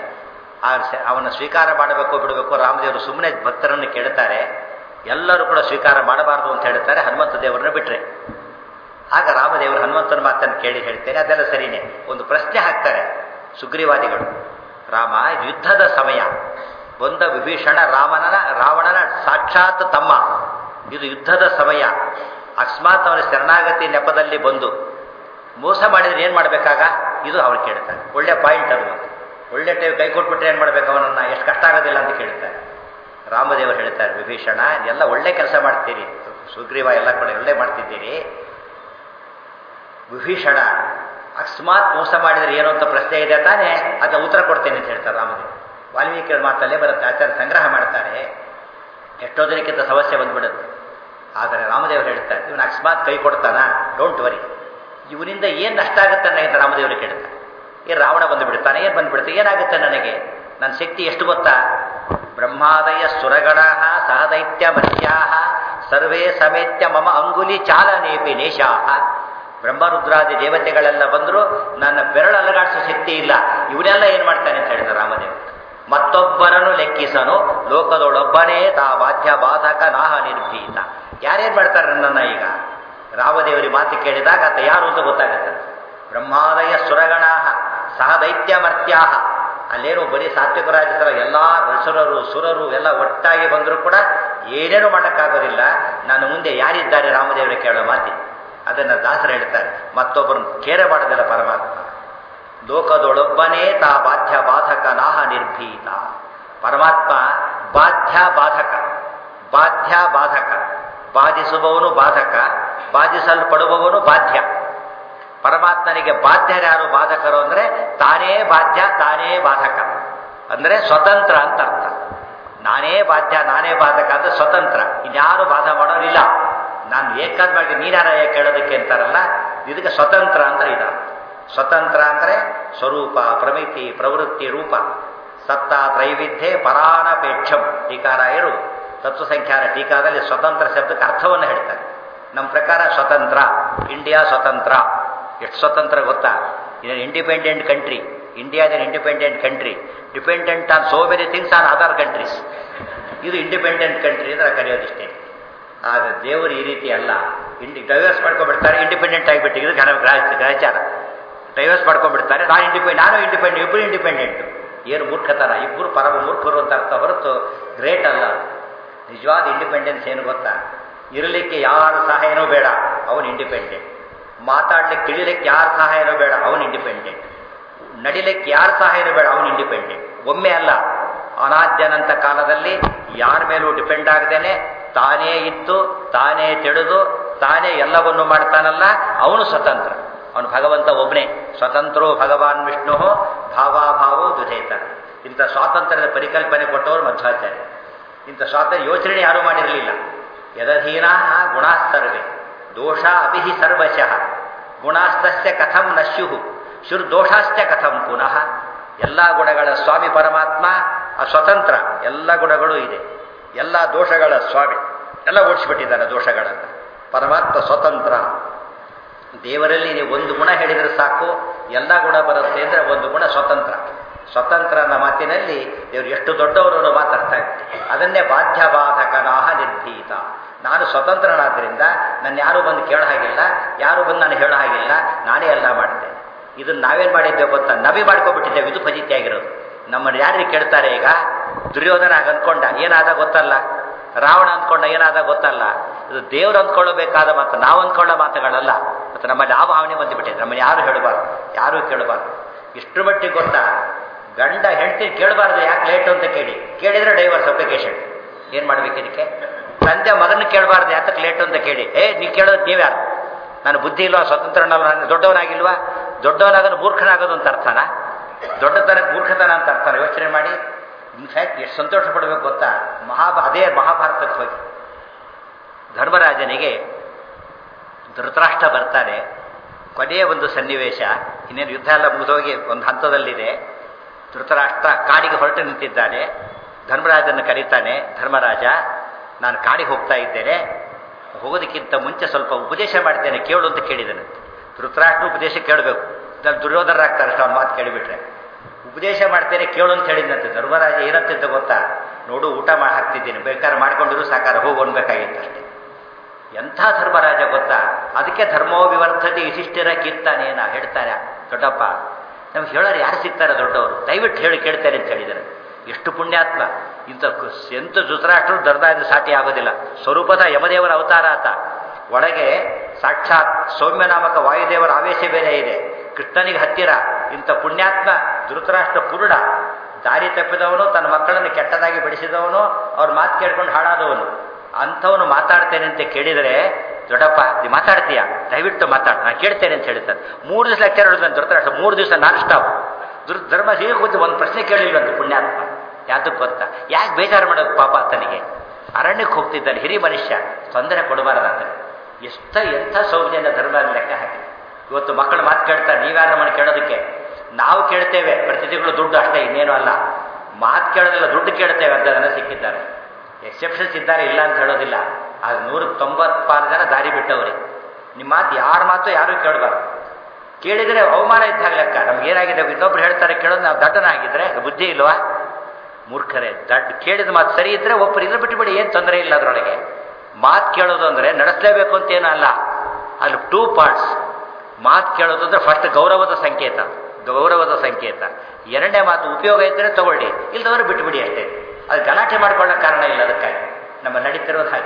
Speaker 1: ಅವನ ಸ್ವೀಕಾರ ಮಾಡಬೇಕು ಬಿಡಬೇಕು ರಾಮದೇವರು ಸುಮ್ಮನೆ ಭಕ್ತರನ್ನು ಕೇಳ್ತಾರೆ ಎಲ್ಲರೂ ಕೂಡ ಸ್ವೀಕಾರ ಮಾಡಬಾರ್ದು ಅಂತ ಹೇಳ್ತಾರೆ ಹನುಮಂತ ದೇವರನ್ನ ಬಿಟ್ರೆ ಆಗ ರಾಮದೇವರು ಹನುಮಂತನ ಮಾತನ್ನು ಕೇಳಿ ಹೇಳ್ತೇನೆ ಅದೆಲ್ಲ ಸರಿನೇ ಒಂದು ಪ್ರಶ್ನೆ ಹಾಕ್ತಾರೆ ಸುಗ್ರೀವಾದಿಗಳು ರಾಮ ಯುದ್ಧದ ಸಮಯ ಬಂದ ವಿಭೀಷಣ ರಾಮನ ರಾವಣನ ಸಾಕ್ಷಾತ್ ತಮ್ಮ ಇದು ಯುದ್ಧದ ಸಮಯ ಅಕಸ್ಮಾತ್ ಅವನ ಶರಣಾಗತಿ ನೆಪದಲ್ಲಿ ಬಂದು ಮೋಸ ಮಾಡಿದ್ರೆ ಏನು ಮಾಡಬೇಕಾಗ ಇದು ಅವ್ರು ಕೇಳ್ತಾರೆ ಒಳ್ಳೆ ಪಾಯಿಂಟ್ ಅದು ಒಳ್ಳೆ ಟೈಮ್ ಕೈ ಕೊಟ್ಬಿಟ್ರೆ ಏನು ಮಾಡ್ಬೇಕು ಅವನನ್ನು ಎಷ್ಟು ಕಷ್ಟ ಆಗೋದಿಲ್ಲ ಅಂತ ಕೇಳ್ತಾರೆ ರಾಮದೇವರು ಹೇಳ್ತಾರೆ ವಿಭೀಷಣ ಎಲ್ಲ ಒಳ್ಳೆ ಕೆಲಸ ಮಾಡ್ತೀರಿ ಸುಗ್ರೀವ ಎಲ್ಲ ಕಡೆ ಒಳ್ಳೆ ಮಾಡ್ತಿದ್ದೀರಿ ವಿಭೀಷಣ ಅಕಸ್ಮಾತ್ ಮೋಸ ಮಾಡಿದರೆ ಏನು ಅಂತ ಪ್ರಶ್ನೆ ಇದೆ ತಾನೇ ಅದನ್ನ ಉತ್ತರ ಕೊಡ್ತೇನೆ ಅಂತ ಹೇಳ್ತಾರೆ ರಾಮದೇವ್ ವಾಲ್ಮೀಕಿ ಮಾತಲ್ಲೇ ಬರುತ್ತೆ ಆಚಾರ್ಯ ಸಂಗ್ರಹ ಮಾಡ್ತಾರೆ ಎಷ್ಟೋ ಜನಕ್ಕಿಂತ ಸಮಸ್ಯೆ ಬಂದ್ಬಿಡುತ್ತೆ ಆದರೆ ರಾಮದೇವರು ಹೇಳ್ತಾರೆ ಇವನು ಅಕಸ್ಮಾತ್ ಕೈ ಕೊಡ್ತಾನ ಡೋಂಟ್ ವರಿ ಇವನಿಂದ ಏನು ನಷ್ಟ ಆಗುತ್ತೆ ಅಂತ ರಾಮದೇವರು ಕೇಳ್ತಾರೆ ಈ ರಾವಣ ಬಂದು ಬಿಡ್ತಾನೆ ಏನು ಬಂದ್ಬಿಡುತ್ತೆ ಏನಾಗುತ್ತೆ ನನಗೆ ನನ್ನ ಶಕ್ತಿ ಎಷ್ಟು ಗೊತ್ತಾ ಬ್ರಹ್ಮಾದಯ ಸುರಗಣ ಸಹದೈತ್ಯ ಮತ್ಯಾ ಸರ್ವೇ ಸಮೇತ್ಯ ಮಮ ಅಂಗುಲಿ ಚಾಲನೇಪಿ ನೇಶಾಹ ಬ್ರಹ್ಮರುದ್ರಾದಿ ದೇವತೆಗಳೆಲ್ಲ ಬಂದರೂ ನನ್ನ ಬೆರಳು ಅಲಗಾಡಿಸೋ ಶಕ್ತಿ ಇಲ್ಲ ಇವರೆಲ್ಲ ಏನು ಮಾಡ್ತಾನೆ ಅಂತ ಹೇಳ್ತಾರೆ ರಾಮದೇವ್ ಮತ್ತೊಬ್ಬರನ್ನು ಲೆಕ್ಕಿಸನು ಲೋಕದೊಳೊಬ್ಬನೇ ತಾ ಬಾಧ್ಯ ಬಾಧಕ ನಾಹ ನಿರ್ಭೀತ ಯಾರೇನು ಮಾಡ್ತಾರೆ ನನ್ನನ್ನು ಈಗ ರಾಮದೇವರಿ ಮಾತು ಕೇಳಿದಾಗ ಆತ ಯಾರು ಅಂತ ಗೊತ್ತಾಗುತ್ತೆ ಬ್ರಹ್ಮಾದಯ ಸುರಗಣಾಹ ಸಹ ದೈತ್ಯ ಮರ್ತ್ಯಾಹ ಅಲ್ಲೇನು ಬರೀ ಸಾತ್ವಿಕ ರಾಜಸರ ಎಲ್ಲ ರಸುರರು ಸುರರು ಎಲ್ಲ ಒಟ್ಟಾಗಿ ಬಂದರೂ ಕೂಡ ಏನೇನು ಮಾಡೋಕ್ಕಾಗೋದಿಲ್ಲ ನಾನು ಮುಂದೆ ಯಾರಿದ್ದಾರೆ ರಾಮದೇವರ ಕೇಳೋ ಮಾತಿ ಅದನ್ನು ದಾಸರು ಹೇಳ್ತಾರೆ ಮತ್ತೊಬ್ಬರನ್ನು ಕೇರೆ ಮಾಡೋದಿಲ್ಲ ಪರಮಾತ್ಮ ಲೋಕದೊಳೊಬ್ಬನೇ ತಾ ಬಾಧ್ಯ ಬಾಧಕ ನಾಹ ನಿರ್ಭೀತ ಪರಮಾತ್ಮ ಬಾಧ್ಯ ಬಾಧಕ ಬಾಧ್ಯ ಬಾಧಕ ಬಾಧಿಸುವವನು ಬಾಧಕ ಬಾಧಿಸಲ್ಪಡುವವನು ಬಾಧ್ಯ ಪರಮಾತ್ಮನಿಗೆ ಬಾಧ್ಯರ್ಯಾರು ಬಾಧಕರು ಅಂದರೆ ತಾನೇ ಬಾಧ್ಯ ತಾನೇ ಬಾಧಕ ಅಂದರೆ ಸ್ವತಂತ್ರ ಅಂತ ಅರ್ಥ ನಾನೇ ಬಾಧ್ಯ ನಾನೇ ಬಾಧಕ ಅಂದರೆ ಸ್ವತಂತ್ರ ಇನ್ಯಾರು ಬಾಧ ಮಾಡೋರಿಲ್ಲ ನಾನು ಏಕಾದ ಮಾಡಿ ನೀನಾರ ಕೇಳೋದಕ್ಕೆ ಅಂತಾರಲ್ಲ ಇದಕ್ಕೆ ಸ್ವತಂತ್ರ ಅಂದ್ರೆ ಇದ ಸ್ವತಂತ್ರ ಅಂದರೆ ಸ್ವರೂಪ ಪ್ರಮಿತಿ ಪ್ರವೃತ್ತಿ ರೂಪ ಸತ್ತ ತ್ರೈವಿಧ್ಯೆ ಪರಾನಪೇಕ್ಷಂ ಟೀಕಾರಾಯರು ತತ್ವಸಂಖ್ಯಾನ ಟೀಕಾದಲ್ಲಿ ಸ್ವತಂತ್ರ ಶಬ್ದಕ್ಕೆ ಅರ್ಥವನ್ನು ಹೇಳ್ತಾರೆ ನಮ್ಮ ಪ್ರಕಾರ ಸ್ವತಂತ್ರ ಇಂಡಿಯಾ ಸ್ವತಂತ್ರ ಎಷ್ಟು ಸ್ವತಂತ್ರ ಗೊತ್ತಾ in independent country India is independent country dependent on so many things on other countries ಇದು ಇಂಡಿಪೆಂಡೆಂಟ್ ಕಂಟ್ರಿ ಅಂತ ಕರೆಯೋದಿಷ್ಟೇ ಆದರೆ ದೇವರು ಈ ರೀತಿ ಅಲ್ಲ ಇಂಡಿ ಡೈವರ್ಸ್ ಮಾಡ್ಕೊಂಡ್ಬಿಡ್ತಾರೆ ಇಂಡಿಪೆಂಡೆಂಟ್ ಆಗಿಬಿಟ್ಟು ಇದು ಘನ ಗ್ರಹಚಾರ ಡೈವರ್ಸ್ ಮಾಡ್ಕೊಂಡ್ಬಿಡ್ತಾರೆ ನಾನು ಇಂಡಿಪೆಂಡ್ ನಾನು ಇಂಡಿಪೆಂಡೆಂಟ್ ಇಬ್ಬರು ಇಂಡಿಪೆಂಡೆಂಟು ಏನು ಮೂರ್ಖತನ ಇಬ್ಬರು ಪರಮ ಮೂರ್ಖರು ಅಂತ ಅರ್ಥ ಹೊರತು ಗ್ರೇಟ್ ಅಲ್ಲ ನಿಜವಾದ ಇಂಡಿಪೆಂಡೆನ್ಸ್ ಏನು ಗೊತ್ತಾ ಇರಲಿಕ್ಕೆ ಯಾರ ಸಹಾಯನೂ ಬೇಡ ಅವನು ಇಂಡಿಪೆಂಡೆಂಟ್ ಮಾತಾಡ್ಲಿಕ್ಕೆ ತಿಳಿಲಿಕ್ಕೆ ಯಾರ ಸಹಾಯನೂ ಬೇಡ ಅವನು ಇಂಡಿಪೆಂಡೆಂಟ್ ನಡಿಲಿಕ್ಕೆ ಯಾರ ಸಹಾಯನೂ ಬೇಡ ಅವನು ಇಂಡಿಪೆಂಡೆಂಟ್ ಒಮ್ಮೆ ಅಲ್ಲ ಅನಾದ್ಯನಂತ ಕಾಲದಲ್ಲಿ ಯಾರ ಮೇಲೂ ಡಿಪೆಂಡ್ ಆಗದೇನೆ ತಾನೇ ಇದ್ದು ತಾನೇ ತಿಳಿದು ತಾನೇ ಎಲ್ಲವನ್ನು ಮಾಡ್ತಾನಲ್ಲ ಅವನು ಸ್ವತಂತ್ರ ಅವನು ಭಗವಂತ ಒಬ್ಬನೇ ಸ್ವತಂತ್ರೋ ಭಗವಾನ್ ವಿಷ್ಣು ಭಾವಾಭಾವೋ ದುಧೇತ ಇಂಥ ಸ್ವಾತಂತ್ರ್ಯದ ಪರಿಕಲ್ಪನೆ ಕೊಟ್ಟವರು ಮಧ್ವಾಚಾರ್ಯ ಇಂಥ ಸ್ವಾತಂತ್ರ್ಯ ಯೋಚನೆ ಯಾರೂ ಮಾಡಿರಲಿಲ್ಲ ಯದಧೀನಾ ಗುಣಾಸ್ತರ್ವೆ ದೋಷ ಅಪಿ ಸರ್ವಶಃ ಗುಣಾಸ್ತಸ್ಯ ಕಥಂ ನಶ್ಯು ಶುರ್ದೋಷಾಶ್ಚ ಕಥಂ ಪುನಃ ಎಲ್ಲ ಗುಣಗಳ ಸ್ವಾಮಿ ಪರಮಾತ್ಮ ಆ ಸ್ವತಂತ್ರ ಎಲ್ಲ ಗುಣಗಳು ಇದೆ ಎಲ್ಲ ದೋಷಗಳ ಸ್ವಾಮಿ ಎಲ್ಲ ಓಡಿಸ್ಬಿಟ್ಟಿದ್ದಾನೆ ದೋಷಗಳನ್ನು ಪರಮಾತ್ಮ ಸ್ವತಂತ್ರ ದೇವರಲ್ಲಿ ನೀವು ಒಂದು ಗುಣ ಹೇಳಿದರೆ ಸಾಕು ಎಲ್ಲ ಗುಣ ಬರುತ್ತೆ ಅಂದರೆ ಒಂದು ಗುಣ ಸ್ವತಂತ್ರ ಸ್ವತಂತ್ರ ಅನ್ನೋ ಮಾತಿನಲ್ಲಿ ದೇವರು ಎಷ್ಟು ದೊಡ್ಡವರು ಅನ್ನೋ ಮಾತಾಡ್ತಾ ಇತ್ತು ಅದನ್ನೇ ಬಾಧ್ಯ ಬಾಧಕನಾಹ ನಿರ್ಭೀತ ನಾನು ಸ್ವತಂತ್ರನಾದ್ದರಿಂದ ನನ್ನ ಯಾರು ಬಂದು ಕೇಳೋ ಹಾಗಿಲ್ಲ ಯಾರು ಬಂದು ನಾನು ಹೇಳೋ ಹಾಗಿಲ್ಲ ನಾನೇ ಎಲ್ಲ ಮಾಡಿದ್ದೆ ಇದನ್ನು ನಾವೇನು ಮಾಡಿದ್ದೇವೆ ಗೊತ್ತಾ ನಬಿ ಮಾಡ್ಕೊಬಿಟ್ಟಿದ್ದೇವೆ ಇದು ಫಜಿತಿ ಆಗಿರೋದು ನಮ್ಮನ್ನು ಯಾರಿಗೆ ಕೇಳ್ತಾರೆ ಈಗ ದುರ್ಯೋಧನ ಆಗ ಅಂದ್ಕೊಂಡ ಏನಾದ ಗೊತ್ತಲ್ಲ ರಾವಣ ಅಂದ್ಕೊಂಡ ಏನಾದ ಗೊತ್ತಲ್ಲ ಇದು ದೇವ್ರು ಅಂದ್ಕೊಳ್ಳಬೇಕಾದ ಮಾತು ನಾವು ಅಂದ್ಕೊಳ್ಳೋ ಮಾತುಗಳಲ್ಲ ಮತ್ತು ನಮ್ಮಲ್ಲಿ ಆ ಭಾವನೆ ಬಂದುಬಿಟ್ಟಿದೆ ನಮ್ಮನ್ನು ಯಾರು ಹೇಳಬಾರ್ದು ಯಾರೂ ಕೇಳಬಾರ್ದು ಇಷ್ಟರ ಮಟ್ಟಿಗೆ ಗೊತ್ತಾ ಗಂಡ ಹೆಂಡತಿ ಕೇಳಬಾರ್ದು ಯಾಕೆ ಲೇಟು ಅಂತ ಕೇಳಿ ಕೇಳಿದ್ರೆ ಡೈವರ್ಸ್ ಅಪ್ಲಿಕೇಶನ್ ಏನು ಮಾಡ್ಬೇಕು ಇದಕ್ಕೆ ತಂದೆ ಮಗನ ಕೇಳಬಾರ್ದು ಯಾತಕ್ಕೆ ಲೇಟು ಅಂತ ಕೇಳಿ ಏ ನೀವು ಕೇಳೋದು ನೀವ್ಯಾರು ನಾನು ಬುದ್ಧಿ ಇಲ್ವಾ ಸ್ವತಂತ್ರನಲ್ಲ ನಾನು ದೊಡ್ಡವನಾಗಿಲ್ವಾ ದೊಡ್ಡವನಾಗೋದು ಮೂರ್ಖನಾಗೋದು ಅಂತ ಅರ್ಥನ ದೊಡ್ಡತನಕ್ಕೆ ಮೂರ್ಖತನ ಅಂತ ಅರ್ಥನ ಯೋಚನೆ ಮಾಡಿ ಇನ್ಫ್ಯಾಕ್ಟ್ ಎಷ್ಟು ಸಂತೋಷ ಪಡಬೇಕು ಗೊತ್ತಾ ಮಹಾ ಅದೇ ಮಹಾಭಾರತಕ್ಕೆ ಹೋಗಿ ಧರ್ಮರಾಜನಿಗೆ ಧೃತರಾಷ್ಟ್ರ ಬರ್ತಾನೆ ಕೊನೆಯ ಒಂದು ಸನ್ನಿವೇಶ ಇನ್ನೇನು ಯುದ್ಧ ಎಲ್ಲ ಮುಗಿದೋಗಿ ಒಂದು ಹಂತದಲ್ಲಿದೆ ಧೃತರಾಷ್ಟ್ರ ಕಾಡಿಗೆ ಹೊರಟು ನಿಂತಿದ್ದಾನೆ ಧರ್ಮರಾಜನ ಕರೀತಾನೆ ಧರ್ಮರಾಜ ನಾನು ಕಾಡಿಗೆ ಹೋಗ್ತಾ ಇದ್ದೇನೆ ಹೋಗೋದಕ್ಕಿಂತ ಮುಂಚೆ ಸ್ವಲ್ಪ ಉಪದೇಶ ಮಾಡ್ತೇನೆ ಕೇಳು ಅಂತ ಕೇಳಿದನು ಧೃತರಾಷ್ಟ್ರ ಉಪದೇಶ ಕೇಳಬೇಕು ನಾನು ದುರ್ಯೋಧನರಾಗ್ತಾರೆ ಅಷ್ಟು ಅವ್ನ ಮಾತು ಕೇಳಿಬಿಟ್ರೆ ಉಪದೇಶ ಮಾಡ್ತೇನೆ ಕೇಳು ಅಂತ ಹೇಳಿದಂತೆ ಧರ್ಮರಾಜ ಏನಂತಿದ್ದ ಗೊತ್ತಾ ನೋಡು ಊಟ ಮಾಡಿ ಹಾಕ್ತಿದ್ದೀನಿ ಬೇಕಾದ್ರೆ ಮಾಡ್ಕೊಂಡಿರು ಸಾಕಾರ ಹೋಗು ಅನ್ಬೇಕಾಗಿತ್ತು ಅಷ್ಟೇ ಎಂಥ ಧರ್ಮರಾಜ ಗೊತ್ತಾ ಅದಕ್ಕೆ ಧರ್ಮೋ ವಿವರ್ಧತೆ ವಿಶಿಷ್ಟಿರ ಕೀರ್ತಾನೇನ ಹೇಳ್ತಾರೆ ದೊಡ್ಡಪ್ಪ ನಮ್ಗೆ ಹೇಳೋರು ಯಾರು ಸಿಗ್ತಾರೆ ದೊಡ್ಡವರು ದಯವಿಟ್ಟು ಹೇಳಿ ಕೇಳ್ತಾರೆ ಅಂತ ಹೇಳಿದ್ದಾರೆ ಎಷ್ಟು ಪುಣ್ಯಾತ್ಮ ಇಂಥ ಎಂತ ಧೃತರಾಷ್ಟ್ರರು ಧರ್ಮರಾಜ ಸಾಟಿ ಆಗೋದಿಲ್ಲ ಸ್ವರೂಪದ ಯಮದೇವರ ಅವತಾರ ಆತ ಒಳಗೆ ಸಾಕ್ಷಾತ್ ಸೌಮ್ಯನಾಮಕ ವಾಯುದೇವರ ಆವೇಶ ಬೇರೆ ಇದೆ ಕೃಷ್ಣನಿಗೆ ಹತ್ತಿರ ಇಂಥ ಪುಣ್ಯಾತ್ಮ ಧೃತರಾಷ್ಟ್ರ ಕುರುಡ ದಾರಿ ತಪ್ಪಿದವನು ತನ್ನ ಮಕ್ಕಳನ್ನು ಕೆಟ್ಟದಾಗಿ ಬೆಳೆಸಿದವನು ಅವ್ರ ಮಾತು ಕೇಳ್ಕೊಂಡು ಹಾಳಾದವನು ಅಂಥವನು ಮಾತಾಡ್ತೇನೆ ಅಂತ ಕೇಳಿದರೆ ದೊಡ್ಡಪ್ಪ ನೀ ಮಾತಾಡ್ತೀಯ ದಯವಿಟ್ಟು ಮಾತಾಡ ನಾನು ಕೇಳ್ತೇನೆ ಅಂತ ಹೇಳ್ತಾರೆ ಮೂರು ದಿವಸ ಲೆಕ್ಚರ್ ಹೇಳಿದ್ರೆ ಧೃತರಾಷ್ಟ್ರ ಮೂರು ದಿವಸ ನಾನ್ ಸ್ಟಾಪ್ ದುರ್ ಧರ್ಮ ಹೀಗೆ ಕೂತು ಒಂದು ಪ್ರಶ್ನೆ ಕೇಳಿಲ್ವಂತ ಪುಣ್ಯಾತ್ಮ ಯಾತಕ್ಕೆ ಗೊತ್ತಾ ಯಾಕೆ ಬೇಜಾರು ಮಾಡೋದು ಪಾಪ ಆತನಿಗೆ ಅರಣ್ಯಕ್ಕೆ ಹೋಗ್ತಿದ್ದಾನೆ ಹಿರಿ ಮನುಷ್ಯ ತೊಂದರೆ ಕೊಡಬಾರದು ಆತನಿಗೆ ಎಷ್ಟ ಎಂಥ ಸೌಜನ್ಯ ಧರ್ಮ ಲೆಕ್ಕ ಹಾಕಿ ಇವತ್ತು ಮಕ್ಕಳು ಮಾತು ಕೇಳ್ತಾರೆ ನೀವ್ಯಾರ ನಮ್ಮನ್ನು ಕೇಳೋದಕ್ಕೆ ನಾವು ಕೇಳ್ತೇವೆ ಪ್ರತಿ ತಿಂಗಳು ದುಡ್ಡು ಅಷ್ಟೇ ಇನ್ನೇನು ಅಲ್ಲ ಮಾತು ಕೇಳೋದಿಲ್ಲ ದುಡ್ಡು ಕೇಳ್ತೇವೆ ಅಂತ ಜನ ಸಿಕ್ಕಿದ್ದಾರೆ ಎಕ್ಸೆಪ್ಷನ್ಸ್ ಇದ್ದಾರೆ ಇಲ್ಲ ಅಂತ ಹೇಳೋದಿಲ್ಲ ಅದು ನೂರಕ್ಕೆ ತೊಂಬತ್ತಾರು ಜನ ದಾರಿ ಬಿಟ್ಟವ್ರಿ ನಿಮ್ಮ ಮಾತು ಯಾರ ಮಾತು ಯಾರೂ ಕೇಳಬಾರ್ದು ಕೇಳಿದರೆ ಅವಮಾನ ಇದ್ದಾಗ ಲೆಕ್ಕ ನಮ್ಗೆ ಏನಾಗಿದೆ ಇನ್ನೊಬ್ರು ಹೇಳ್ತಾರೆ ಕೇಳೋದು ನಾವು ದಡ್ಡನಾಗಿದ್ರೆ ಬುದ್ಧಿ ಇಲ್ವಾ ಮೂರ್ಖರೇ ದಡ್ಡ ಕೇಳಿದ ಮಾತು ಸರಿ ಇದ್ರೆ ಒಬ್ಬರು ಇದ್ರೆ ಬಿಟ್ಟು ಬಿಡಿ ಏನು ತೊಂದರೆ ಇಲ್ಲ ಅದರೊಳಗೆ ಮಾತು ಕೇಳೋದು ಅಂದರೆ ನಡೆಸಲೇಬೇಕು ಅಂತ ಏನೂ ಅಲ್ಲ ಅಲ್ಲಿ ಟೂ ಪಾರ್ಟ್ಸ್ ಮಾತು ಕೇಳೋದು ಅಂದರೆ ಫಸ್ಟ್ ಗೌರವದ ಸಂಕೇತ ಗೌರವದ ಸಂಕೇತ ಎರಡನೇ ಮಾತು ಉಪಯೋಗ ಇದ್ದರೆ ತಗೊಳ್ಳಿ ಇಲ್ದವರು ಬಿಟ್ಟುಬಿಡಿ ಅಷ್ಟೇ ಅದು ಗಲಾಟೆ ಮಾಡ್ಕೊಳ್ಳೋ ಕಾರಣ ಇಲ್ಲ ಅದಕ್ಕಾಗಿ ನಮ್ಮ ನಡೀತಿರೋದು ಹಾಗೆ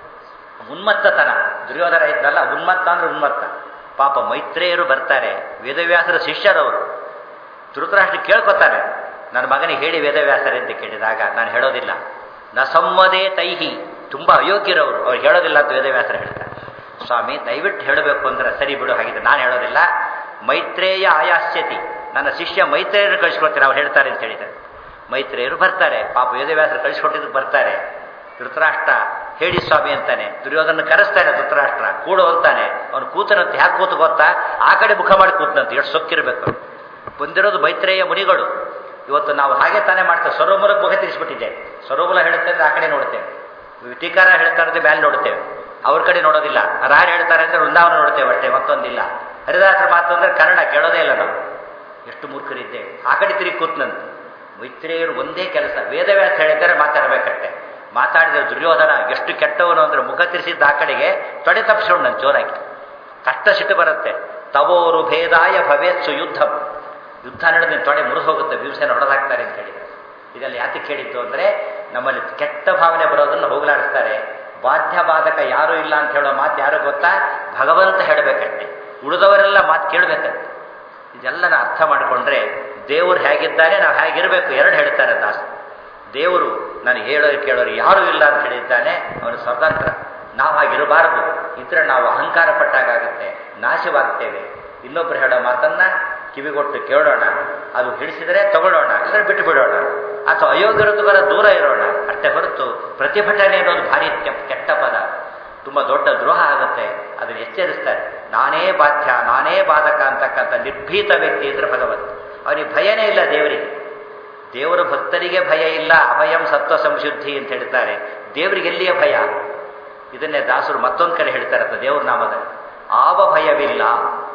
Speaker 1: ಉನ್ಮತ್ತತನ ದುರ್ಯೋಧನ ಇದ್ದಲ್ಲ ಉನ್ಮತ್ತ ಅಂದ್ರೆ ಉನ್ಮತ್ತ ಪಾಪ ಮೈತ್ರೇಯರು ಬರ್ತಾರೆ ವೇದವ್ಯಾಸರ ಶಿಷ್ಯರವರು ಧೃತರಾಷ್ಟ್ರ ಕೇಳ್ಕೊತಾರೆ ನನ್ನ ಮಗನಿಗೆ ಹೇಳಿ ವೇದವ್ಯಾಸರೇ ಅಂತ ಕೇಳಿದಾಗ ನಾನು ಹೇಳೋದಿಲ್ಲ ನ ಸಮ್ಮದೇ ತೈಹಿ ತುಂಬ ಅಯೋಗ್ಯರವರು ಅವ್ರು ಹೇಳೋದಿಲ್ಲ ಅಂತ ವೇದವ್ಯಾಸರು ಹೇಳ್ತಾರೆ ಸ್ವಾಮಿ ದಯವಿಟ್ಟು ಹೇಳಬೇಕು ಅಂದ್ರೆ ಸರಿ ಬಿಡು ಹಾಗಿದ್ರೆ ನಾನು ಹೇಳೋದಿಲ್ಲ ಮೈತ್ರೇಯ ಆಯಾಸ್ಯತಿ ನನ್ನ ಶಿಷ್ಯ ಮೈತ್ರೇಯರು ಕಳಿಸ್ಕೊಡ್ತಾರೆ ಅವ್ರು ಹೇಳ್ತಾರೆ ಅಂತ ಹೇಳಿದ್ದಾರೆ ಮೈತ್ರೇಯರು ಬರ್ತಾರೆ ಪಾಪ ವೇದವ್ಯಾಸರು ಕಳಿಸ್ಕೊಟ್ಟಿದ್ದಕ್ಕೆ ಬರ್ತಾರೆ ಧೃತರಾಷ್ಟ್ರ ಹೇಳಿ ಸ್ವಾಮಿ ಅಂತಾನೆ ದುರ್ಯೋಧನ ಕರೆಸ್ತಾನೆ ಧೃತರಾಷ್ಟ್ರ ಕೂಡು ಅಂತಾನೆ ಅವನು ಕೂತನಂತೆ ಯಾಕೆ ಕೂತು ಗೊತ್ತಾ ಆ ಕಡೆ ಮುಖ ಮಾಡಿ ಕೂತನಂತೆ ಎಷ್ಟು ಸೊಕ್ಕಿರಬೇಕು ಬಂದಿರೋದು ಮೈತ್ರೇಯ ಮುನಿಗಳು ಇವತ್ತು ನಾವು ಹಾಗೆ ತಾನೇ ಮಾಡ್ತೇವೆ ಸರೋಮೂಲಕ್ಕೆ ಮುಖ ತಿರ್ಸ್ಬಿಟ್ಟಿದ್ದೇವೆ ಸರೋಮೂಲ ಹೇಳುತ್ತೆ ಅಂದ್ರೆ ಆ ಕಡೆ ನೋಡ್ತೇವೆ ಟೀಕಾರ ಹೇಳ್ತಾ ಇರೋದು ಮೇಲೆ ನೋಡ್ತೇವೆ ಅವ್ರ ಕಡೆ ನೋಡೋದಿಲ್ಲ ರಾಯರು ಹೇಳ್ತಾರೆ ಅಂದ್ರೆ ವೃಂದಾವನ ನೋಡ್ತೇವೆ ಅಷ್ಟೇ ಮತ್ತೊಂದಿಲ್ಲ ಹರಿದಾಸರ ಮಾತು ಅಂದ್ರೆ ಕನ್ನಡ ಕೇಳೋದೇ ಇಲ್ಲ ನಾವು ಎಷ್ಟು ಮೂರ್ಖರಿದ್ದೇವೆ ಆ ಕಡೆ ತಿರುಗಿ ಕೂತ್ನಂತೆ ಮೈತ್ರೇಯರು ಒಂದೇ ಕೆಲಸ ವೇದವ್ಯಾಸ ಹೇಳಿದರೆ ಮಾತಾಡಬೇಕಷ್ಟೆ ಮಾತಾಡಿದ ದುರ್ಯೋಧನ ಎಷ್ಟು ಕೆಟ್ಟವನು ಅಂದ್ರೆ ಮುಖ ತಿರ್ಸಿದ್ದ ಆ ಕಡೆಗೆ ತೊಡೆ ತಪ್ಪಿಸ್ಕೊಂಡು ನಾನು ಜೋರಾಗಿ ಕಷ್ಟ ಸಿಟ್ಟು ಬರುತ್ತೆ ತವೋರು ಭೇದಾಯ ಭವೇತ್ಸು ಯುದ್ಧ ಯುದ್ಧ ನಡೆದ ತೊಡೆ ಮುರಿದು ಹೋಗುತ್ತೆ ಭೀಮಸೇನ ಹೊಡೆದಾಕ್ತಾರೆ ಅಂತ ಹೇಳಿದ್ದಾರೆ ಇದೆಲ್ಲ ಯಾತಕ್ಕೆ ಹೇಳಿದ್ದು ಅಂದರೆ ನಮ್ಮಲ್ಲಿ ಕೆಟ್ಟ ಭಾವನೆ ಬರೋದನ್ನು ಹೋಗಲಾಡಿಸ್ತಾರೆ ಬಾಧ್ಯ ಬಾಧಕ ಯಾರೂ ಇಲ್ಲ ಅಂತ ಹೇಳೋ ಮಾತು ಯಾರು ಗೊತ್ತಾ ಭಗವಂತ ಹೇಳಬೇಕಷ್ಟೆ ಉಳಿದವರೆಲ್ಲ ಮಾತು ಕೇಳಬೇಕಂತೆ ಇದೆಲ್ಲನ ಅರ್ಥ ಮಾಡಿಕೊಂಡ್ರೆ ದೇವರು ಹೇಗಿದ್ದಾನೆ ನಾವು ಹೇಗಿರಬೇಕು ಎರಡು ಹೇಳ್ತಾರೆ ದಾಸ ದೇವರು ನನಗೆ ಹೇಳೋರು ಕೇಳೋರು ಯಾರೂ ಇಲ್ಲ ಅಂತ ಹೇಳಿದ್ದಾನೆ ಅವನು ಸ್ವತಂತ್ರ ನಾವು ಹಾಗಿರಬಾರದು ಇದ್ರೆ ನಾವು ಅಹಂಕಾರ ಪಟ್ಟಾಗುತ್ತೆ ನಾಶವಾಗ್ತೇವೆ ಇನ್ನೊಬ್ಬರು ಹೇಳೋ ಮಾತನ್ನ ಕಿವಿಗೊಟ್ಟು ಕೇಳೋಣ ಅದು ಹಿಡಿಸಿದರೆ ತಗೊಳ್ಳೋಣ ಇದ್ರೆ ಬಿಟ್ಟು ಬಿಡೋಣ ಅಥವಾ ಅಯೋಗ್ಯರದುಗಳ ದೂರ ಇರೋಣ ಅಷ್ಟೇ ಹೊರತು ಪ್ರತಿಭಟನೆ ಅನ್ನೋದು ಭಾರಿ ಕೆಟ್ಟ ಪದ ತುಂಬ ದೊಡ್ಡ ದ್ರೋಹ ಆಗುತ್ತೆ ಅದನ್ನು ಎಚ್ಚರಿಸ್ತಾರೆ ನಾನೇ ಬಾಧ್ಯ ನಾನೇ ಬಾಧಕ ಅಂತಕ್ಕಂಥ ನಿರ್ಭೀತ ವ್ಯಕ್ತಿ ಇದ್ರೆ ಭಗವಂತ ಅವನಿಗೆ ಭಯನೇ ಇಲ್ಲ ದೇವರಿಗೆ ದೇವರ ಭಕ್ತರಿಗೆ ಭಯ ಇಲ್ಲ ಅಭಯಂ ಸತ್ವ ಸಂಶುದ್ಧಿ ಅಂತ ಹೇಳ್ತಾರೆ ದೇವರಿಗೆ ಎಲ್ಲಿಯ ಭಯ ಇದನ್ನೇ ದಾಸರು ಮತ್ತೊಂದು ಕಡೆ ಹೇಳ್ತಾರೆ ದೇವ್ರ ನಾಮದಲ್ಲಿ ಆವ ಭಯವಿಲ್ಲ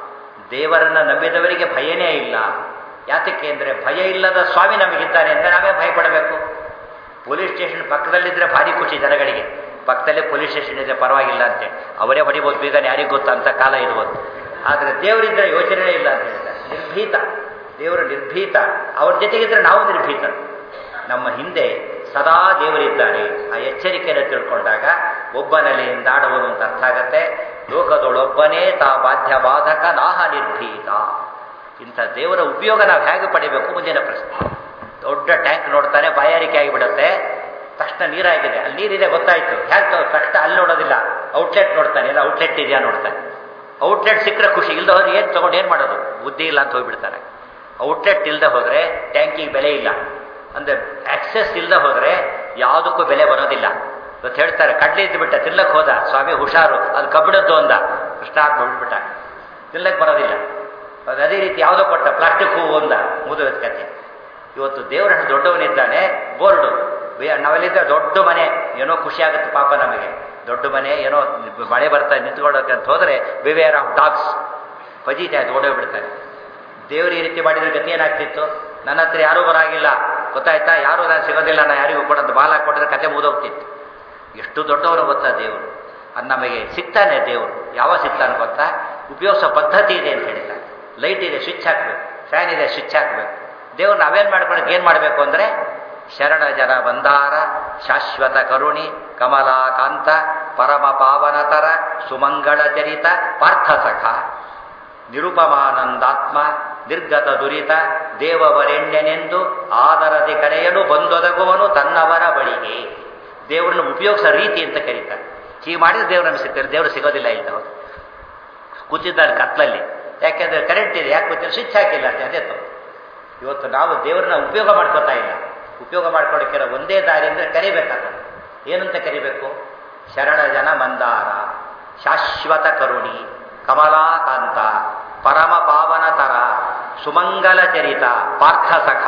Speaker 1: ದೇವರನ್ನ ನಂಬಿದವರಿಗೆ ಭಯನೇ ಇಲ್ಲ ಯಾತಕ್ಕೆ ಅಂದರೆ ಭಯ ಇಲ್ಲದ ಸ್ವಾಮಿ ನಮಗಿದ್ದಾನೆ ಅಂತ ನಾವೇ ಭಯ ಪಡಬೇಕು ಪೊಲೀಸ್ ಸ್ಟೇಷನ್ ಪಕ್ಕದಲ್ಲಿದ್ದರೆ ಭಾರಿ ಖುಷಿ ಜನಗಳಿಗೆ ಪಕ್ಕದಲ್ಲೇ ಪೊಲೀಸ್ ಸ್ಟೇಷನ್ ಇದೆ ಪರವಾಗಿಲ್ಲ ಅಂತೆ ಅವರೇ ಹೊಡಿಬೋದು ಬೀಗನೆ ಯಾರಿಗೆ ಗೊತ್ತಾ ಅಂತ ಕಾಲ ಇರ್ಬೋದು ಆದರೆ ದೇವರಿದ್ದರೆ ಯೋಚನೆ ಇಲ್ಲ ಅಂತ ಹೇಳ್ತಾರೆ ನಿರ್ಭೀತ ದೇವರು ನಿರ್ಭೀತ ಅವ್ರ ಜೊತೆಗಿದ್ರೆ ನಾವು ನಿರ್ಭೀತ ನಮ್ಮ ಹಿಂದೆ ಸದಾ ದೇವರಿದ್ದಾನೆ ಆ ಎಚ್ಚರಿಕೆಯನ್ನು ತಿಳ್ಕೊಂಡಾಗ ಒಬ್ಬನಲ್ಲಿಯಿಂದ ಆಡುವನು ಅಂತ ಅರ್ಥ ಆಗತ್ತೆ ಲೋಕದೊಳೊಬ್ಬನೇ ತಾ ಬಾಧ್ಯ ಬಾಧಕ ನಾಹ ನಿರ್ಭೀತ ಇಂಥ ದೇವರ ಉಪಯೋಗ ನಾವು ಹೇಗೆ ಪಡಿಬೇಕು ಮುಂದಿನ ಪ್ರಶ್ನೆ ದೊಡ್ಡ ಟ್ಯಾಂಕ್ ನೋಡ್ತಾನೆ ಬಾಯಾರಿಕೆ ಆಗಿಬಿಡುತ್ತೆ ತಕ್ಷಣ ನೀರಾಗಿದೆ ಅಲ್ಲಿ ನೀರಿದೆ ಗೊತ್ತಾಯ್ತು ಹೇಗೆ ತಕ್ಷಣ ಅಲ್ಲಿ ನೋಡೋದಿಲ್ಲ ಔಟ್ಲೆಟ್ ನೋಡ್ತಾನೆ ಎಲ್ಲ ಔಟ್ಲೆಟ್ ಇದೆಯಾ ನೋಡ್ತಾನೆ ಔಟ್ಲೆಟ್ ಸಿಕ್ಕರೆ ಖುಷಿ ಇಲ್ಲದೆ ಹೋದ್ರೆ ಏನು ತೊಗೊಂಡು ಏನು ಮಾಡೋದು ಬುದ್ಧಿ ಇಲ್ಲ ಅಂತ ಹೋಗ್ಬಿಡ್ತಾರೆ ಔಟ್ಲೆಟ್ ಇಲ್ಲದೆ ಹೋದರೆ ಟ್ಯಾಂಕಿಗೆ ಬೆಲೆ ಇಲ್ಲ ಅಂದರೆ ಆಕ್ಸೆಸ್ ಇಲ್ಲದೆ ಹೋದರೆ ಯಾವುದಕ್ಕೂ ಬೆಲೆ ಬರೋದಿಲ್ಲ ಇವತ್ತು ಹೇಳ್ತಾರೆ ಕಡ್ಲೆ ಇದ್ದು ಬಿಟ್ಟ ತಿನ್ನಕ್ಕೆ ಹೋದ ಸ್ವಾಮಿ ಹುಷಾರು ಅದು ಕಬ್ಬಿಣದ್ದು ಅಂದ ಕೃಷ್ಣ ಬಿಟ್ಬಿಟ್ಟ ತಿನ್ನಕ್ಕೆ ಬರೋದಿಲ್ಲ ಅದು ಅದೇ ರೀತಿ ಯಾವುದೋ ಕೊಟ್ಟ ಪ್ಲಾಸ್ಟಿಕ್ ಹೂವು ಅಂದ ಮುಗಿದ ಕತೆ ಇವತ್ತು ದೇವರ ದೊಡ್ಡವನಿದ್ದಾನೆ ಬೋರ್ಡು ನಾವೆಲ್ಲಿದ್ದ ದೊಡ್ಡ ಮನೆ ಏನೋ ಖುಷಿ ಆಗುತ್ತೆ ಪಾಪ ನಮಗೆ ದೊಡ್ಡ ಮನೆ ಏನೋ ಮಳೆ ಬರ್ತಾ ನಿಂತ್ಕೊಳ್ಳೋಕೆ ಅಂತ ಹೋದರೆ ಬಿವೇರ್ ಆಫ್ ಡಾಗ್ಸ್ ಫಜೀತೆ ಅದು ಓಡೋಗ್ಬಿಡ್ತಾರೆ ದೇವರು ಈ ರೀತಿ ಮಾಡಿದ್ರೆ ಗತಿ ಏನಾಗ್ತಿತ್ತು ನನ್ನ ಹತ್ರ ಯಾರೂ ಬರಾಗಿಲ್ಲ ಗೊತ್ತಾಯ್ತಾ ಯಾರೂ ನಾನು ಸಿಗೋದಿಲ್ಲ ನಾನು ಯಾರಿಗೂ ಕೊಡೋದು ಬಾಲ ಕೊಡಿದ್ರೆ ಕತೆ ಮುಗಿದೋಗ್ತಿತ್ತು ಎಷ್ಟು ದೊಡ್ಡವರು ಗೊತ್ತಾ ದೇವರು ಅದು ನಮಗೆ ಸಿಗ್ತಾನೆ ದೇವರು ಯಾವ ಸಿಗ್ತಾನೆ ಗೊತ್ತಾ ಉಪಯೋಗಿಸೋ ಪದ್ಧತಿ ಇದೆ ಅಂತ ಹೇಳ್ತಾರೆ ಲೈಟ್ ಇದೆ ಸ್ವಿಚ್ ಹಾಕಬೇಕು ಫ್ಯಾನ್ ಇದೆ ಸ್ವಿಚ್ ಹಾಕಬೇಕು ದೇವ್ರು ನಾವೇನು ಮಾಡ್ಕೊಳಕ್ಕೆ ಏನು ಮಾಡಬೇಕು ಅಂದರೆ ಶರಣ ಜನ ಬಂದಾರ ಶಾಶ್ವತ ಕರುಣಿ ಕಮಲಾಕಾಂತ ಪರಮ ಪಾವನತರ ಸುಮಂಗಳ ಚರಿತ ಪಾರ್ಥ ಸಖ ನಿರುಪಮಾನಂದಾತ್ಮ ನಿರ್ಗತ ದುರಿತ ದೇವವರೆಣ್ಯನೆಂದು ಆದರದಿ ಕರೆಯಲು ಬಂದೊದಗುವನು ತನ್ನವರ ಬಳಿಗೆ ದೇವರನ್ನು ಉಪಯೋಗಿಸೋ ರೀತಿ ಅಂತ ಕರೀತಾರೆ ಹೀಗೆ ಮಾಡಿದ್ರೆ ದೇವ್ರು ನಮಗೆ ಸಿಗ್ತಾರೆ ದೇವರು ಸಿಗೋದಿಲ್ಲ ಇಲ್ಲ ಹೌದು ಕೂತಿದ್ದಾರೆ ಕತ್ಲಲ್ಲಿ ಯಾಕೆಂದ್ರೆ ಕರೆಂಟ್ ಇದೆ ಯಾಕೆ ಗೊತ್ತಿಲ್ಲ ಸ್ವಿಚ್ ಹಾಕಿಲ್ಲ ಅಂತ ಅದೇ ತಪ್ಪು ಇವತ್ತು ನಾವು ದೇವರನ್ನ ಉಪಯೋಗ ಮಾಡ್ಕೋತಾ ಇಲ್ಲ ಉಪಯೋಗ ಮಾಡ್ಕೊಳ್ಳೋಕ್ಕಿರೋ ಒಂದೇ ದಾರಿ ಅಂದರೆ ಕರಿಬೇಕಾಗ್ತದೆ ಏನಂತ ಕರಿಬೇಕು ಶರಣ ಜನ ಮಂದಾರ ಶಾಶ್ವತ ಕರುಣಿ ಕಮಲಾಕಾಂತ ಪರಮ ಪಾವನತರ ಸುಮಂಗಲ ಚರಿತ ಪಾರ್ಥ ಸಖ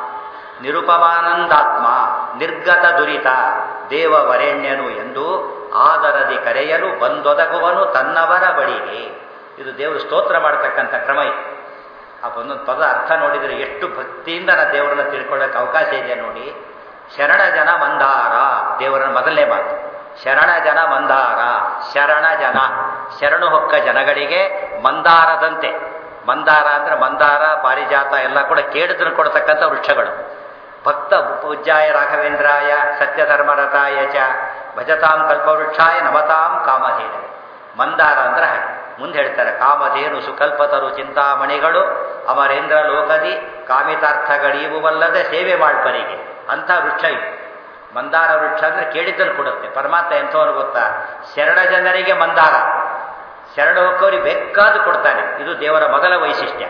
Speaker 1: ನಿರುಪಮಾನಂದಾತ್ಮ ನಿರ್ಗತ ದುರಿತ ದೇವವರೆಣ್ಯನು ಎಂದು ಆದರದಿ ಕರೆಯಲು ಬಂದೊದಗುವನು ತನ್ನವರ ಬಳಿಗೆ ಇದು ದೇವರು ಸ್ತೋತ್ರ ಮಾಡತಕ್ಕಂಥ ಕ್ರಮ ಇದು ಆ ಒಂದೊಂದು ಪದ ಅರ್ಥ ನೋಡಿದರೆ ಎಷ್ಟು ಭಕ್ತಿಯಿಂದ ನಾ ದೇವರನ್ನ ತಿಳ್ಕೊಳ್ಳೋಕೆ ಅವಕಾಶ ಇದೆ ನೋಡಿ ಶರಣ ಜನ ಮಂದಾರ ದೇವರ ಮೊದಲನೇ ಮಾತು ಶರಣ ಜನ ಮಂದಾರ ಶರಣ ಜನ ಶರಣು ಹೊಕ್ಕ ಜನಗಳಿಗೆ ಮಂದಾರದಂತೆ ಮಂದಾರ ಅಂದ್ರೆ ಮಂದಾರ ಪಾರಿಜಾತ ಎಲ್ಲ ಕೂಡ ಕೇಳಿದ್ರು ಕೊಡ್ತಕ್ಕಂಥ ವೃಕ್ಷಗಳು ಭಕ್ತ ಪೂಜ್ಯಾಯ ರಾಘವೇಂದ್ರಾಯ ಸತ್ಯಧರ್ಮರತಾಯ ಚ ಭಜತಾಂ ಕಲ್ಪವೃಕ್ಷಾಯ ನಮತಾಂ ಕಾಮಧೇನ ಮಂದಾರ ಅಂದ್ರೆ ಹಾಗೆ ಮುಂದೆ ಹೇಳ್ತಾರೆ ಕಾಮಧೇನು ಸುಕಲ್ಪತರು ಚಿಂತಾಮಣಿಗಳು ಅಮರೇಂದ್ರ ಲೋಕದಿ ಕಾಮಿತಾರ್ಥಗಳೀವುವಲ್ಲದೆ ಸೇವೆ ಮಾಡ್ಪರಿಗೆ ಅಂಥ ವೃಕ್ಷ ಇದು ಮಂದಾರ ವೃಕ್ಷ ಅಂದ್ರೆ ಕೇಳಿದ್ದನ್ನು ಕೊಡುತ್ತೆ ಪರಮಾತ್ಮ ಎಂಥವನು ಗೊತ್ತಾ ಶರಣ ಜನರಿಗೆ ಮಂದಾರ ಶರಣ ಹೋಗೋರಿಗೆ ಬೇಕಾದ ಕೊಡ್ತಾನೆ ಇದು ದೇವರ ಮೊದಲ ವೈಶಿಷ್ಟ್ಯ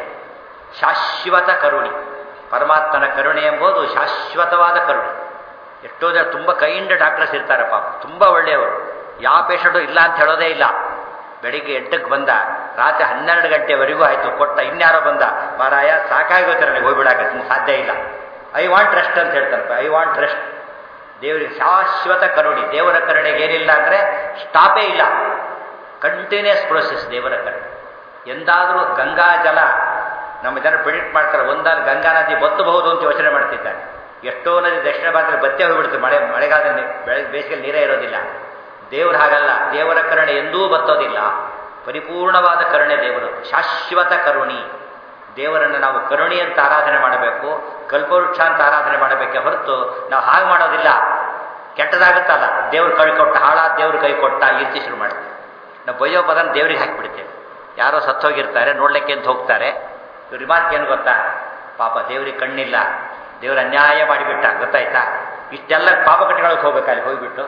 Speaker 1: ಶಾಶ್ವತ ಕರುಣಿ ಪರಮಾತ್ಮನ ಕರುಣೆ ಎಂಬುದು ಶಾಶ್ವತವಾದ ಕರುಣೆ ಎಷ್ಟೋ ಜನ ತುಂಬ ಕೈಂಡ ಡಾಕ್ಟರ್ಸ್ ಇರ್ತಾರೆ ಪಾಪ ತುಂಬ ಒಳ್ಳೆಯವರು ಯಾವ ಪೇಷಂಟು ಇಲ್ಲ ಅಂತ ಹೇಳೋದೇ ಇಲ್ಲ ಬೆಳಿಗ್ಗೆ ಎಂಟಕ್ಕೆ ಬಂದ ರಾತ್ರಿ ಹನ್ನೆರಡು ಗಂಟೆವರೆಗೂ ಆಯಿತು ಕೊಟ್ಟ ಇನ್ಯಾರೋ ಬಂದ ಮಾರಾಯ ಸಾಕಾಗೋತಾರೆ ನನಗೆ ಹೋಗ್ಬಿಡಾಕ ಸಾಧ್ಯ ಇಲ್ಲ ಐ ವಾಂಟ್ ರೆಸ್ಟ್ ಅಂತ ಹೇಳ್ತಾರಪ್ಪ ಐ ವಾಂಟ್ ರೆಸ್ಟ್ ದೇವರಿಗೆ ಶಾಶ್ವತ ಕರುಣಿ ದೇವರ ಕರುಣೆಗೆ ಏನಿಲ್ಲ ಅಂದರೆ ಸ್ಟಾಪೇ ಇಲ್ಲ ಕಂಟಿನ್ಯೂಸ್ ಪ್ರೋಸೆಸ್ ದೇವರ ಕರುಣೆ ಎಂದಾದರೂ ಗಂಗಾ ಜಲ ನಮ್ಮ ಜನ ಪ್ರಿಡಿಕ್ಟ್ ಮಾಡ್ತಾರೆ ಒಂದಾದ ಗಂಗಾ ನದಿ ಬತ್ತಬಹುದು ಅಂತ ಯೋಚನೆ ಮಾಡ್ತಿದ್ದಾರೆ ಎಷ್ಟೋ ನದಿ ದಕ್ಷಿಣ ಭಾರತದಲ್ಲಿ ಬತ್ತೆ ಹೋಗ್ಬಿಡುತ್ತೆ ಮಳೆ ಮಳೆಗಾಲದಲ್ಲಿ ಬೆಳೆ ಬೇಸಿಗೆಯಲ್ಲಿ ನೀರೇ ಇರೋದಿಲ್ಲ ದೇವರು ಹಾಗಲ್ಲ ದೇವರ ಕರುಣೆ ಎಂದೂ ಬತ್ತೋದಿಲ್ಲ ಪರಿಪೂರ್ಣವಾದ ಕರುಣೆ ದೇವರು ಶಾಶ್ವತ ಕರುಣಿ ದೇವರನ್ನು ನಾವು ಕರುಣಿ ಅಂತ ಆರಾಧನೆ ಮಾಡಬೇಕು ಕಲ್ಪವೃಕ್ಷ ಅಂತ ಆರಾಧನೆ ಮಾಡಬೇಕೆ ಹೊರತು ನಾವು ಹಾಗೆ ಮಾಡೋದಿಲ್ಲ ಕೆಟ್ಟದಾಗುತ್ತಲ್ಲ ದೇವ್ರು ಕೈ ಕೊಟ್ಟ ಹಾಳಾದ ದೇವ್ರ ಕೈ ಕೊಟ್ಟ ಈ ರೀತಿ ಶುರು ಮಾಡ್ತೀವಿ ನಾವು ಬಯ್ಯೋ ಪದನ ದೇವ್ರಿಗೆ ಹಾಕಿಬಿಡ್ತೇವೆ ಯಾರೋ ಸತ್ತೋಗಿರ್ತಾರೆ ನೋಡ್ಲಿಕ್ಕೆ ಅಂತ ಹೋಗ್ತಾರೆ ಇವ್ರ ರಿಮಾರ್ಕ್ ಏನು ಗೊತ್ತಾ ಪಾಪ ದೇವ್ರಿಗೆ ಕಣ್ಣಿಲ್ಲ ದೇವ್ರ ಅನ್ಯಾಯ ಮಾಡಿಬಿಟ್ಟ ಗೊತ್ತಾಯ್ತಾ ಇಷ್ಟೆಲ್ಲ ಪಾಪ ಕಟ್ಟಿಗಳಿಗೆ ಹೋಗ್ಬೇಕು ಅಲ್ಲಿ ಹೋಗ್ಬಿಟ್ಟು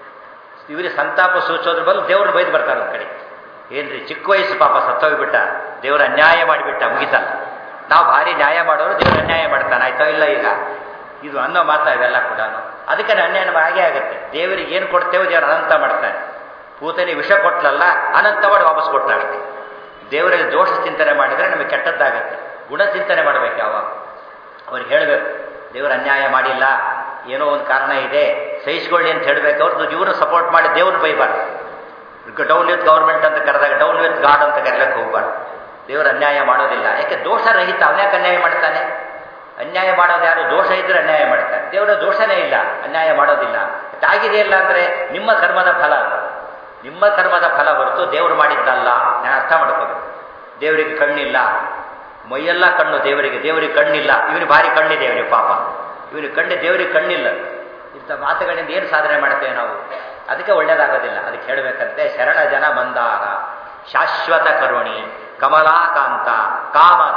Speaker 1: ಇವರಿಗೆ ಸಂತಾಪ ಸೂಚೋದ್ರ ಬದಲು ದೇವ್ರನ್ನ ಬೈದು ಬರ್ತಾರೆ ಒಂದು ಕಡೆ ಏನ್ರಿ ಚಿಕ್ಕ ವಯಸ್ಸು ಪಾಪ ಸತ್ತೋಗ್ಬಿಟ್ಟ ದೇವ್ರ ಅನ್ಯಾಯ ಮಾಡಿಬಿಟ್ಟ ಮುಗಿತಲ್ಲ ನಾವು ಭಾರಿ ನ್ಯಾಯ ಮಾಡೋರು ದೇವ್ರ ಅನ್ಯಾಯ ಮಾಡ್ತಾನೆ ಆಯ್ತೋ ಇಲ್ಲ ಈಗ ಇದು ಅನ್ನೋ ಮಾತಾ ಇವೆಲ್ಲ ಕೂಡ ಅದಕ್ಕೆ ಅನ್ಯಾಯ ಹಾಗೆ ಆಗುತ್ತೆ ದೇವರಿಗೆ ಏನು ಕೊಡ್ತೇವೋ ದೇವರು ಅನಂತ ಮಾಡ್ತಾನೆ ಪೂತನಿ ವಿಷ ಕೊಟ್ಲಲ್ಲ ಅನಂತ ಮಾಡಿ ವಾಪಸ್ ಕೊಟ್ಟ ಅಷ್ಟೇ ದೇವರಲ್ಲಿ ದೋಷ ಚಿಂತನೆ ಮಾಡಿದರೆ ನಮಗೆ ಕೆಟ್ಟದ್ದಾಗತ್ತೆ ಗುಣ ಚಿಂತನೆ ಮಾಡಬೇಕು ಯಾವಾಗ ಅವ್ರಿಗೆ ಹೇಳಬೇಕು ದೇವರು ಅನ್ಯಾಯ ಮಾಡಿಲ್ಲ ಏನೋ ಒಂದು ಕಾರಣ ಇದೆ ಸಹಿಸ್ಕೊಳ್ಳಿ ಅಂತ ಹೇಳಬೇಕು ಅವ್ರದ್ದು ಇವರು ಸಪೋರ್ಟ್ ಮಾಡಿ ದೇವ್ರು ಬೈಬಾರ್ದು ಡೌನ್ ವಿತ್ ಗೌರ್ಮೆಂಟ್ ಅಂತ ಕರೆದಾಗ ಡೌನ್ ವಿತ್ ಗಾಡ್ ಅಂತ ಕರೆಯಕ್ಕೆ ಹೋಗ್ಬಾರ್ದು ದೇವರು ಅನ್ಯಾಯ ಮಾಡೋದಿಲ್ಲ ಯಾಕೆ ದೋಷ ರಹಿತ ಅವನ್ಯಾಕೆ ಅನ್ಯಾಯ ಮಾಡ್ತಾನೆ ಅನ್ಯಾಯ ಮಾಡೋದು ಯಾರು ದೋಷ ಇದ್ರೆ ಅನ್ಯಾಯ ಮಾಡ್ತಾನೆ ದೇವರ ದೋಷನೇ ಇಲ್ಲ ಅನ್ಯಾಯ ಮಾಡೋದಿಲ್ಲ ಆಗಿದೆಯಲ್ಲ ಅಂದರೆ ನಿಮ್ಮ ಕರ್ಮದ ಫಲ ಅದು ನಿಮ್ಮ ಕರ್ಮದ ಫಲ ಹೊರತು ದೇವರು ಮಾಡಿದ್ದಲ್ಲ ನಾನು ಅರ್ಥ ಮಾಡ್ಕೋಬೇಕು ದೇವರಿಗೆ ಕಣ್ಣಿಲ್ಲ ಮೈಯೆಲ್ಲ ಕಣ್ಣು ದೇವರಿಗೆ ದೇವರಿಗೆ ಕಣ್ಣಿಲ್ಲ ಇವನಿಗೆ ಭಾರಿ ಕಣ್ಣಿದೆ ಇವನಿಗೆ ಪಾಪ ಇವನಿಗೆ ಕಣ್ಣು ದೇವರಿಗೆ ಕಣ್ಣಿಲ್ಲ ಇಂಥ ಮಾತುಗಳಿಂದ ಏನು ಸಾಧನೆ ಮಾಡ್ತೇವೆ ನಾವು ಅದಕ್ಕೆ ಒಳ್ಳೇದಾಗೋದಿಲ್ಲ ಅದಕ್ಕೆ ಹೇಳಬೇಕಂತೆ ಶರಣ ಜನ ಮಂದಾರ ಶಾಶ್ವತ ಕರುಣಿ ಕಮಲಾಕಾಂತ ಕಾಮದ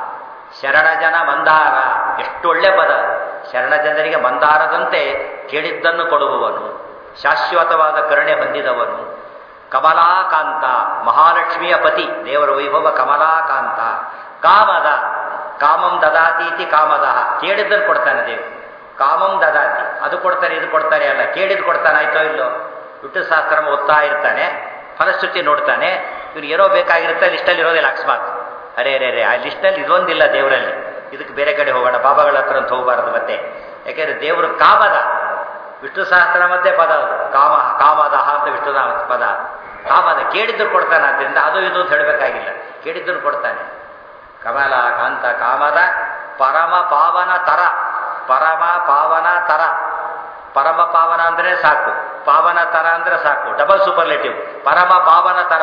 Speaker 1: ಶರಣ ಜನ ಮಂದಾರ ಎಷ್ಟು ಒಳ್ಳೆ ಪದ ಶರಣ ಜನರಿಗೆ ಮಂದಾರದಂತೆ ಕೇಳಿದ್ದನ್ನು ಕೊಡುವವನು ಶಾಶ್ವತವಾದ ಕರುಣೆ ಹೊಂದಿದವನು ಕಮಲಾಕಾಂತ ಮಹಾಲಕ್ಷ್ಮಿಯ ಪತಿ ದೇವರ ವೈಭವ ಕಮಲಾಕಾಂತ ಕಾಮದ ಕಾಮಂ ದದಾತೀತಿ ಕಾಮದ ಕೇಳಿದ್ದನ್ನು ಕೊಡ್ತಾನೆ ದೇವರು ಕಾಮಂ ದದಾತಿ ಅದು ಕೊಡ್ತಾರೆ ಇದು ಕೊಡ್ತಾರೆ ಅಲ್ಲ ಕೇಳಿದ್ದು ಕೊಡ್ತಾನೆ ಆಯ್ತೋ ಇಲ್ಲೋ ವಿಟ್ಟು ಶಾಸ್ತ್ರಮ ಓದ್ತಾ ಇರ್ತಾನೆ ಫಲಶ್ರುತಿ ನೋಡ್ತಾನೆ ಇವ್ರು ಏನೋ ಬೇಕಾಗಿರುತ್ತೆ ಲಿಸ್ಟಲ್ಲಿ ಇರೋದಿಲ್ಲ ಅಕಸ್ಮಾತ್ ಅರೇ ಅರೇ ಅರೇ ಆ ಲಿಸ್ಟಲ್ಲಿ ಇದೊಂದಿಲ್ಲ ದೇವರಲ್ಲಿ ಇದಕ್ಕೆ ಬೇರೆ ಕಡೆ ಹೋಗೋಣ ಬಾಬಾಗಳ ಹತ್ರ ಅಂತ ಹೋಗಬಾರದು ಮತ್ತೆ ಯಾಕೆಂದ್ರೆ ದೇವರು ಕಾಮದ ವಿಷ್ಣು ಸಹಸ್ರ ಮಧ್ಯೆ ಪದ ಅದು ಕಾಮ ಕಾಮದಹ ಅಂತ ವಿಷ್ಣು ಪದ ಕಾಮದ ಕೇಳಿದ್ರು ಕೊಡ್ತಾನೆ ಆದ್ದರಿಂದ ಅದು ಇದು ಅಂತ ಹೇಳಬೇಕಾಗಿಲ್ಲ ಕೇಳಿದ್ರು ಕೊಡ್ತಾನೆ ಕಮಲ ಕಾಂತ ಕಾಮದ ಪರಮ ಪಾವನ ತರ ಪರಮ ಪಾವನ ತರ ಪರಮ ಪಾವನ ಅಂದ್ರೆ ಸಾಕು ಪಾವನ ತರ ಅಂದ್ರೆ ಸಾಕು ಡಬಲ್ ಸೂಪರ್ಲೇಟಿವ್ ಪರಮ ಪಾವನ ತರ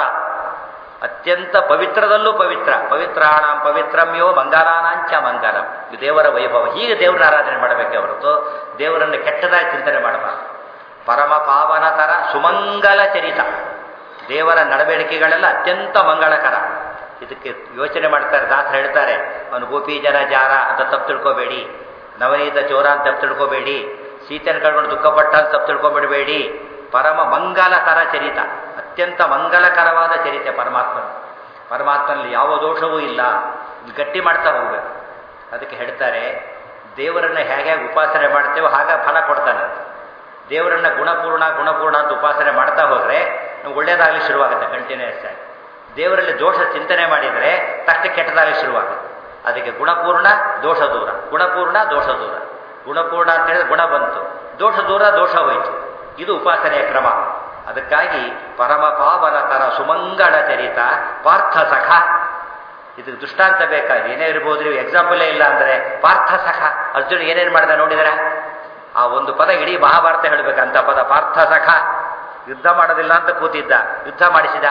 Speaker 1: ಅತ್ಯಂತ ಪವಿತ್ರದಲ್ಲೂ ಪವಿತ್ರ ಪವಿತ್ರಾಣಂ ಪವಿತ್ರಮ್ಯೋ ಮಂಗಲಾನಾಂಚ ಮಂಗಲಂ ಇದು ದೇವರ ವೈಭವ ಹೀಗೆ ದೇವರ ಆರಾಧನೆ ಮಾಡಬೇಕೆ ಹೊರತು ದೇವರನ್ನು ಕೆಟ್ಟದಾಗಿ ಚಿಂತನೆ ಮಾಡಬಾರದು ಪರಮ ಪಾವನ ತರ ಸುಮಂಗಲ ಚರಿತ ದೇವರ ನಡವಳಿಕೆಗಳೆಲ್ಲ ಅತ್ಯಂತ ಮಂಗಳಕರ ಇದಕ್ಕೆ ಯೋಚನೆ ಮಾಡ್ತಾರೆ ದಾಸರು ಹೇಳ್ತಾರೆ ಅವನು ಗೋಪಿ ಜನ ಜಾರ ಅಂತ ತಪ್ಪು ತಿಳ್ಕೋಬೇಡಿ ನವನೀತ ಚೋರ ಅಂತ ತಪ್ಪು ತಿಳ್ಕೋಬೇಡಿ ಸೀತೆನ ಕಳ್ಕೊಂಡು ದುಃಖಪಟ್ಟ ಅಂತ ತಪ್ಪು ತಿಳ್ಕೊಂಬಿಡಬೇಡಿ ಪರಮ ಮಂಗಲಕರ ಚರಿತ ಅತ್ಯಂತ ಮಂಗಲಕರವಾದ ಚರಿತೆ ಪರಮಾತ್ಮನ ಪರಮಾತ್ಮನಲ್ಲಿ ಯಾವ ದೋಷವೂ ಇಲ್ಲ ಗಟ್ಟಿ ಮಾಡ್ತಾ ಹೋಗ್ಬೇಕು ಅದಕ್ಕೆ ಹೇಳ್ತಾರೆ ದೇವರನ್ನ ಹೇಗೆ ಉಪಾಸನೆ ಮಾಡ್ತೇವೋ ಹಾಗೆ ಫಲ ಕೊಡ್ತಾನೆ ದೇವರನ್ನ ಗುಣಪೂರ್ಣ ಗುಣಪೂರ್ಣ ಅಂತ ಉಪಾಸನೆ ಮಾಡ್ತಾ ಹೋದರೆ ನಮ್ಗೆ ಒಳ್ಳೇದಾಗಲಿ ಶುರುವಾಗುತ್ತೆ ಕಂಟಿನ್ಯೂಸ್ ಆಗಿ ದೇವರಲ್ಲಿ ದೋಷ ಚಿಂತನೆ ಮಾಡಿದರೆ ತಕ್ಷಣ ಕೆಟ್ಟದಾಗಲಿ ಶುರುವಾಗುತ್ತೆ ಅದಕ್ಕೆ ಗುಣಪೂರ್ಣ ದೋಷ ದೂರ ಗುಣಪೂರ್ಣ ದೋಷ ದೂರ ಗುಣಪೂರ್ಣ ಅಂತ ಹೇಳಿದ್ರೆ ಗುಣ ಬಂತು ದೋಷ ದೂರ ದೋಷ ಹೋಯಿತು ಇದು ಉಪಾಸನೆಯ ಕ್ರಮ ಅದಕ್ಕಾಗಿ ಪರಮ ಪಾವನ ತರ ಸುಮಂಗಳ ಚರಿತ ಪಾರ್ಥ ಸಖ ಇದಕ್ಕೆ ದೃಷ್ಟಾಂತ ಬೇಕಾಗಿ ಏನೇ ಇರ್ಬೋದು ನೀವು ಎಕ್ಸಾಂಪಲೇ ಇಲ್ಲ ಅಂದರೆ ಪಾರ್ಥ ಸಖ ಅರ್ಜುನ ಏನೇನು ಮಾಡಿದ ನೋಡಿದರೆ ಆ ಒಂದು ಪದ ಇಡೀ ಮಹಾಭಾರತ ಹೇಳಬೇಕಂತ ಪದ ಪಾರ್ಥ ಸಖ ಯುದ್ಧ ಮಾಡೋದಿಲ್ಲ ಅಂತ ಕೂತಿದ್ದ ಯುದ್ಧ ಮಾಡಿಸಿದ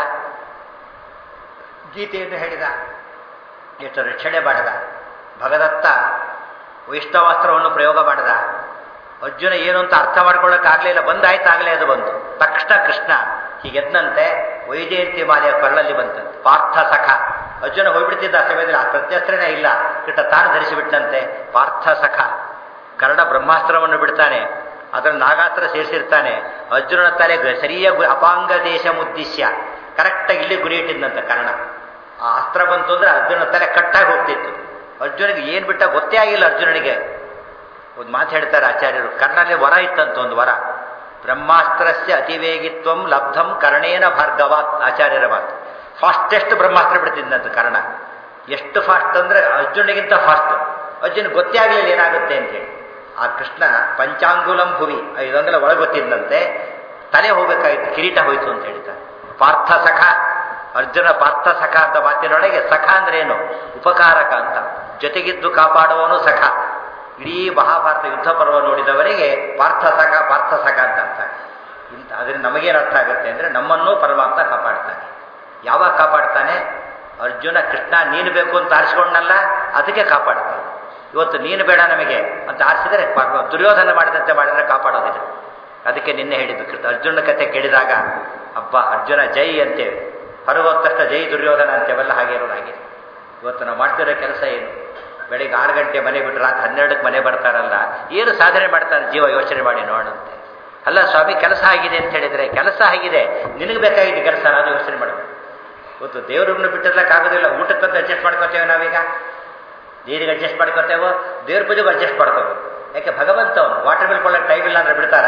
Speaker 1: ಗೀತೆಯನ್ನು ಹೇಳಿದ ಎಷ್ಟು ರಕ್ಷಣೆ ಮಾಡಿದ ಭಗದತ್ತ ವೈಷ್ಣವಾಸ್ತ್ರವನ್ನು ಪ್ರಯೋಗ ಮಾಡಿದ ಅರ್ಜುನ ಏನು ಅಂತ ಅರ್ಥ ಮಾಡ್ಕೊಳ್ಳೋಕ್ಕಾಗಲೇ ಇಲ್ಲ ಬಂದಾಯ್ತಾಗಲೇ ಅದು ಬಂತು ತಕ್ಷಣ ಕೃಷ್ಣ ಹೀಗೆದ್ದಂತೆ ವೈಜಯಂತಿ ಮಾಲೆಯ ಕೊರಳಲ್ಲಿ ಬಂತಂತೆ ಪಾರ್ಥ ಸಖ ಅರ್ಜುನ ಹೋಗ್ಬಿಡ್ತಿದ್ದ ಆ ಸಮಯದಲ್ಲಿ ಆ ಪ್ರತ್ಯಸ್ತ್ರನೇ ಇಲ್ಲ ಕೃಷ್ಣ ತಾನು ಧರಿಸಿಬಿಟ್ಟಂತೆ ಪಾರ್ಥ ಸಖ ಕರ್ಣ ಬ್ರಹ್ಮಾಸ್ತ್ರವನ್ನು ಬಿಡ್ತಾನೆ ಅದನ್ನು ನಾಗಾಸ್ತ್ರ ಸೇರಿಸಿರ್ತಾನೆ ಅರ್ಜುನನ ತಲೆ ಸರಿಯ ಅಪಾಂಗ ದೇಶ ಮುದ್ದಿಶ್ಯ ಕರೆಕ್ಟಾಗಿ ಇಲ್ಲಿ ಗುರಿ ಇಟ್ಟಿದ್ದಂತೆ ಕರ್ಣ ಆ ಅಸ್ತ್ರ ಬಂತು ಅಂದ್ರೆ ಅರ್ಜುನ ತಲೆ ಕಟ್ಟಾಗಿ ಹೋಗ್ತಿತ್ತು ಅರ್ಜುನಿಗೆ ಏನು ಬಿಟ್ಟ ಗೊತ್ತೇ ಆಗಿಲ್ಲ ಅರ್ಜುನನಿಗೆ ಒಂದು ಮಾತು ಹೇಳ್ತಾರೆ ಆಚಾರ್ಯರು ಕರ್ಣಲ್ಲಿ ವರ ಇತ್ತಂತ ಒಂದು ವರ ಬ್ರಹ್ಮಾಸ್ತ್ರಸ್ಯ ಅತಿವೇಗಿತ್ವಂ ಲಬ್ಧಂ ಕರ್ಣೇನ ಭಾರ್ಗವಾತ್ ಆಚಾರ್ಯರ ಮಾತು ಫಾಸ್ಟೆಸ್ಟ್ ಬ್ರಹ್ಮಾಸ್ತ್ರ ಬಿಡ್ತಿದ್ದಂತ ಕರ್ಣ ಎಷ್ಟು ಫಾಸ್ಟ್ ಅಂದ್ರೆ ಅರ್ಜುನಿಗಿಂತ ಫಾಸ್ಟ್ ಅರ್ಜುನ್ ಗೊತ್ತೇ ಆಗಲಿಲ್ಲ ಏನಾಗುತ್ತೆ ಅಂತೇಳಿ ಆ ಕೃಷ್ಣ ಪಂಚಾಂಗುಲಂ ಭುವಿ ಇದೊಂದೆಲ್ಲ ಒಳಗೊತ್ತಿದ್ದಂತೆ ತಲೆ ಹೋಗಬೇಕಾಗಿತ್ತು ಕಿರೀಟ ಹೋಯ್ತು ಅಂತ ಹೇಳ್ತಾರೆ ಪಾರ್ಥ ಸಖ ಅರ್ಜುನ ಪಾರ್ಥ ಸಖ ಅಂತ ಮಾತಿನೊಳಗೆ ಸಖ ಅಂದ್ರೆ ಏನು ಉಪಕಾರಕ ಅಂತ ಜೊತೆಗಿದ್ದು ಕಾಪಾಡುವವನು ಸಖ ಇಡೀ ಮಹಾಭಾರತ ಯುದ್ಧ ಪರ್ವ ನೋಡಿದವರಿಗೆ ಪಾರ್ಥ ಸಖ ಪಾರ್ಥ ಸಖ ಅಂತ ಅರ್ಥ ಇಂಥ ಅದರಿಂದ ನಮಗೇನು ಅರ್ಥ ಆಗುತ್ತೆ ಅಂದರೆ ನಮ್ಮನ್ನೂ ಪರಮಾತ್ಮ ಕಾಪಾಡ್ತಾನೆ ಯಾವಾಗ ಕಾಪಾಡ್ತಾನೆ ಅರ್ಜುನ ಕೃಷ್ಣ ನೀನು ಬೇಕು ಅಂತ ಆರಿಸ್ಕೊಂಡಲ್ಲ ಅದಕ್ಕೆ ಕಾಪಾಡ್ತಾನೆ ಇವತ್ತು ನೀನು ಬೇಡ ನಮಗೆ ಅಂತ ಆರಿಸಿದರೆ ದುರ್ಯೋಧನ ಮಾಡಿದಂತೆ ಮಾಡಿದರೆ ಕಾಪಾಡೋದಿಲ್ಲ ಅದಕ್ಕೆ ನಿನ್ನೆ ಹೇಳಿದ್ದು ಕೃಷ್ಣ ಅರ್ಜುನ ಕತೆ ಕೇಳಿದಾಗ ಅಬ್ಬಾ ಅರ್ಜುನ ಜೈ ಅಂತೇವೆ ಹೊರಗೆ ಹೋದ ತಕ್ಷಣ ಜೈ ದುರ್ಯೋಧನ ಅಂತೇವೆಲ್ಲ ಹಾಗೆ ಇರೋದಾಗಿದೆ ಇವತ್ತು ನಾವು ಮಾಡ್ತಿರೋ ಕೆಲಸ ಏನು ಬೆಳಿಗ್ಗೆ ಆರು ಗಂಟೆ ಮನೆ ಬಿಟ್ಟು ರಾತ್ರಿ ಹನ್ನೆರಡಕ್ಕೆ ಮನೆ ಬರ್ತಾರಲ್ಲ ಏನು ಸಾಧನೆ ಮಾಡ್ತಾರೆ ಜೀವ ಯೋಚನೆ ಮಾಡಿ ನೋಡಂತೆ ಅಲ್ಲ ಸ್ವಾಮಿ ಕೆಲಸ ಆಗಿದೆ ಅಂತ ಹೇಳಿದರೆ ಕೆಲಸ ಆಗಿದೆ ನಿನಗೆ ಬೇಕಾಗಿದೆ ಕೆಲಸ ಅದು ಯೋಚನೆ ಮಾಡಬೇಕು ಇವತ್ತು ದೇವ್ರನ್ನ ಬಿಟ್ಟಿರ್ಲಕ್ಕಾಗೋದಿಲ್ಲ ಊಟಕ್ಕಂತ ಅಡ್ಜಸ್ಟ್ ಮಾಡ್ಕೋತೇವೆ ನಾವೀಗ ನೀರಿಗೆ ಅಡ್ಜಸ್ಟ್ ಮಾಡ್ಕೋತೇವೋ ದೇವ್ರ ಪೂಜೆಗೂ ಅಡ್ಜಸ್ಟ್ ಮಾಡ್ಕೋಬೇಕು ಯಾಕೆ ಭಗವಂತ ಅವನು ವಾಟರ್ ಬಿಲ್ ಕೊಡೋಕ್ಕೆ ಟೈಮ್ ಇಲ್ಲ ಅಂದ್ರೆ ಬಿಡ್ತಾರಾ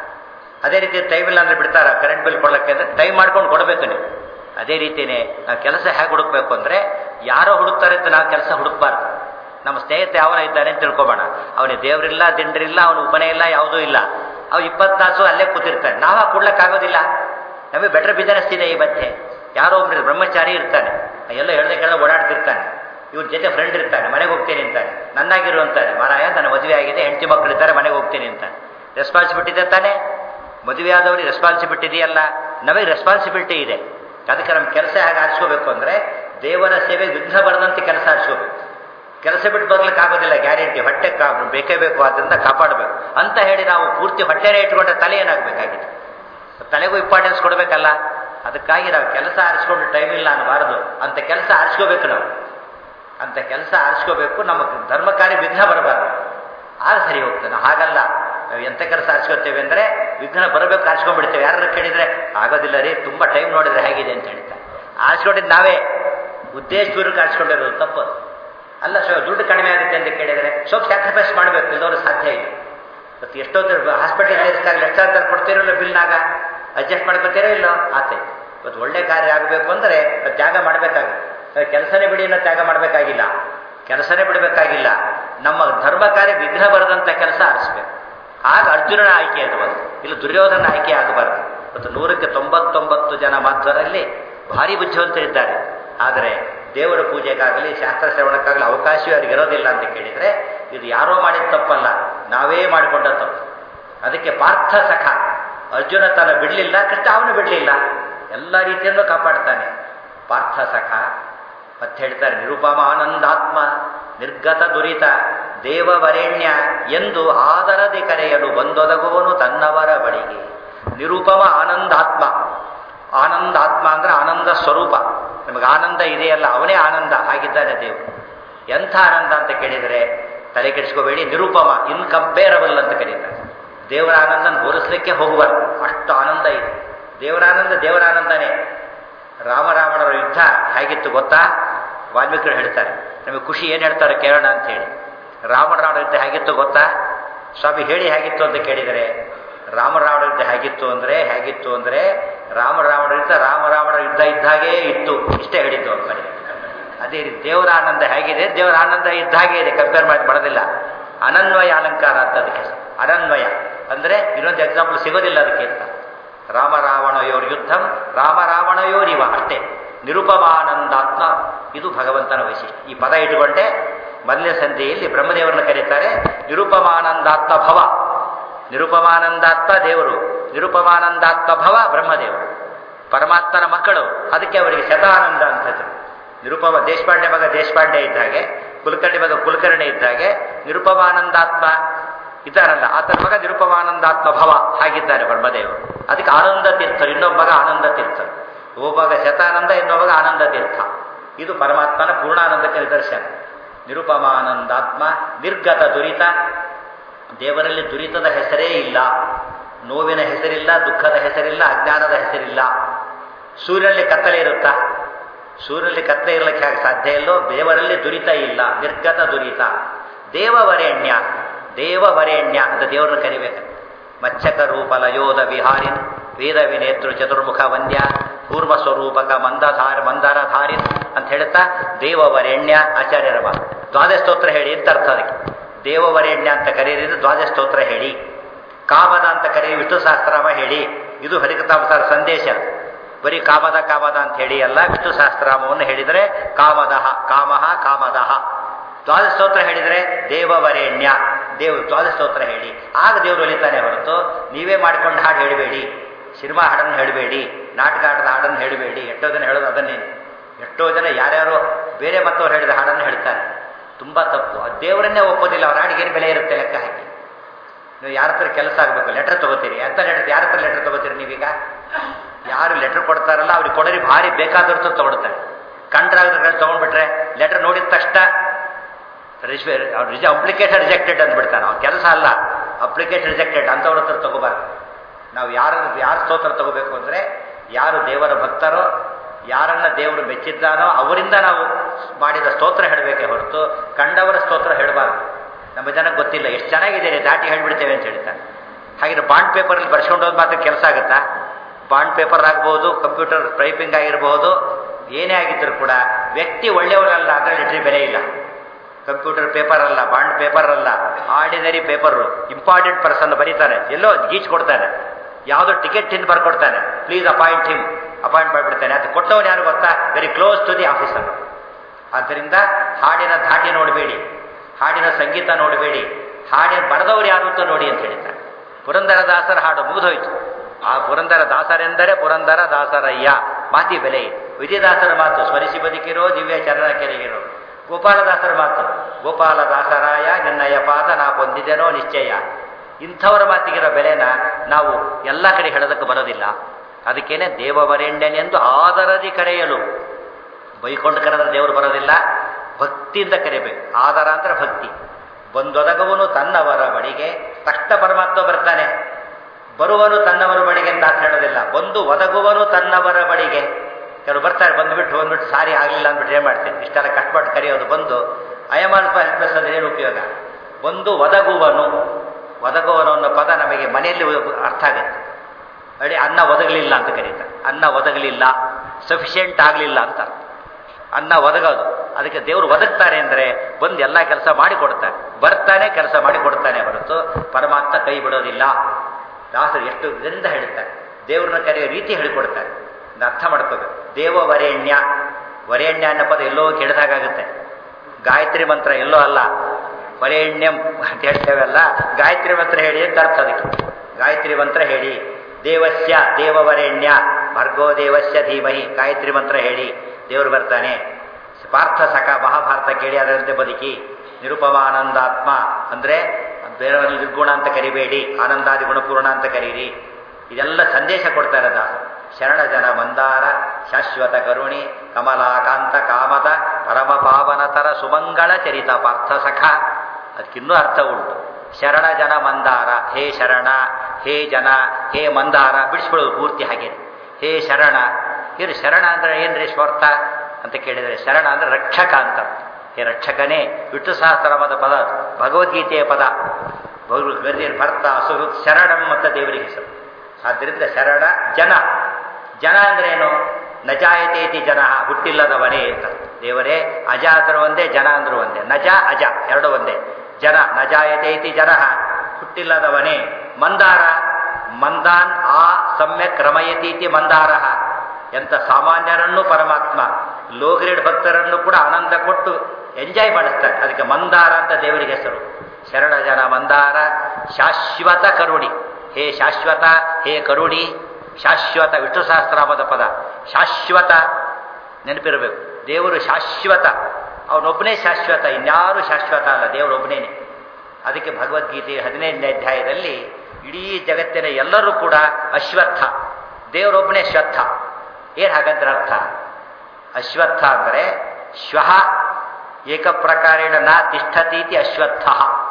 Speaker 1: ಅದೇ ರೀತಿ ಟೈಮ್ ಇಲ್ಲ ಅಂದ್ರೆ ಬಿಡ್ತಾರ ಕರೆಂಟ್ ಬಿಲ್ ಕೊಡೋಕ್ಕೆ ಅಂದ್ರೆ ಟೈಮ್ ಮಾಡ್ಕೊಂಡು ಕೊಡಬೇಕು ನೀವು ಅದೇ ರೀತಿಯೇ ನಾವು ಕೆಲಸ ಹೇಗೆ ಹುಡುಕ್ಬೇಕು ಅಂದರೆ ಯಾರೋ ಹುಡುಕ್ತಾರೆ ಅಂತ ನಾವು ಕೆಲಸ ಹುಡುಕ್ಬಾರ್ದು ನಮ್ಮ ಸ್ನೇಹಿತ ಯಾವನ ಇದ್ದಾನೆ ಅಂತ ತಿಳ್ಕೊಬೋಣ ಅವನಿಗೆ ದೇವರಿಲ್ಲ ದಿಂಡ್ರಿಲ್ಲ ಅವನ ಉಪನೆ ಇಲ್ಲ ಯಾವುದೂ ಇಲ್ಲ ಅವು ಇಪ್ಪತ್ತಾಸು ಅಲ್ಲೇ ಕೂತಿರ್ತಾನೆ ನಾವು ಕೊಡ್ಲಿಕ್ಕಾಗೋದಿಲ್ಲ ನಮಗೆ ಬೆಟರ್ ಬಿಸಿನೆಸ್ ಇದೆ ಈ ಮಧ್ಯೆ ಯಾರೋ ಒಬ್ಬರು ಬ್ರಹ್ಮಚಾರಿ ಇರ್ತಾನೆ ಎಲ್ಲ ಹೇಳ್ದೆ ಕೇಳ ಓಡಾಡ್ತಿರ್ತಾನೆ ಇವ್ರ ಜೊತೆ ಫ್ರೆಂಡ್ ಇರ್ತಾನೆ ಮನೆಗೆ ಹೋಗ್ತೇನೆ ಅಂತಾನೆ ನನ್ನಾಗಿರು ಅಂತಾನೆ ಮಾರಾಯ ನನ್ನ ಮದುವೆ ಆಗಿದೆ ಹೆಂಡತಿ ಮಕ್ಕಳಿದ್ದಾರೆ ಮನೆಗೆ ಹೋಗ್ತೇನೆ ಅಂತಾನೆ ರೆಸ್ಪಾನ್ಸಿಬಿಲಿಟಿ ಇದೆ ತಾನೆ ಮದುವೆ ಆದವ್ರಿಗೆ ರೆಸ್ಪಾನ್ಸಿಬಿಲಿಟಿ ಇದೆಯಲ್ಲ ನಮಗೆ ರೆಸ್ಪಾನ್ಸಿಬಿಲಿಟಿ ಇದೆ ಅದಕ್ಕೆ ನಮ್ಮ ಕೆಲಸ ಹೇಗೆ ಆರಿಸ್ಕೋಬೇಕು ಅಂದರೆ ದೇವರ ಸೇವೆ ವಿಘ್ನ ಬರದಂತೆ ಕೆಲಸ ಆರಿಸ್ಕೋಬೇಕು ಕೆಲಸ ಬಿಟ್ಟು ಬರ್ಲಿಕ್ಕೆ ಆಗೋದಿಲ್ಲ ಗ್ಯಾರಂಟಿ ಹೊಟ್ಟೆ ಕಾ ಬೇಕೇ ಬೇಕು ಅದರಿಂದ ಕಾಪಾಡಬೇಕು ಅಂತ ಹೇಳಿ ನಾವು ಪೂರ್ತಿ ಹೊಟ್ಟೆನೇ ಇಟ್ಕೊಂಡ್ರೆ ತಲೆ ಏನಾಗಬೇಕಾಗಿದೆ ತಲೆಗೂ ಇಂಪಾರ್ಟೆನ್ಸ್ ಕೊಡಬೇಕಲ್ಲ ಅದಕ್ಕಾಗಿ ನಾವು ಕೆಲಸ ಆರಿಸ್ಕೊಂಡು ಟೈಮ್ ಇಲ್ಲ ಅನ್ನಬಾರದು ಅಂತ ಕೆಲಸ ಆರಿಸ್ಕೋಬೇಕು ನಾವು ಅಂತ ಕೆಲಸ ಆರಿಸ್ಕೋಬೇಕು ನಮ್ಮ ಧರ್ಮ ಕಾರ್ಯ ವಿಘ್ನ ಬರಬಾರ್ದು ಆಗ ಸರಿ ಹೋಗ್ತಾನೆ ಹಾಗಲ್ಲ ನಾವು ಎಂಥ ಕೆಲಸ ಆರಿಸ್ಕೋತೇವೆ ಅಂದರೆ ವಿಘ್ನ ಬರಬೇಕು ಆರಿಸ್ಕೊಂಡ್ಬಿಡ್ತೇವೆ ಯಾರು ಕೇಳಿದರೆ ಆಗೋದಿಲ್ಲ ರೀ ತುಂಬ ಟೈಮ್ ನೋಡಿದ್ರೆ ಹೇಗಿದೆ ಅಂತ ಹೇಳ್ತಾರೆ ಆರಿಸ್ಕೊಂಡಿದ್ದು ನಾವೇ ಉದ್ದೇಶಪೂರ್ವಕ ಆರಿಸ್ಕೊಂಡಿರೋದು ತಪ್ಪು ಅಲ್ಲ ಸೊ ದುಡ್ಡು ಕಡಿಮೆ ಆಗುತ್ತೆ ಅಂತ ಕೇಳಿದರೆ ಸ್ವಲ್ಪ ಸ್ಯಾಕ್ರಿಫೈಸ್ ಮಾಡಬೇಕು ಇಲ್ಲದವ್ರು ಸಾಧ್ಯ ಇಲ್ಲ ಮತ್ತು ಎಷ್ಟೊತ್ತು ಹಾಸ್ಪಿಟಲ್ ಸೇರಿಸಿದಾಗ ಲಕ್ಷಾಂತರ ಕೊಡ್ತಿರಲ್ಲ ಬಿಲ್ನಾಗ ಅಡ್ಜಸ್ಟ್ ಮಾಡ್ಕೋತೀರೋ ಇಲ್ಲೋ ಆಸೆ ಇವತ್ತು ಒಳ್ಳೆ ಕಾರ್ಯ ಆಗಬೇಕು ಅಂದರೆ ತ್ಯಾಗ ಮಾಡಬೇಕಾಗುತ್ತೆ ಕೆಲಸನೇ ಬಿಡಿ ಅನ್ನೋ ತ್ಯಾಗ ಮಾಡಬೇಕಾಗಿಲ್ಲ ಕೆಲಸನೇ ಬಿಡಬೇಕಾಗಿಲ್ಲ ನಮ್ಮ ಧರ್ಮ ಕಾರ್ಯ ವಿಘ್ನ ಬರದಂಥ ಕೆಲಸ ಆರಿಸ್ಬೇಕು ಆಗ ಅರ್ಜುನನ ಆಯ್ಕೆ ಅದು ಬಂದು ಇಲ್ಲಿ ದುರ್ಯೋಧನ ಆಯ್ಕೆ ಆಗಬಾರ್ದು ಮತ್ತು ನೂರಕ್ಕೆ ತೊಂಬತ್ತೊಂಬತ್ತು ಜನ ಮಾತ್ರರಲ್ಲಿ ಭಾರಿ ಬುದ್ಧಿವಂತರಿದ್ದಾರೆ ಆದರೆ ದೇವರ ಪೂಜೆಗಾಗಲಿ ಶಾಸ್ತ್ರ ಶ್ರವಣಕ್ಕಾಗಲಿ ಅವಕಾಶವೇ ಅವ್ರಿಗೆ ಇರೋದಿಲ್ಲ ಅಂತ ಕೇಳಿದರೆ ಇದು ಯಾರೋ ಮಾಡಿದ ತಪ್ಪಲ್ಲ ನಾವೇ ಮಾಡಿಕೊಂಡ ತಪ್ಪು ಅದಕ್ಕೆ ಪಾರ್ಥ ಸಖ ಅರ್ಜುನ ತನ್ನ ಬಿಡಲಿಲ್ಲ ಕೃಷ್ಣ ಅವನು ಬಿಡಲಿಲ್ಲ ಎಲ್ಲ ರೀತಿಯಲ್ಲೂ ಕಾಪಾಡ್ತಾನೆ ಪಾರ್ಥ ಸಖ ಮತ್ತೆ ಹೇಳ್ತಾರೆ ನಿರುಪಮ ಆನಂದಾತ್ಮ ನಿರ್ಗತ ದುರಿತ ದೇವವರೇಣ್ಯ ಎಂದು ಆದರದಿ ಕರೆಯಲು ಬಂದೊದಗುವನು ತನ್ನವರ ಬಳಿಗೆ ನಿರುಪಮ ಆನಂದಾತ್ಮ ಆನಂದಾತ್ಮ ಅಂದ್ರೆ ಆನಂದ ಸ್ವರೂಪ ನಮಗೆ ಆನಂದ ಇದೆಯಲ್ಲ ಅವನೇ ಆನಂದ ಆಗಿದ್ದಾನೆ ದೇವರು ಎಂಥ ಆನಂದ ಅಂತ ಕೇಳಿದರೆ ತಲೆ ಕೆಡಿಸ್ಕೋಬೇಡಿ ನಿರುಪಮ ಇನ್ಕಂಪೇರಬಲ್ ಅಂತ ಕರೀತಾರೆ ದೇವರ ಆನಂದನ ಹೋಲಿಸ್ಲಿಕ್ಕೆ ಹೋಗಬಾರ್ದು ಅಷ್ಟು ಆನಂದ ಇದೆ ದೇವರ ಆನಂದ ದೇವರ ಆನಂದನೇ ರಾಮರಾವಣರ ಯುದ್ಧ ಹೇಗಿತ್ತು ಗೊತ್ತಾ ವಾಲ್ಮೀಕಿಗಳು ಹೇಳ್ತಾರೆ ನಮಗೆ ಖುಷಿ ಏನು ಹೇಳ್ತಾರೆ ಕೇಳೋಣ ಅಂತ ಹೇಳಿ ರಾಮರಾವಣ ಯುದ್ಧ ಹೇಗಿತ್ತು ಗೊತ್ತಾ ಸ್ವಾಮಿ ಹೇಳಿ ಹೇಗಿತ್ತು ಅಂತ ಕೇಳಿದರೆ ರಾಮರಾವಣ ಯುದ್ಧ ಹೇಗಿತ್ತು ಅಂದರೆ ಹೇಗಿತ್ತು ಅಂದರೆ ರಾಮರಾವಣ ಯುದ್ಧ ರಾಮರಾವಣ ಯುದ್ಧ ಇದ್ದಾಗೇ ಇತ್ತು ಇಷ್ಟೇ ಹೇಳಿದ್ದು ಅಂತ ಅದೇ ರೀತಿ ದೇವರ ಆನಂದ ಹೇಗಿದೆ ದೇವರ ಆನಂದ ಇದ್ದಾಗೆ ಇದೆ ಕಂಪೇರ್ ಮಾಡಿ ಬರೋದಿಲ್ಲ ಅನನ್ವಯ ಅಲಂಕಾರ ಅಂತ ಅದಕ್ಕೆ ಅನನ್ವಯ ಅಂದರೆ ಇನ್ನೊಂದು ಎಕ್ಸಾಂಪಲ್ ಸಿಗೋದಿಲ್ಲ ಅದಕ್ಕೆ ಅಂತ ರಾಮರಾವಣಯೋರ್ ಯುದ್ಧಂ ರಾಮರಾವಣಯೋರಿವ ಅಷ್ಟೇ ನಿರುಪಮಾನಂದಾತ್ಮ ಇದು ಭಗವಂತನ ವೈಶಿಷ್ಟ್ಯ ಈ ಪದ ಇಟ್ಟುಕೊಂಡೆ ಮೊದಲನೇ ಸಂಧಿಯಲ್ಲಿ ಬ್ರಹ್ಮದೇವರನ್ನು ಕರೀತಾರೆ ನಿರುಪಮಾನಂದಾತ್ಮ ಭವ ನಿರುಪಮಾನಂದಾತ್ಮ ದೇವರು ನಿರುಪಮಾನಂದಾತ್ಮ ಭವ ಬ್ರಹ್ಮದೇವರು ಪರಮಾತ್ಮನ ಮಕ್ಕಳು ಅದಕ್ಕೆ ಅವರಿಗೆ ಶತಾನಂದ ಅಂತ ಹೆಸರು ನಿರುಪಮ ದೇಶಪಾಂಡೆ ಮಗ ದೇಶಪಾಂಡೆ ಇದ್ದಾಗೆ ಕುಲಕರ್ಣಿ ಮಗ ಕುಲಕರ್ಣಿ ಇದ್ದಾಗೆ ನಿರುಪಮಾನಂದಾತ್ಮ ಇದ್ದಾರಲ್ಲ ಆತನ ಮಗ ನಿರುಪಮಾನಂದಾತ್ಮ ಭವ ಹಾಗಿದ್ದಾರೆ ಬ್ರಹ್ಮದೇವರು ಅದಕ್ಕೆ ಆನಂದ ತೀರ್ಥರು ಇನ್ನೊಬ್ಬ ಮಗ ಆನಂದ ತೀರ್ಥರು ಒಬ್ಬ ಮಗ ಶತಾನಂದ ಇನ್ನೊಬ್ಬ ಆನಂದ ತೀರ್ಥ ಇದು ಪರಮಾತ್ಮನ ಪೂರ್ಣಾನಂದಕ್ಕೆ ನಿದರ್ಶನ ನಿರುಪಮಾನಂದಾತ್ಮ ನಿರ್ಗತ ದುರಿತ ದೇವರಲ್ಲಿ ದುರಿತದ ಹೆಸರೇ ಇಲ್ಲ ನೋವಿನ ಹೆಸರಿಲ್ಲ ದುಃಖದ ಹೆಸರಿಲ್ಲ ಅಜ್ಞಾನದ ಹೆಸರಿಲ್ಲ ಸೂರ್ಯನಲ್ಲಿ ಕತ್ತಲೆ ಇರುತ್ತಾ ಸೂರ್ಯನಲ್ಲಿ ಕತ್ತಲೆ ಇರಲಿಕ್ಕೆ ಹಾಗೆ ಸಾಧ್ಯ ಇಲ್ಲೋ ದೇವರಲ್ಲಿ ದುರಿತ ಇಲ್ಲ ನಿರ್ಗತ ದುರಿತ ದೇವವರೇಣ್ಯ ದೇವವರೇಣ್ಯ ಅಂತ ದೇವರನ್ನು ಕರಿಬೇಕು ಮಚ್ಚಕ ರೂಪ ಲಯೋಧ ವಿಹಾರಿನ್ ವೇದ ವಿನೇತೃ ಚತುರ್ಮುಖ ವಂದ್ಯ ಕೂರ್ಮ ಸ್ವರೂಪಕ ಮಂದಧಾರ ಮಂದರಧಾರಿನ್ ಅಂತ ಹೇಳುತ್ತಾ ದೇವವರೇಣ್ಯ ಆಚಾರ್ಯರ ಮಾತು ದ್ವಾದಶ ಸ್ತೋತ್ರ ಹೇಳಿ ಅಂತ ಅರ್ಥ ಅದಕ್ಕೆ ದೇವವರೇಣ್ಯ ಅಂತ ಕರೆಯಲಿದ್ದು ದ್ವಾದಶ ಸ್ತೋತ್ರ ಹೇಳಿ ಕಾಮದ ಅಂತ ಕರೆಯ ವಿಷ್ಣು ಸಹಸ್ರನಾಮ ಹೇಳಿ ಇದು ಹರಿಕಥಾವತಾರ ಸಂದೇಶ ಬರೀ ಕಾಮದ ಕಾಮದ ಅಂತ ಹೇಳಿ ಅಲ್ಲ ವಿಷ್ಣು ಸಹಸ್ರನಾಮವನ್ನು ಹೇಳಿದರೆ ಕಾಮದಹ ಕಾಮಃ ಕಾಮದಹ ದ್ವಾದಶ ಸ್ತೋತ್ರ ಹೇಳಿದರೆ ದೇವವರೇಣ್ಯ ದೇವ್ ದ್ವಾದಶ ಸ್ತೋತ್ರ ಹೇಳಿ ಆಗ ದೇವರು ಒಲಿತಾನೆ ಹೊರತು ನೀವೇ ಮಾಡ್ಕೊಂಡು ಹಾಡು ಹೇಳಬೇಡಿ ಸಿನಿಮಾ ಹಾಡನ್ನು ಹೇಳಬೇಡಿ ನಾಟಕ ಆಟದ ಹಾಡನ್ನು ಹೇಳಬೇಡಿ ಎಷ್ಟೋ ಜನ ಹೇಳೋದು ಅದನ್ನೇನು ಎಷ್ಟೋ ಜನ ಯಾರ್ಯಾರೋ ಬೇರೆ ಮತ್ತವ್ರು ಹೇಳಿದ ಹಾಡನ್ನು ಹೇಳ್ತಾರೆ ತುಂಬ ತಪ್ಪು ಆ ದೇವರನ್ನೇ ಒಪ್ಪೋದಿಲ್ಲ ಅವ್ರ ಹಾಡಿಗೆ ಏನು ಬೆಲೆ ಇರುತ್ತೆ ಲೆಕ್ಕ ಹಾಕಿ ನೀವು ಯಾರ ಹತ್ರ ಕೆಲಸ ಆಗಬೇಕು ಲೆಟರ್ ತಗೋತೀರಿ ಅಂತ ಲೆಟರ್ ಯಾರ ಹತ್ರ ಲೆಟರ್ ತಗೋತೀರಿ ನೀವೀಗ ಯಾರು ಲೆಟರ್ ಕೊಡ್ತಾರಲ್ಲ ಅವ್ರಿಗೆ ಕೊಡೋರಿ ಭಾರಿ ಬೇಕಾದವ್ರ ತಗೊಳ್ತಾರೆ ಕಂಡ್ರಾಗ ತೊಗೊಂಡ್ಬಿಟ್ರೆ ಲೆಟರ್ ನೋಡಿದ ತಕ್ಷಣ ಅವ್ರು ರಿಜ ಅಪ್ಲಿಕೇಶನ್ ರಿಜೆಕ್ಟೆಡ್ ಅಂದ್ಬಿಡ್ತಾನೆ ಅವ್ರ ಕೆಲಸ ಅಲ್ಲ ಅಪ್ಲಿಕೇಶನ್ ರಿಜೆಕ್ಟೆಡ್ ಅಂಥವ್ರ ಹತ್ರ ತಗೋಬಾರ್ದು ನಾವು ಯಾರ ಯಾರು ಸ್ತೋತ್ರ ತಗೋಬೇಕು ಅಂದರೆ ಯಾರು ದೇವರ ಭಕ್ತರೋ ಯಾರನ್ನ ದೇವರು ಮೆಚ್ಚಿದ್ದಾನೋ ಅವರಿಂದ ನಾವು ಮಾಡಿದ ಸ್ತೋತ್ರ ಹೇಳಬೇಕೇ ಹೊರತು ಕಂಡವರ ಸ್ತೋತ್ರ ಹೇಳಬಾರ್ದು ನಮ್ಮ ಜನಕ್ಕೆ ಗೊತ್ತಿಲ್ಲ ಎಷ್ಟು ಚೆನ್ನಾಗಿದೆ ದಾಟಿ ಹೇಳ್ಬಿಡ್ತೇವೆ ಅಂತ ಹೇಳ್ತಾನೆ ಹಾಗೆ ಬಾಂಡ್ ಪೇಪರಲ್ಲಿ ಬರ್ಸ್ಕೊಂಡು ಹೋದ್ ಮಾತ್ರ ಕೆಲಸ ಆಗುತ್ತಾ ಬಾಂಡ್ ಪೇಪರ್ ಆಗ್ಬೋದು ಕಂಪ್ಯೂಟರ್ ಟೈಪಿಂಗ್ ಆಗಿರಬಹುದು ಏನೇ ಆಗಿದ್ದರೂ ಕೂಡ ವ್ಯಕ್ತಿ ಒಳ್ಳೆಯವರಲ್ಲ ಅದರಲ್ಲಿ ಇಟ್ಟರೆ ಬೆಲೆ ಇಲ್ಲ ಕಂಪ್ಯೂಟರ್ ಪೇಪರ್ ಅಲ್ಲ ಬಾಂಡ್ ಪೇಪರ್ ಅಲ್ಲ ಆರ್ಡಿನರಿ ಪೇಪರ್ ಇಂಪಾರ್ಟೆಂಟ್ ಪರ್ಸನ್ ಬರೀತಾರೆ ಎಲ್ಲೋ ಗೀಚ್ ಕೊಡ್ತಾನೆ ಯಾವುದೋ ಟಿಕೆಟ್ ಹಿಂದೆ ಬರ್ಕೊಡ್ತಾನೆ ಪ್ಲೀಸ್ ಅಪಾಯಿಂಟ್ ಹಿಮ್ ಅಪಾಯಿಂಟ್ ಮಾಡಿಬಿಡ್ತಾನೆ ಅದು ಕೊಟ್ಟವನು ಯಾರು ಗೊತ್ತಾ very close to the officer ಆದ್ದರಿಂದ ಹಾಡಿನ ಧಾಟಿ ನೋಡಬೇಡಿ ಹಾಡಿನ ಸಂಗೀತ ನೋಡಬೇಡಿ ಹಾಡಿನ ಬರೆದವರು ಯಾರು ಅಂತ ನೋಡಿ ಅಂತ ಹೇಳ್ತಾರೆ ಪುರಂದರದಾಸರ ಹಾಡು ಮುಗಿದೋಯ್ತು ಆ ಪುರಂದರ ದಾಸರೆಂದರೆ ಪುರಂದರ ದಾಸರಯ್ಯ ಮಾತಿ ಬೆಲೆ ವಿಜಯದಾಸರ ಮಾತು ಸ್ಮರಿಸಿ ಬದುಕಿರೋ ದಿವ್ಯ ಚರಣ ಕೆರೆಗಿರೋ ಗೋಪಾಲದಾಸರ ಮಾತು ಗೋಪಾಲದಾಸರಾಯ ನಿನ್ನಯ ಪಾದ ನಾ ಹೊಂದಿದೆನೋ ನಿಶ್ಚಯ ಇಂಥವರ ಮಾತಿಗಿರೋ ಬೆಲೆನ ನಾವು ಎಲ್ಲ ಕಡೆ ಹೇಳೋದಕ್ಕೆ ಬರೋದಿಲ್ಲ ಅದಕ್ಕೇನೆ ದೇವವರೆಂಡನೆಂದು ಆದರದಿ ಕರೆಯಲು ಬೈಕೊಂಡು ಕರೆದ್ರೆ ದೇವರು ಬರೋದಿಲ್ಲ ಭಕ್ತಿಯಿಂದ ಕರೆಯಬೇಕು ಆದರ ಅಂದ್ರೆ ಭಕ್ತಿ ಬಂದೊದಗವನು ತನ್ನವರ ಬಳಿಗೆ ತಕ್ಷಣ ಪರಮಾತ್ಮ ಬರ್ತಾನೆ ಬರುವನು ತನ್ನವರ ಬಳಿಗೆ ಅಂತ ಅರ್ಥ ಹೇಳೋದಿಲ್ಲ ಬಂದು ಒದಗುವನು ತನ್ನವರ ಬಳಿಗೆ ಕೆಲವರು ಬರ್ತಾರೆ ಬಂದುಬಿಟ್ಟು ಬಂದ್ಬಿಟ್ಟು ಸಾರಿ ಆಗಲಿಲ್ಲ ಅಂದ್ಬಿಟ್ಟು ಏನು ಮಾಡ್ತೀನಿ ಇಷ್ಟೆಲ್ಲ ಕಷ್ಟಪಟ್ಟು ಕರೆಯೋದು ಬಂದು ಅಯಮಾಲ್ಪ ಹೆಲ್ಪ್ಲೆಸ್ ಅಂದ್ರೆ ಏನು ಉಪಯೋಗ ಬಂದು ಒದಗುವನು ಒದಗುವನು ಅನ್ನೋ ಪದ ನಮಗೆ ಮನೆಯಲ್ಲಿ ಅರ್ಥ ಆಗುತ್ತೆ ಅಡಿ ಅನ್ನ ಒದಗಲಿಲ್ಲ ಅಂತ ಕರೀತಾರೆ ಅನ್ನ ಒದಗಲಿಲ್ಲ ಸಫಿಷಿಯೆಂಟ್ ಆಗಲಿಲ್ಲ ಅಂತ ಅನ್ನ ಒದಗೋದು ಅದಕ್ಕೆ ದೇವರು ಒದಗ್ತಾರೆ ಅಂದರೆ ಬಂದು ಎಲ್ಲ ಕೆಲಸ ಮಾಡಿ ಕೊಡ್ತಾನೆ ಬರ್ತಾನೆ ಕೆಲಸ ಮಾಡಿ ಕೊಡ್ತಾನೆ ಹೊರತು ಪರಮಾತ್ಮ ಕೈ ಬಿಡೋದಿಲ್ಲ ದಾಸರು ಎಷ್ಟು ಇದರಿಂದ ಹೇಳ್ತಾರೆ ದೇವ್ರನ್ನ ಕರೆಯೋ ರೀತಿ ಹೇಳಿಕೊಡ್ತಾರೆ ಅರ್ಥ ಮಾಡ್ಕೋಬೇಕು ದೇವ ವರೇಣ್ಯ ವರೇಣ್ಯ ಅನ್ನೋ ಪದ ಎಲ್ಲೋ ಕೆಡದಾಗುತ್ತೆ ಗಾಯತ್ರಿ ಮಂತ್ರ ಎಲ್ಲೋ ಅಲ್ಲ ವರೇಣ್ಯಂ ಅಂತ ಹೇಳ್ತೇವಲ್ಲ ಗಾಯತ್ರಿ ಮಂತ್ರ ಹೇಳಿ ಅಂತ ಅರ್ಥ ಅದಕ್ಕೆ ಗಾಯತ್ರಿ ಮಂತ್ರ ಹೇಳಿ ದೇವಸ್ಯ ದೇವವರೇಣ್ಯ ಭರ್ಗೋ ದೇವಸ್ಯ ಧೀಮಹಿ ಗಾಯತ್ರಿ ಮಂತ್ರ ಹೇಳಿ ದೇವರು ಬರ್ತಾನೆ ಪಾರ್ಥ ಸಖ ಮಹಾಭಾರತ ಕೇಳಿ ಅದರಂತೆ ಬದುಕಿ ನಿರುಪಮಾನಂದಾತ್ಮ ಅಂದರೆ ಬೇರೆಯವರಲ್ಲಿ ನಿರ್ಗುಣ ಅಂತ ಕರಿಬೇಡಿ ಆನಂದಾದಿ ಗುಣಪೂರ್ಣ ಅಂತ ಕರೀರಿ ಇದೆಲ್ಲ ಸಂದೇಶ ಕೊಡ್ತಾರೆ ದಾಸ ಶರಣ ಜನ ಮಂದಾರ ಶಾಶ್ವತ ಕರುಣಿ ಕಮಲಾಕಾಂತ ಕಾಮದ ಪರಮ ಪಾವನತರ ಸುಮಂಗಳ ಚರಿತ ಪಾರ್ಥ ಸಖ ಅದಕ್ಕಿನ್ನೂ ಅರ್ಥ ಉಂಟು ಶರಣ ಜನ ಮಂದಾರ ಹೇ ಶರಣ ಹೇ ಜನ ಹೇ ಮಂದಾರ ಬಿಡಿಸ್ಬಿಡೋದು ಪೂರ್ತಿ ಹಾಗೆ ಹೇ ಶರಣ ಇದು ಶರಣ ಅಂದ್ರೆ ಏನ್ರಿ ಸ್ವಾರ್ಥ ಅಂತ ಕೇಳಿದರೆ ಶರಣ ಅಂದ್ರೆ ರಕ್ಷಕ ಅಂತ ಹೇ ರಕ್ಷಕನೇ ವಿಷ್ಣು ಸಹಸ್ರವಾದ ಪದ ಅದು ಭಗವದ್ಗೀತೆಯ ಪದ ಭಗವದ್ಗೀತೆಯ ಭರ್ತ ಸುಹೃತ್ ಶರಣಂ ಅಂತ ದೇವರಿಗೆ ಹೆಸರು ಆದ್ದರಿಂದ ಶರಣ ಜನ ಜನ ಅಂದ್ರೆ ಏನು ನಜಾಯತೇತಿ ಜನ ಹುಟ್ಟಿಲ್ಲದವರೇ ಅಂತ ದೇವರೇ ಅಜ ಅಂದ್ರೂ ಒಂದೇ ಜನ ಅಂದ್ರೂ ಒಂದೇ ನಜ ಅಜ ಎರಡು ಒಂದೇ ಜನ ನಜಾಯತೇತಿ ಜನ ಹುಟ್ಟಿಲ್ಲದವನೇ ಮಂದಾರ ಮಂದಾನ್ ಆ ಸಮ್ಯಕ್ ರಮಯತೀತಿ ಮಂದಾರ ಎಂತ ಸಾಮಾನ್ಯರನ್ನು ಪರಮಾತ್ಮ ಲೋ ಗ್ರೇಡ್ ಭಕ್ತರನ್ನು ಕೂಡ ಆನಂದ ಕೊಟ್ಟು ಎಂಜಾಯ್ ಮಾಡಿಸ್ತಾರೆ ಅದಕ್ಕೆ ಮಂದಾರ ಅಂತ ದೇವರಿಗೆ ಹೆಸರು ಶರಣ ಜನ ಮಂದಾರ ಶಾಶ್ವತ ಕರುಣಿ ಹೇ ಶಾಶ್ವತ ಹೇ ಕರುಣಿ ಶಾಶ್ವತ ವಿಷ್ಣು ಸಹಸ್ರಾಮದ ಪದ ಶಾಶ್ವತ ನೆನಪಿರಬೇಕು ದೇವರು ಶಾಶ್ವತ ಅವನೊಬ್ಬನೇ ಶಾಶ್ವತ ಇನ್ಯಾರು ಶಾಶ್ವತ ಅಲ್ಲ ದೇವರೊಬ್ಬನೇನೆ ಅದಕ್ಕೆ ಭಗವದ್ಗೀತೆ ಹದಿನೈದನೇ ಅಧ್ಯಾಯದಲ್ಲಿ ಇಡೀ ಜಗತ್ತಿನ ಎಲ್ಲರೂ ಕೂಡ ಅಶ್ವತ್ಥ ದೇವರೊಬ್ಬನೇ ಶ್ವತ್ಥ ಏನು ಹಾಗಂದ್ರೆ ಅರ್ಥ ಅಶ್ವತ್ಥ ಅಂದರೆ ಶ್ವಃ ಏಕಪ್ರಕಾರೇಣ ನಾ ತಿಷ್ಠತೀತಿ ಅಶ್ವತ್ಥ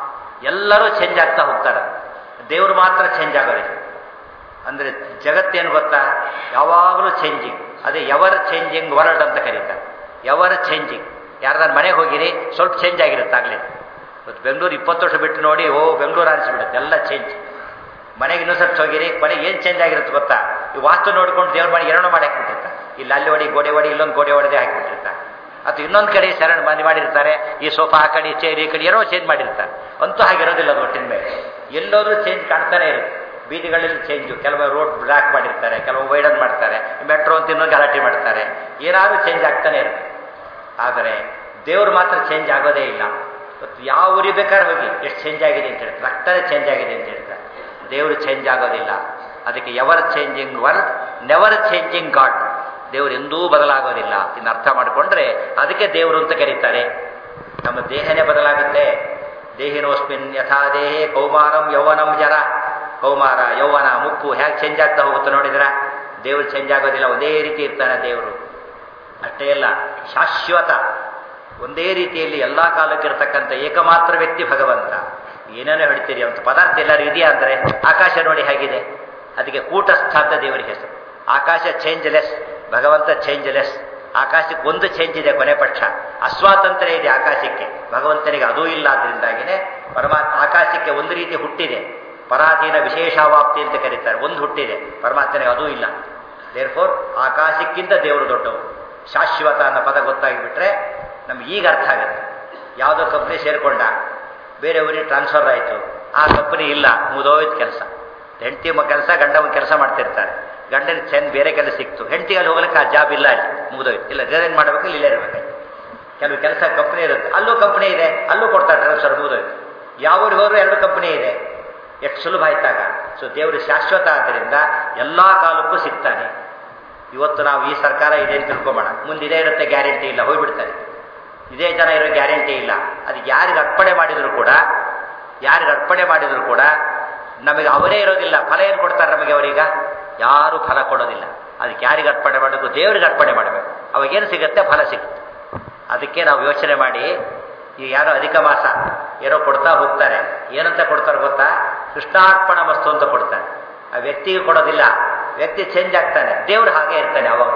Speaker 1: ಎಲ್ಲರೂ ಚೇಂಜ್ ಆಗ್ತಾ ಹೋಗ್ತಾರೆ ದೇವರು ಮಾತ್ರ ಚೇಂಜ್ ಆಗೋದಿಲ್ಲ ಅಂದರೆ ಜಗತ್ತೇನು ಗೊತ್ತಾ ಯಾವಾಗಲೂ ಚೇಂಜಿಂಗ್ ಅದೇ ಎವರ್ ಚೇಂಜಿಂಗ್ ವರ್ಲ್ಡ್ ಅಂತ ಕರೀತಾರೆ ಎವರ್ ಚೇಂಜಿಂಗ್ ಯಾರ್ದಾರು ಮನೆಗೆ ಹೋಗಿರಿ ಸ್ವಲ್ಪ ಚೇಂಜ್ ಆಗಿರುತ್ತೆ ಆಗಲೇ ಇವತ್ತು ಬೆಂಗಳೂರು ಇಪ್ಪತ್ತು ವರ್ಷ ಬಿಟ್ಟು ನೋಡಿ ಓ ಬೆಂಗಳೂರು ಅನಿಸ್ಬಿಡುತ್ತೆ ಎಲ್ಲ ಚೇಂಜ್ ಮನೆಗೆ ಇನ್ನೊಂದು ಹೋಗಿರಿ ಕೊನೆಗೆ ಏನು ಚೇಂಜ್ ಆಗಿರುತ್ತೆ ಗೊತ್ತಾ ಈ ವಾಸ್ತು ನೋಡ್ಕೊಂಡು ದೇವ್ರ ಮನೆ ಏನೋ ಮಾಡಿ ಹಾಕ್ಬಿಟ್ಟಿರ್ತಾರೆ ಇಲ್ಲಿ ಅಲ್ಲಿ ಹೊಡಿ ಗೋಡೆ ಹೊಡಿ ಇಲ್ಲೊಂದು ಗೋಡೆ ಹೊಡೆದೇ ಹಾಕಿಬಿಟ್ಟಿರ್ತಾರೆ ಅಥವಾ ಇನ್ನೊಂದು ಕಡೆ ಶರಣ ಮನೆ ಮಾಡಿರ್ತಾರೆ ಈ ಸೋಫಾ ಆ ಕಡೆ ಚೇರ್ ಈ ಕಡೆ ಏನೋ ಚೇಂಜ್ ಮಾಡಿರ್ತಾರೆ ಅಂತೂ ಹಾಗಿರೋದಿಲ್ಲ ಅದು ಒಟ್ಟಿನ ಮೇಲೆ ಎಲ್ಲೋದ್ರೂ ಚೇಂಜ್ ಕಾಣ್ತಾನೆ ಇರುತ್ತೆ ಬೀದಿಗಳಲ್ಲಿ ಚೇಂಜು ಕೆಲವು ರೋಡ್ ಬ್ಲಾಕ್ ಮಾಡಿರ್ತಾರೆ ಕೆಲವು ವೈಡನ್ ಮಾಡ್ತಾರೆ ಮೆಟ್ರೋ ಅಂತ ಇನ್ನೊಂದು ಗಲಾಟೆ ಮಾಡ್ತಾರೆ ಏನಾದರೂ ಚೇಂಜ್ ಆಗ್ತಾನೆ ಇರುತ್ತೆ ಆದರೆ ದೇವರು ಮಾತ್ರ ಚೇಂಜ್ ಆಗೋದೇ ಇಲ್ಲ ಇವತ್ತು ಯಾವ ಊರಿಗೆ ಬೇಕಾದ್ರೆ ಹೋಗಿ ಎಷ್ಟು ಚೇಂಜ್ ಆಗಿದೆ ಅಂತ ಹೇಳ್ತಾರೆ ರಕ್ತನೇ ಚೇಂಜ್ ಆಗಿದೆ ಅಂತ ಹೇಳ್ತಾರೆ ದೇವರು ಚೇಂಜ್ ಆಗೋದಿಲ್ಲ ಅದಕ್ಕೆ ever changing world never changing God ದೇವರು ಎಂದೂ ಬದಲಾಗೋದಿಲ್ಲ ಇನ್ನು ಅರ್ಥ ಮಾಡಿಕೊಂಡ್ರೆ ಅದಕ್ಕೆ ದೇವರು ಅಂತ ಕರೀತಾರೆ ನಮ್ಮ ದೇಹನೇ ಬದಲಾಗುತ್ತೆ ದೇಹಿನೋಸ್ಮಿನ್ ಯಥಾ ದೇಹೇ ಕೌಮಾರಂ ಯೌವನಂ ಜರ ಕೌಮಾರ ಯೌವನ ಮುಕ್ಕು ಹೇಗೆ ಚೇಂಜ್ ಆಗ್ತಾ ಹೋಗುತ್ತೆ ನೋಡಿದ್ರ ದೇವರು ಚೇಂಜ್ ಆಗೋದಿಲ್ಲ ಒಂದೇ ರೀತಿ ಇರ್ತಾನೆ ದೇವರು ಅಷ್ಟೇ ಅಲ್ಲ ಶಾಶ್ವತ ಒಂದೇ ರೀತಿಯಲ್ಲಿ ಎಲ್ಲ ಕಾಲಕ್ಕಿರ್ತಕ್ಕಂಥ ಏಕಮಾತ್ರ ವ್ಯಕ್ತಿ ಭಗವಂತ ಏನೇನೋ ಹೇಳ್ತೀರಿ ಅಂತ ಪದಾರ್ಥ ಎಲ್ಲರೂ ಇದೆಯಾ ಅಂದರೆ ಆಕಾಶ ನೋಡಿ ಹೇಗಿದೆ ಅದಕ್ಕೆ ಕೂಟಸ್ಥ ಅಂತ ದೇವರಿಗೆ ಹೆಸರು ಆಕಾಶ ಚೇಂಜ್ಲೆಸ್ ಭಗವಂತ ಚೇಂಜ್ಲೆಸ್ ಆಕಾಶಕ್ಕೆ ಒಂದು ಚೇಂಜ್ ಇದೆ ಕೊನೆ ಪಕ್ಷ ಅಸ್ವಾತಂತ್ರ್ಯ ಇದೆ ಆಕಾಶಕ್ಕೆ ಭಗವಂತನಿಗೆ ಅದೂ ಇಲ್ಲ ಆದ್ರಿಂದಾಗಿನೇ ಪರಮಾತ್ಮ ಆಕಾಶಕ್ಕೆ ಒಂದು ರೀತಿ ಹುಟ್ಟಿದೆ ಪರಾಧೀನ ವಿಶೇಷಾವಾಪ್ತಿ ಅಂತ ಕರೀತಾರೆ ಒಂದು ಹುಟ್ಟಿದೆ ಪರಮಾತ್ಮನಿಗೆ ಅದೂ ಇಲ್ಲ ದೇರ್ಫೋರ್ ಆಕಾಶಕ್ಕಿಂತ ದೇವರು ದೊಡ್ಡವರು ಶಾಶ್ವತ ಅನ್ನೋ ಪದ ಗೊತ್ತಾಗಿಬಿಟ್ರೆ ನಮ್ಗೆ ಈಗ ಅರ್ಥ ಆಗುತ್ತೆ ಯಾವುದೋ ಕಂಪ್ನಿ ಸೇರಿಕೊಂಡ ಬೇರೆ ಊರಿಗೆ ಟ್ರಾನ್ಸ್ಫರ್ ಆಯಿತು ಆ ಕಂಪನಿ ಇಲ್ಲ ಮುದೋಯ್ತು ಕೆಲಸ ಹೆಂಡತಿ ಕೆಲಸ ಗಂಡ ಕೆಲಸ ಮಾಡ್ತಿರ್ತಾರೆ ಗಂಡನ ಚೆಂದ ಬೇರೆ ಕೆಲಸ ಸಿಕ್ತು ಹೆಂಡತಿಗೆ ಅಲ್ಲಿ ಹೋಗ್ಲಿಕ್ಕೆ ಆ ಜಾಬ್ ಇಲ್ಲ ಅಲ್ಲಿ ಮುಗಿದೋಯ್ತು ಇಲ್ಲ ರಿಸೈನ್ ಮಾಡಬೇಕು ಇಲ್ಲೇ ಇರಬೇಕು ಕೆಲವು ಕೆಲಸ ಕಂಪ್ನಿ ಇರುತ್ತೆ ಅಲ್ಲೂ ಕಂಪ್ನಿ ಇದೆ ಅಲ್ಲೂ ಕೊಡ್ತಾರೆ ಟ್ರಾನ್ಸ್ಫರ್ ಮುಗಿದೋಯ್ತು ಯಾವ ಊರಿಗೆ ಹೋದ್ರು ಎರಡು ಕಂಪ್ನಿ ಇದೆ ಎಷ್ಟು ಸುಲಭ ಆಯ್ತಾಗ ಸೊ ದೇವರು ಶಾಶ್ವತ ಆದ್ದರಿಂದ ಎಲ್ಲ ಕಾಲಕ್ಕೂ ಸಿಗ್ತಾನೆ ಇವತ್ತು ನಾವು ಈ ಸರ್ಕಾರ ಇದೆ ಅಂತ ತಿಳ್ಕೊಂಬೋಣ ಮುಂದೆ ಇದೇ ಇರುತ್ತೆ ಗ್ಯಾರಂಟಿ ಇಲ್ಲ ಹೋಗ್ಬಿಡ್ತಾರೆ ಇದೇ ಜನ ಇರೋ ಗ್ಯಾರಂಟಿ ಇಲ್ಲ ಅದಕ್ಕೆ ಯಾರಿಗೆ ಅರ್ಪಣೆ ಮಾಡಿದ್ರು ಕೂಡ ಯಾರಿಗೆ ಅರ್ಪಣೆ ಮಾಡಿದ್ರು ಕೂಡ ನಮಗೆ ಅವರೇ ಇರೋದಿಲ್ಲ ಫಲ ಏನು ಕೊಡ್ತಾರೆ ನಮಗೆ ಅವರೀಗ ಯಾರು ಫಲ ಕೊಡೋದಿಲ್ಲ ಅದಕ್ಕೆ ಯಾರಿಗೆ ಅರ್ಪಣೆ ಮಾಡಬೇಕು ದೇವರಿಗೆ ಅರ್ಪಣೆ ಮಾಡಬೇಕು ಅವಾಗೇನು ಸಿಗುತ್ತೆ ಫಲ ಸಿಗುತ್ತೆ ಅದಕ್ಕೆ ನಾವು ಯೋಚನೆ ಮಾಡಿ ಈಗ ಯಾರೋ ಅಧಿಕ ಮಾಸ ಏನೋ ಕೊಡ್ತಾ ಹೋಗ್ತಾರೆ ಏನಂತ ಕೊಡ್ತಾರೆ ಗೊತ್ತಾ ಕೃಷ್ಣಾರ್ಪಣ ವಸ್ತು ಅಂತ ಕೊಡ್ತಾರೆ ಆ ವ್ಯಕ್ತಿಗೆ ಕೊಡೋದಿಲ್ಲ ವ್ಯಕ್ತಿ ಚೇಂಜ್ ಆಗ್ತಾನೆ ದೇವ್ರು ಹಾಗೆ ಇರ್ತಾನೆ ಅವಾಗ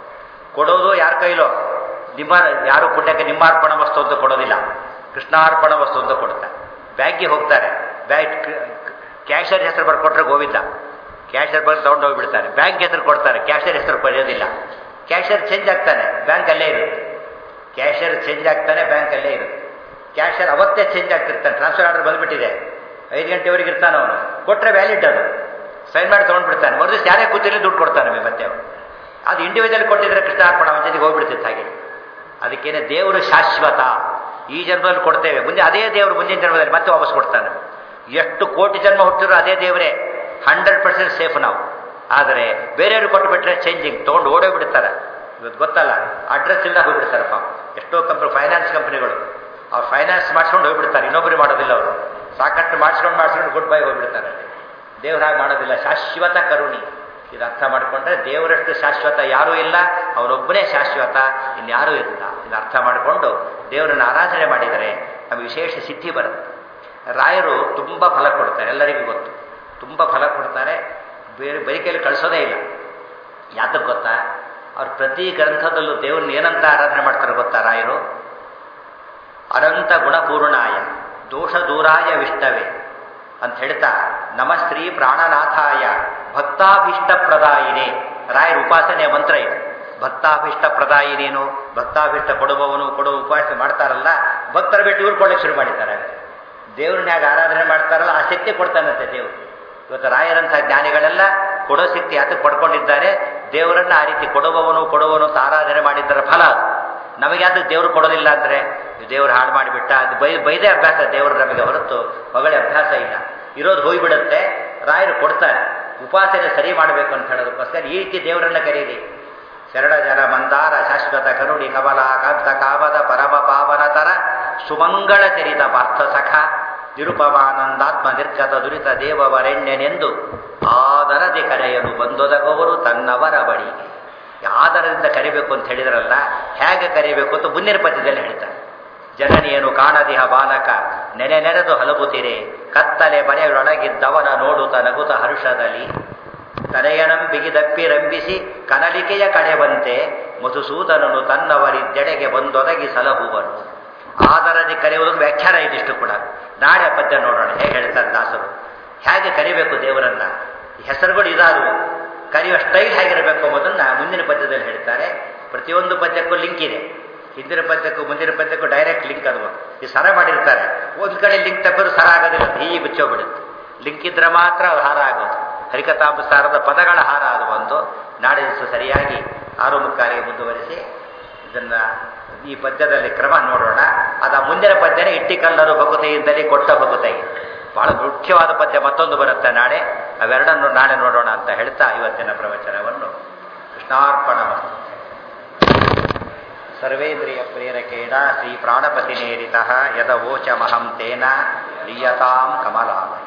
Speaker 1: ಕೊಡೋದು ಯಾರ ಕೈಲೋ ನಿಮ್ಮ ಯಾರು ಪುಣ್ಯಕ್ಕೆ ನಿಮ್ಮ ಅರ್ಪಣ ವಸ್ತು ಅಂತ ಕೊಡೋದಿಲ್ಲ ಕೃಷ್ಣಾರ್ಪಣ ವಸ್ತು ಅಂತ ಕೊಡ್ತಾರೆ ಬ್ಯಾಂಕಿಗೆ ಹೋಗ್ತಾರೆ ಬ್ಯಾಂಕ್ ಕ್ಯಾಶರ್ ಹೆಸರು ಬರ್ಕೊಟ್ರೆ ಗೋವಿಂದ ಕ್ಯಾಶರ್ ಬಂದು ತಗೊಂಡು ಹೋಗ್ಬಿಡ್ತಾರೆ ಬ್ಯಾಂಕ್ ಹೆಸರು ಕೊಡ್ತಾರೆ ಕ್ಯಾಶರ್ ಹೆಸರು ಬರೆಯೋದಿಲ್ಲ ಕ್ಯಾಶರ್ ಚೇಂಜ್ ಆಗ್ತಾನೆ ಬ್ಯಾಂಕ್ ಅಲ್ಲೇ ಇರುತ್ತೆ ಕ್ಯಾಶರ್ ಚೇಂಜ್ ಆಗ್ತಾನೆ ಬ್ಯಾಂಕ್ ಅಲ್ಲೇ ಇರುತ್ತೆ ಕ್ಯಾಶರ್ ಅವತ್ತೇ ಚೇಂಜ್ ಆಗ್ತಿರ್ತಾನೆ ಟ್ರಾನ್ಸ್ಫರ್ ಆರ್ಡರ್ ಬಂದ್ಬಿಟ್ಟಿದೆ ಐದು ಗಂಟೆವರೆಗೆ ಇರ್ತಾನೆ ಅವನು ಕೊಟ್ಟರೆ ವ್ಯಾಲಿಡ್ ಅದು ಸೈನ್ ಮಾಡಿ ತೊಗೊಂಡ್ಬಿಡ್ತಾನೆ ಮರುದಿವ್ಸ ಯಾರೇ ಕೂತಿರಲಿ ದುಡ್ಡು ಕೊಡ್ತಾನೆ ಮತ್ತೆ ಅವನು ಅದು ಇಂಡಿವಿಜುವಲ್ ಕೊಟ್ಟಿದ್ರೆ ಕೃಷ್ಣ ಅರ್ಪಣ ಅವನ ಜೊತೆಗೆ ಹೋಗ್ಬಿಡ್ತಿತ್ತು ಹಾಗೆ ಅದಕ್ಕೇನೆ ದೇವರು ಶಾಶ್ವತ ಈ ಜನ್ಮದಲ್ಲಿ ಕೊಡ್ತೇವೆ ಮುಂದೆ ಅದೇ ದೇವರು ಮುಂದಿನ ಜನ್ಮದಲ್ಲಿ ಮತ್ತೆ ವಾಪಸ್ ಕೊಡ್ತಾನೆ ಎಷ್ಟು ಕೋಟಿ ಜನ್ಮ ಹುಟ್ಟಿದ್ರು ಅದೇ ದೇವರೇ ಹಂಡ್ರೆಡ್ ಪರ್ಸೆಂಟ್ ಸೇಫ್ ನಾವು ಆದರೆ ಬೇರೆಯವ್ರಿಗೆ ಕೊಟ್ಟು ಬಿಟ್ರೆ ಚೇಂಜಿಂಗ್ ತೊಗೊಂಡು ಓಡೇ ಬಿಡ್ತಾರೆ ಇವತ್ತು ಗೊತ್ತಲ್ಲ ಅಡ್ರೆಸ್ ಇಲ್ಲ ಹೋಗ್ಬಿಡ್ತಾರೆ ಪಾಪ ಎಷ್ಟೋ ಕಂಪ್ನಿ ಫೈನಾನ್ಸ್ ಕಂಪ್ನಿಗಳು ಅವ್ರು ಫೈನಾನ್ಸ್ ಮಾಡಿಸ್ಕೊಂಡು ಹೋಗ್ಬಿಡ್ತಾರೆ ಇನ್ನೊಬ್ಬರು ಮಾಡೋದಿಲ್ಲ ಅವರು ಸಾಕಷ್ಟು ಮಾಡಿಸ್ಕೊಂಡು ಮಾಡಿಸ್ಕೊಂಡು ಗುಡ್ ಬೈ ಹೋಗ್ಬಿಡ್ತಾರೆ ದೇವ್ರ ಹಾಗೆ ಮಾಡೋದಿಲ್ಲ ಶಾಶ್ವತ ಕರುಣಿ ಇದು ಅರ್ಥ ಮಾಡಿಕೊಂಡ್ರೆ ದೇವರಷ್ಟು ಶಾಶ್ವತ ಯಾರೂ ಇಲ್ಲ ಅವರೊಬ್ಬನೇ ಶಾಶ್ವತ ಇನ್ಯಾರೂ ಇರಲಿಲ್ಲ ಇದು ಅರ್ಥ ಮಾಡಿಕೊಂಡು ದೇವರನ್ನು ಆರಾಧನೆ ಮಾಡಿದರೆ ನಮಗೆ ವಿಶೇಷ ಸಿದ್ಧಿ ಬರುತ್ತೆ ರಾಯರು ತುಂಬ ಫಲ ಕೊಡ್ತಾರೆ ಎಲ್ಲರಿಗೂ ಗೊತ್ತು ತುಂಬ ಫಲ ಕೊಡ್ತಾರೆ ಬೇರೆ ಬರಿಕೆಯಲ್ಲಿ ಕಳಿಸೋದೇ ಇಲ್ಲ ಯಾತಕ್ಕೆ ಗೊತ್ತಾ ಅವ್ರು ಪ್ರತಿ ಗ್ರಂಥದಲ್ಲೂ ದೇವ್ರನ್ನ ಏನಂತ ಆರಾಧನೆ ಮಾಡ್ತಾರೆ ಗೊತ್ತಾ ರಾಯರು ಅನಂತ ಗುಣಪೂರ್ಣಾಯ ದೋಷ ದೂರಾಯ ವಿಷ್ಣವೇ ಅಂತ ಹೇಳ್ತಾ ನಮಸ್ತ್ರೀ ಪ್ರಾಣನಾಥಾಯ ಭಕ್ತಾಭೀಷ್ಟ ಪ್ರದಾಯಿನೇ ರಾಯರ ಉಪಾಸನೆಯ ಮಂತ್ರ ಇದು ಭಕ್ತಾಭೀಷ್ಟ ಪ್ರದಾಯಿನೇನು ಭಕ್ತಾಭೀಷ್ಟ ಕೊಡುವವನು ಕೊಡುವ ಉಪಾಸನೆ ಮಾಡ್ತಾರಲ್ಲ ಭಕ್ತರ ಬಿಟ್ಟು ಇವ್ರು ಕೊಡಲಿಕ್ಕೆ ಶುರು ಮಾಡಿದ್ದಾರೆ ದೇವ್ರನ್ನ ಹೇಗೆ ಆರಾಧನೆ ಮಾಡ್ತಾರಲ್ಲ ಆ ಶಕ್ತಿ ಕೊಡ್ತಾನಂತೆ ದೇವರು ಇವತ್ತು ರಾಯರಂಥ ಜ್ಞಾನಿಗಳೆಲ್ಲ ಕೊಡೋ ಶಕ್ತಿ ಯಾತಕ್ಕೆ ಪಡ್ಕೊಂಡಿದ್ದಾರೆ ದೇವರನ್ನ ಆ ರೀತಿ ಕೊಡುವವನು ಕೊಡುವವನು ಅಂತ ಆರಾಧನೆ ಮಾಡಿದ್ದರ ಫಲ ಅದು ನಮಗೆ ಯಾತಕ್ಕೆ ದೇವರು ಕೊಡೋದಿಲ್ಲ ಅಂದರೆ ದೇವ್ರು ಹಾಳು ಮಾಡಿಬಿಟ್ಟ ಅದು ಬೈ ಬೈದೇ ಅಭ್ಯಾಸ ದೇವರು ನಮಗೆ ಹೊರತು ಹೊಗಳೇ ಅಭ್ಯಾಸ ಇಲ್ಲ ಇರೋದು ಹೋಗಿಬಿಡುತ್ತೆ ರಾಯರು ಕೊಡ್ತಾರೆ ಉಪಾಸನೆ ಸರಿ ಮಾಡಬೇಕು ಅಂತ ಹೇಳೋದಕ್ಕೋಸ್ಕರ ಈ ರೀತಿ ದೇವರನ್ನ ಕರೀರಿ ಶರಣ ಜನ ಮಂದಾರ ಶಾಶ್ವತ ಕರುಣಿ ಕಮಲ ಕಾಂತ ಕಾಮದ ಪರಮ ಪಾವನ ತರ ಸುಮಂಗಳ ಚರಿತ ಪಾರ್ಥ ಸಖ ನಿರುಪಮಾನಂದಾತ್ಮ ನಿರ್ಗತ ದುರಿತ ದೇವವರೆಣ್ಯನೆಂದು ಆದರದೆ ಕರೆಯಲು ಬಂದೊದಗವರು ತನ್ನವರ ಬಳಿಗೆ ಆದರದಿಂದ ಕರಿಬೇಕು ಅಂತ ಹೇಳಿದ್ರಲ್ಲ ಹೇಗೆ ಕರಿಬೇಕು ಅಂತ ಮುಂದಿನ ಪದ್ಯದಲ್ಲಿ ಹೇಳ್ತಾರೆ ಜನನಿಯನು ಕಾಣದಿಹ ಬಾಲಕ ನೆನೆ ನೆನೆದು ಹಲಬುತ್ತಿರೆ ಕತ್ತಲೆ ಮನೆಯೊಳಗಿದ್ದವನ ನೋಡುತ್ತ ನಗುತ ಹರ್ಷದಲ್ಲಿ ತನೆಯನಂ ಬಿಗಿದಪ್ಪಿ ರಂಬಿಸಿ ಕನಲಿಕೆಯ ಕಡೆವಂತೆ ಮಧುಸೂದನನು ತನ್ನವರಿದ್ದೆಡೆಗೆ ಬಂದೊದಗಿ ಸಲಹುವನು ಆದರದಿ ಕರೆಯುವುದಕ್ಕೆ ವ್ಯಾಖ್ಯಾನ ಇದಿಷ್ಟು ಕೂಡ ನಾಳೆ ಪದ್ಯ ನೋಡೋಣ ಹೇಗೆ ಹೇಳ್ತಾರೆ ದಾಸರು ಹೇಗೆ ಕರಿಬೇಕು ದೇವರನ್ನ ಹೆಸರುಗಳು ಇದಾದವು ಕರೆಯುವ ಸ್ಟೈಲ್ ಹೇಗಿರಬೇಕು ಎಂಬುದನ್ನು ಮುಂದಿನ ಪದ್ಯದಲ್ಲಿ ಹೇಳ್ತಾರೆ ಪ್ರತಿಯೊಂದು ಪದ್ಯಕ್ಕೂ ಲಿಂಕ್ ಇದೆ ಹಿಂದಿನ ಪದ್ಯಕ್ಕೂ ಮುಂದಿನ ಪದ್ಯಕ್ಕೂ ಡೈರೆಕ್ಟ್ ಲಿಂಕ್ ಅದು ಈ ಸರ ಮಾಡಿರ್ತಾರೆ ಒಂದು ಕಡೆ ಲಿಂಕ್ ತಪ್ಪಿದ್ರು ಸರ ಆಗೋದಿಲ್ಲ ಹೀಗೆ ಬಿಚ್ಚೋಗ್ಬಿಡುತ್ತೆ ಲಿಂಕ್ ಇದ್ರೆ ಮಾತ್ರ ಅದು ಹಾರ ಆಗೋದು ಹರಿಕಥಾಂಬಸಾರದ ಪದಗಳ ಹಾರ ಅದು ಒಂದು ನಾಳೆ ದಿವಸ ಸರಿಯಾಗಿ ಆರು ಕಾರ್ಯ ಮುಂದುವರಿಸಿ ಇದನ್ನ ಈ ಪದ್ಯದಲ್ಲಿ ಕ್ರಮ ನೋಡೋಣ ಅದ ಮುಂದಿನ ಪದ್ಯನೇ ಇಟ್ಟಿಕಲ್ಲರು ಭಗುತೆಯಿಂದಲೇ ಕೊಟ್ಟ ಭಗುತೈ ಬಹಳ ಮುಖ್ಯವಾದ ಪದ್ಯ ಮತ್ತೊಂದು ಬರುತ್ತೆ ನಾಳೆ ಅವೆರಡನ್ನು ನಾಳೆ ನೋಡೋಣ ಅಂತ ಹೇಳ್ತಾ ಇವತ್ತಿನ ಪ್ರವಚನವನ್ನು ಕೃಷ್ಣಾರ್ಪಣ ಸರ್ವೇಂದ್ರಿಯ ಪ್ರೇರಕೇಣ ಶ್ರೀ ಪ್ರಾಣಪತಿ ನೇರಿತ ಯದವೋಚಮಹಂ ತೇನ ಪ್ರಿಯತಾಂ ಕಮಲಾನ